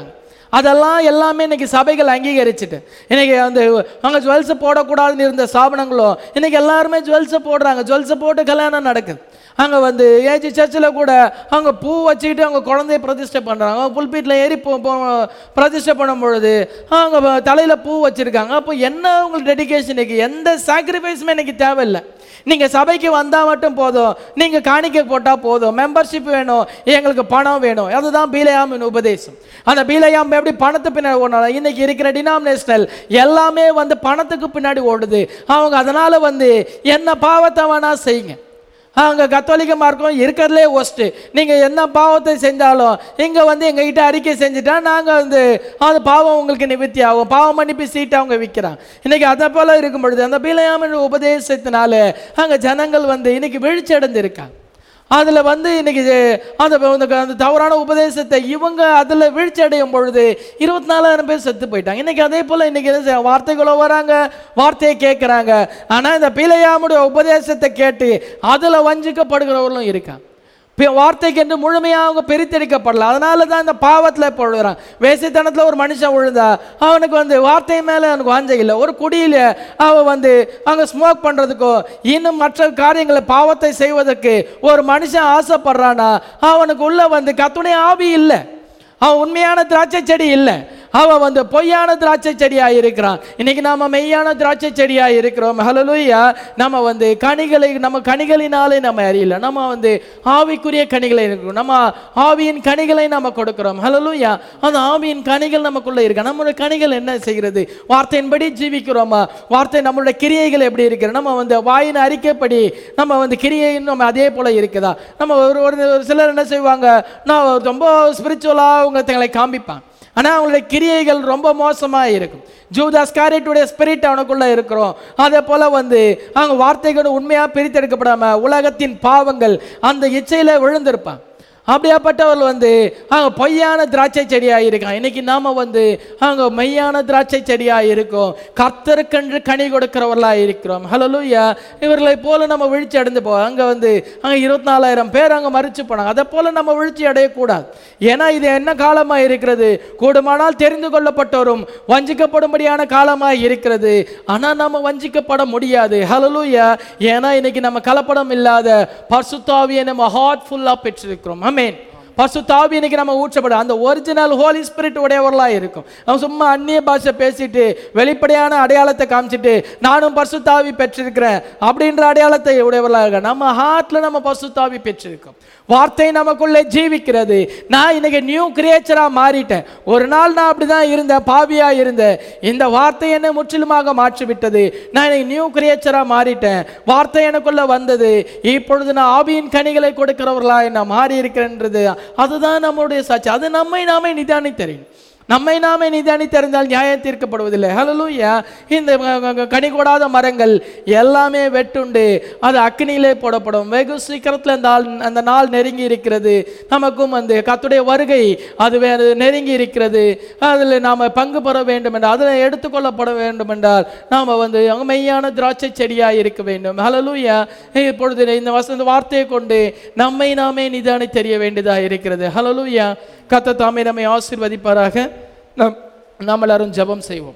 அதெல்லாம் எல்லாமே இன்னைக்கு சபைகள் அங்கீகரிச்சுட்டு இன்னைக்கு அந்த அங்கே ஜுவல்ஸை போடக்கூடாதுன்னு இருந்த ஸ்தாபனங்களும் இன்னைக்கு எல்லாருமே ஜுவல்ஸை போடுறாங்க ஜுவல்ஸை போட்டு கல்யாணம் நடக்குது அங்கே வந்து ஏஜி சர்ச்சில் கூட அவங்க பூ வச்சுக்கிட்டு அவங்க குழந்தைய பிரதிஷ்டை பண்ணுறாங்க புல்பீட்டில் ஏறி போ- போ- பிரதிஷ்டை பண்ணும் பொழுது அவங்க தலையில் பூ வச்சுருக்காங்க அப்போ என்ன உங்களுக்கு டெடிகேஷன் இன்னைக்கு எந்த சாக்ரிஃபைஸுமே இன்னைக்கு தேவையில்லை நீங்கள் சபைக்கு வந்தால் மட்டும் போதும் நீங்கள் காணிக்கை போட்டால் போதும் மெம்பர்ஷிப் வேணும் எங்களுக்கு பணம் வேணும் அதுதான் பீலையாமின் உபதேசம் அந்த பீலையாம் எப்படி பணத்து பின்னாடி ஓடணும் இன்னைக்கு இருக்கிற டினாமினேஷனல் எல்லாமே வந்து பணத்துக்கு பின்னாடி ஓடுது அவங்க அதனால் வந்து என்ன பாவத்தை வேணா செய்யுங்க அங்கே கத்தோலிக்க மார்க்கம் இருக்கிறதுலே ஒஸ்ட்டு நீங்கள் என்ன பாவத்தை செஞ்சாலும் இங்கே வந்து எங்ககிட்ட அறிக்கை செஞ்சுட்டா நாங்கள் வந்து அது பாவம் உங்களுக்கு நிவர்த்தி ஆகும் பாவம் மன்னிப்பு சீட்டை அவங்க விற்கிறாங்க இன்னைக்கு அதை போல இருக்கும் பொழுது அந்த பீலையாமின் உபதேசத்தினால அங்கே ஜனங்கள் வந்து இன்னைக்கு வீழ்ச்சி அடைந்திருக்காங்க அதில் வந்து இன்னைக்கு இது அந்த அந்த அந்த தவறான உபதேசத்தை இவங்க அதில் வீழ்ச்சி அடையும் பொழுது இருபத்தி நாலாயிரம் பேர் செத்து போயிட்டாங்க இன்னைக்கு அதே போல் இன்னைக்கு என்ன செய்ய- வார்த்தைகளோ வராங்க வார்த்தையை கேட்குறாங்க ஆனால் இந்த பிழையாமுடைய உபதேசத்தை கேட்டு அதில் வஞ்சிக்கப்படுகிறவர்களும் இருக்காங்க பி- வார்த்தைக்கு என்று முழுமையாக அவங்க பிரித்தெடுக்கப்படல அதனால தான் இந்த பாவத்தில் போடுறான் வேசித்தனத்தில் ஒரு மனுஷன் விழுந்தா அவனுக்கு வந்து வார்த்தை மேலே அவனுக்கு வாஞ்சை இல்லை ஒரு குடியில் அவன் வந்து அங்கே ஸ்மோக் பண்ணுறதுக்கோ இன்னும் மற்ற காரியங்களை பாவத்தை செய்வதற்கு ஒரு மனுஷன் ஆசைப்படுறானா அவனுக்கு உள்ள வந்து கத்துணை ஆவி இல்லை அவன் உண்மையான திராட்சை செடி இல்லை அவன் வந்து பொய்யான திராட்சை செடியாக இருக்கிறான் இன்னைக்கு நாம மெய்யான திராட்சை செடியாக இருக்கிறோம் ஹலலூயா நம்ம வந்து கனிகளை நம்ம கனிகளினாலே நம்ம அறியல நம்ம வந்து ஆவிக்குரிய கனிகளை இருக்கிறோம் நம்ம ஆவியின் கனிகளை நம்ம கொடுக்கிறோம் ஹலலூயா அந்த ஆவியின் கனிகள் நமக்குள்ள இருக்கு நம்மளுடைய கனிகள் என்ன செய்கிறது வார்த்தையின்படி ஜீவிக்கிறோமா வார்த்தை நம்மளுடைய கிரியைகள் எப்படி இருக்கிற நம்ம வந்து வாயின் அறிக்கைப்படி நம்ம வந்து கிரியை நம்ம அதே போல இருக்குதா நம்ம ஒரு ஒரு ஒரு சிலர் என்ன செய்வாங்க நான் ரொம்ப ஸ்பிரிச்சுவலாக அவங்க தங்களை காமிப்பான் ஆனால் அவங்களுடைய கிரியைகள் ரொம்ப மோசமாக இருக்கும் ஜூதாஸ் காரியத்துடைய ஸ்பிரிட் அவனுக்குள்ள இருக்கிறோம் அதே போல வந்து அவங்க வார்த்தைகள் உண்மையாக பிரித்தெடுக்கப்படாம உலகத்தின் பாவங்கள் அந்த இச்சையில விழுந்திருப்பான் அப்படியாப்பட்டவர்கள் வந்து அவங்க பொய்யான திராட்சை செடியாக இருக்கான் இன்னைக்கு நாம வந்து அவங்க மெய்யான திராட்சை செடியாக இருக்கோம் கர்த்தருக்கென்று கனி கொடுக்கிறவர்களாக இருக்கிறோம் ஹலலூயா இவர்களை போல நம்ம வீழ்ச்சி அடைந்து போவோம் அங்கே வந்து அங்கே இருபத்தி நாலாயிரம் பேர் அங்கே மறிச்சு போனாங்க அதை போல நம்ம வீழ்ச்சி அடையக்கூடாது ஏன்னா இது என்ன காலமாக இருக்கிறது கூடுமானால் தெரிந்து கொள்ளப்பட்டோரும் வஞ்சிக்கப்படும்படியான காலமாக இருக்கிறது ஆனால் நம்ம வஞ்சிக்கப்பட முடியாது ஹலலூயா ஏன்னா இன்னைக்கு நம்ம கலப்படம் இல்லாத பர்சுத்தாவியை நம்ம ஹார்ட் ஃபுல்லாக பெற்றிருக்கிறோம் அமேன் பர்சுத்தாவி இன்னைக்கு நம்ம ஊற்றப்பட அந்த ஒரிஜினல் ஹோலி ஸ்பிரிட் உடையவர்களாக இருக்கும் அவன் சும்மா அந்நிய பாஷை பேசிட்டு வெளிப்படையான அடையாளத்தை காமிச்சிட்டு நானும் பர்சுத்தாவி பெற்றிருக்கிறேன் அப்படின்ற அடையாளத்தை உடையவர்களாக இருக்க நம்ம ஹார்ட்ல நம்ம பர்சுத்தாவி பெற்றிருக்கோம் வார்த்தை நமக்குள்ளே ஜீவிக்கிறது நான் இன்னைக்கு நியூ கிரியேச்சரா மாறிட்டேன் ஒரு நாள் நான் அப்படிதான் இருந்தேன் பாவியா இருந்தேன் இந்த வார்த்தை என்னை முற்றிலுமாக மாற்றி விட்டது நான் இன்னைக்கு நியூ கிரியேச்சரா மாறிட்டேன் வார்த்தை எனக்குள்ள வந்தது இப்பொழுது நான் ஆவியின் கனிகளை கொடுக்கிறவர்களாய் நான் மாறி இருக்கிறேன்றது அதுதான் நம்மளுடைய சாட்சி அது நம்மை நாமே நிதானி தெரியும் நம்மை நாமே நிதானி தெரிந்தால் நியாயம் தீர்க்கப்படுவதில்லை ஹலலூயா இந்த அஹ், அஹ், கனி கொடாத மரங்கள் எல்லாமே வெட்டுண்டு அது அக்னியிலே போடப்படும் வெகு சீக்கிரத்தில் அந்த நாள் அந்த நாள் நெருங்கி இருக்கிறது நமக்கும் அந்த கத்துடைய வருகை அது வேறு நெருங்கி இருக்கிறது அதில் நாம் பங்கு பெற வேண்டும் என்றால் அதில் எடுத்துக்கொள்ளப்பட வேண்டும் என்றால் நாம் வந்து அங்க மெய்யான திராட்சை செடியாக இருக்க வேண்டும் ஹலலூயா இப்பொழுது இந்த வசந்த வார்த்தையை கொண்டு நம்மை நாமே நிதானி தெரிய வேண்டியதாக இருக்கிறது ஹலலூயா கத்த தாமே நம்மை ஆசீர்வதிப்பாராக நம் நாம் எல்லாரும் ஜெபம் செய்வோம்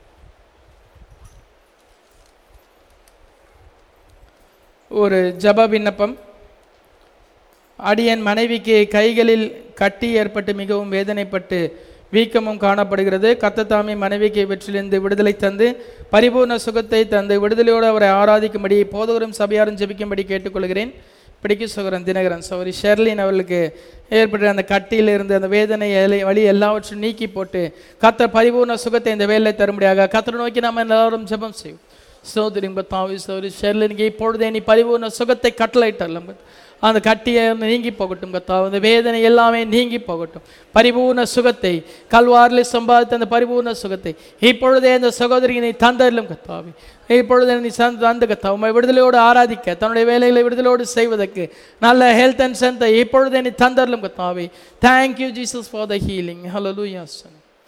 ஒரு ஜெப விண்ணப்பம் அடியன் மனைவிக்கு கைகளில் கட்டி ஏற்பட்டு மிகவும் வேதனைப்பட்டு வீக்கமும் காணப்படுகிறது கத்தத்தாமி மனைவிக்கு இவற்றிலிருந்து விடுதலை தந்து பரிபூர்ண சுகத்தை தந்து விடுதலையோடு அவரை ஆராதிக்கும்படி போதவரும் சபையாரும் ஜெபிக்கும்படி கேட்டுக்கொள்கிறேன் பிடிக்கு சுகரன் தினகரன் சௌரி ஷெர்லின் அவர்களுக்கு ஏற்பட்ட அந்த கட்டியிலிருந்து அந்த வேதனை எலை வழி எல்லாவற்றையும் நீக்கி போட்டு கத்தர் பரிபூர்ண சுகத்தை இந்த வேலை தரும்படியாக கத்தரை நோக்கி நாம் எல்லாரும் ஜெபம் செய்வோம் சோதரிங்க தாவி சோதரி ஷெர்லினுக்கு இப்பொழுதே நீ பரிபூர்ண சுகத்தை கட்டளையிட்டலாம் அந்த கட்டியை நீங்கி போகட்டும் கத்தாவு அந்த வேதனை எல்லாமே நீங்கி போகட்டும் பரிபூர்ண சுகத்தை கல்வாரில் சம்பாதித்த அந்த பரிபூர்ண சுகத்தை இப்பொழுதே அந்த சகோதரியை நீ தந்தரிலும் கத்தாவி இப்பொழுது நீ சந்த தந்து கத்தாவு உம்மை விடுதலையோடு ஆராதிக்க தன்னுடைய வேலைகளை விடுதலையோடு செய்வதற்கு நல்ல ஹெல்த் அண்ட் ஸ்ட்ரென்த்தை இப்பொழுதே நீ தந்தரிலும் கத்தாவி thank you Jesus for the healing hallelujah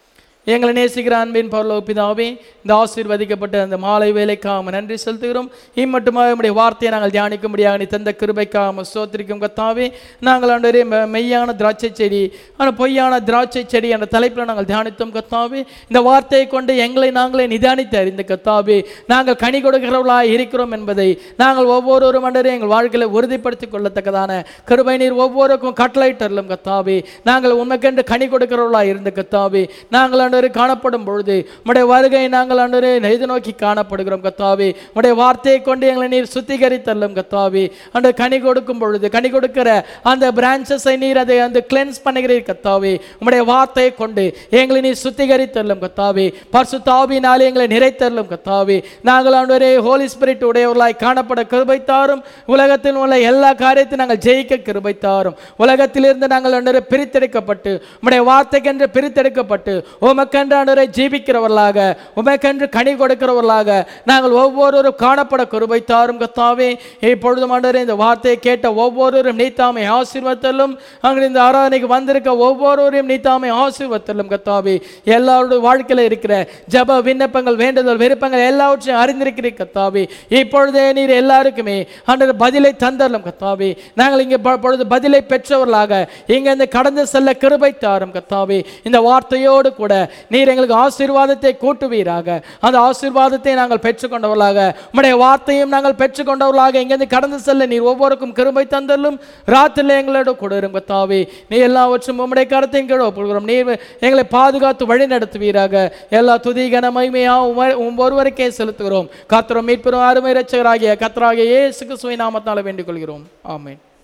எங்களை நேசிக்கிற அன்பின் பரலோக பிதாவே இந்த ஆசீர்வதிக்கப்பட்ட அந்த மாலை வேலைக்காக நன்றி செலுத்துகிறோம் இம்மட்டுமாக நம்முடைய வார்த்தையை நாங்கள் தியானிக்கும்படியாக நீ தந்த கிருபைக்காக சோத்திரிக்கும் கத்தாவே நாங்கள் ஆண்டவரே மெ- மெய்யான திராட்சை செடி ஆனால் பொய்யான திராட்சை செடி என்ற தலைப்பில் நாங்கள் தியானித்தோம் கத்தாவே இந்த வார்த்தையை கொண்டு எங்களை நாங்களே நிதானித்து அறிந்த கத்தாவே நாங்கள் கனி கொடுக்கிறவர்களாக இருக்கிறோம் என்பதை நாங்கள் ஒவ்வொருவரும் ஆண்டவரே எங்கள் வாழ்க்கையில் உறுதிப்படுத்திக் கொள்ளத்தக்கதான கிருபை நீர் ஒவ்வொருக்கும் கட்டளையிட்டரலும் கத்தாவே நாங்கள் உண்மைக்கென்று கனி கொடுக்கிறவர்களாக இருந்த கத்தாவே நாங்கள் ஆண்டவரே காணப்படும் பொழுது உடைய வருகை நாங்கள் ஆண்டவரே எதிர்நோக்கி காணப்படுகிறோம் கத்தாவே உடைய வார்த்தையை கொண்டு எங்களை நீர் சுத்திகரித்தல்லும் கத்தாவே அந்த கனி கொடுக்கும் பொழுது கனி கொடுக்கிற அந்த பிரான்ச்சஸை நீர் அதை அந்த கிளென்ஸ் பண்ணுகிறீர் கத்தாவே உம்முடைய வார்த்தையை கொண்டு எங்களை நீர் சுத்திகரித்தல்லும் கத்தாவே பரிசுத்தாவினாலே எங்களை நிறைத்தல்லும் கத்தாவே நாங்கள் ஆண்டவரே ஹோலி ஸ்பிரிட் உடையவர்களாய் காணப்பட கிருபை தாரும் உலகத்தில் உள்ள எல்லா காரியத்தையும் நாங்கள் ஜெயிக்க கிருபை தாரும் உலகத்திலிருந்து நாங்கள் ஆண்டவரே பிரித்தெடுக்கப்பட்டு உம்முடைய வார்த்தைக்கென்று பிரித்தெடுக்கப்பட்டு உமக்கென்று ஆண்டவரை ஜீவிக்கிறவர்களாக உமக்கென்று கனி கொடுக்கிறவர்களாக நாங்கள் ஒவ்வொருவரும் காணப்பட கிருபை தாரும் கத்தாவே இப்பொழுதும் ஆண்டவரே இந்த வார்த்தையை கேட்ட ஒவ்வொருவரும் நீத்தாமை ஆசீர்வத்தலும் அங்கே இந்த ஆராதனைக்கு வந்திருக்க ஒவ்வொருவரையும் நீத்தாமை ஆசீர்வத்தலும் கத்தாவே எல்லாருடைய வாழ்க்கையில் இருக்கிற ஜப விண்ணப்பங்கள் வேண்டுதல் விருப்பங்கள் எல்லாவற்றையும் அறிந்திருக்கிறீர் கத்தாவே இப்பொழுதே நீர் எல்லாருக்குமே ஆண்டவர் பதிலை தந்தரலும் கத்தாவே நாங்கள் இங்கே ப- பொழுது பதிலை பெற்றவர்களாக இங்கே இந்த கடந்து செல்ல கிருபை தாரும் கத்தாவே இந்த வார்த்தையோடு கூட நீர் எங்களுக்கு ஆசீர்வாதத்தை கூட்டுவீராக அந்த ஆசீர்வாதத்தை நாங்கள் பெற்றுக்கொண்டவர்களாக உம்முடைய வார்த்தையும் நாங்கள் பெற்றுக்கொண்டவர்களாக இங்கேருந்து கடந்து செல்ல நீர் ஒவ்வொருக்கும் கிருபை தந்தலும் ராத்திரில எங்களோட கூட இருக்கும் கத்தாவே நீ எல்லாவற்றும் உம்முடைய கருத்தையும் கீழே ஒப்புகிறோம் நீர் எங்களை பாதுகாத்து வழி நடத்துவீராக எல்லா துதிகன மகிமையா உம- உம் ஒருவருக்கே செலுத்துகிறோம் கத்திரம் மீட்பெறும் அருமை ரட்சகராகிய கத்தராகிய இயேசு கிறிஸ்துவின் நாமத்தால வேண்டிக் கொள்கிறோம் ஆமென்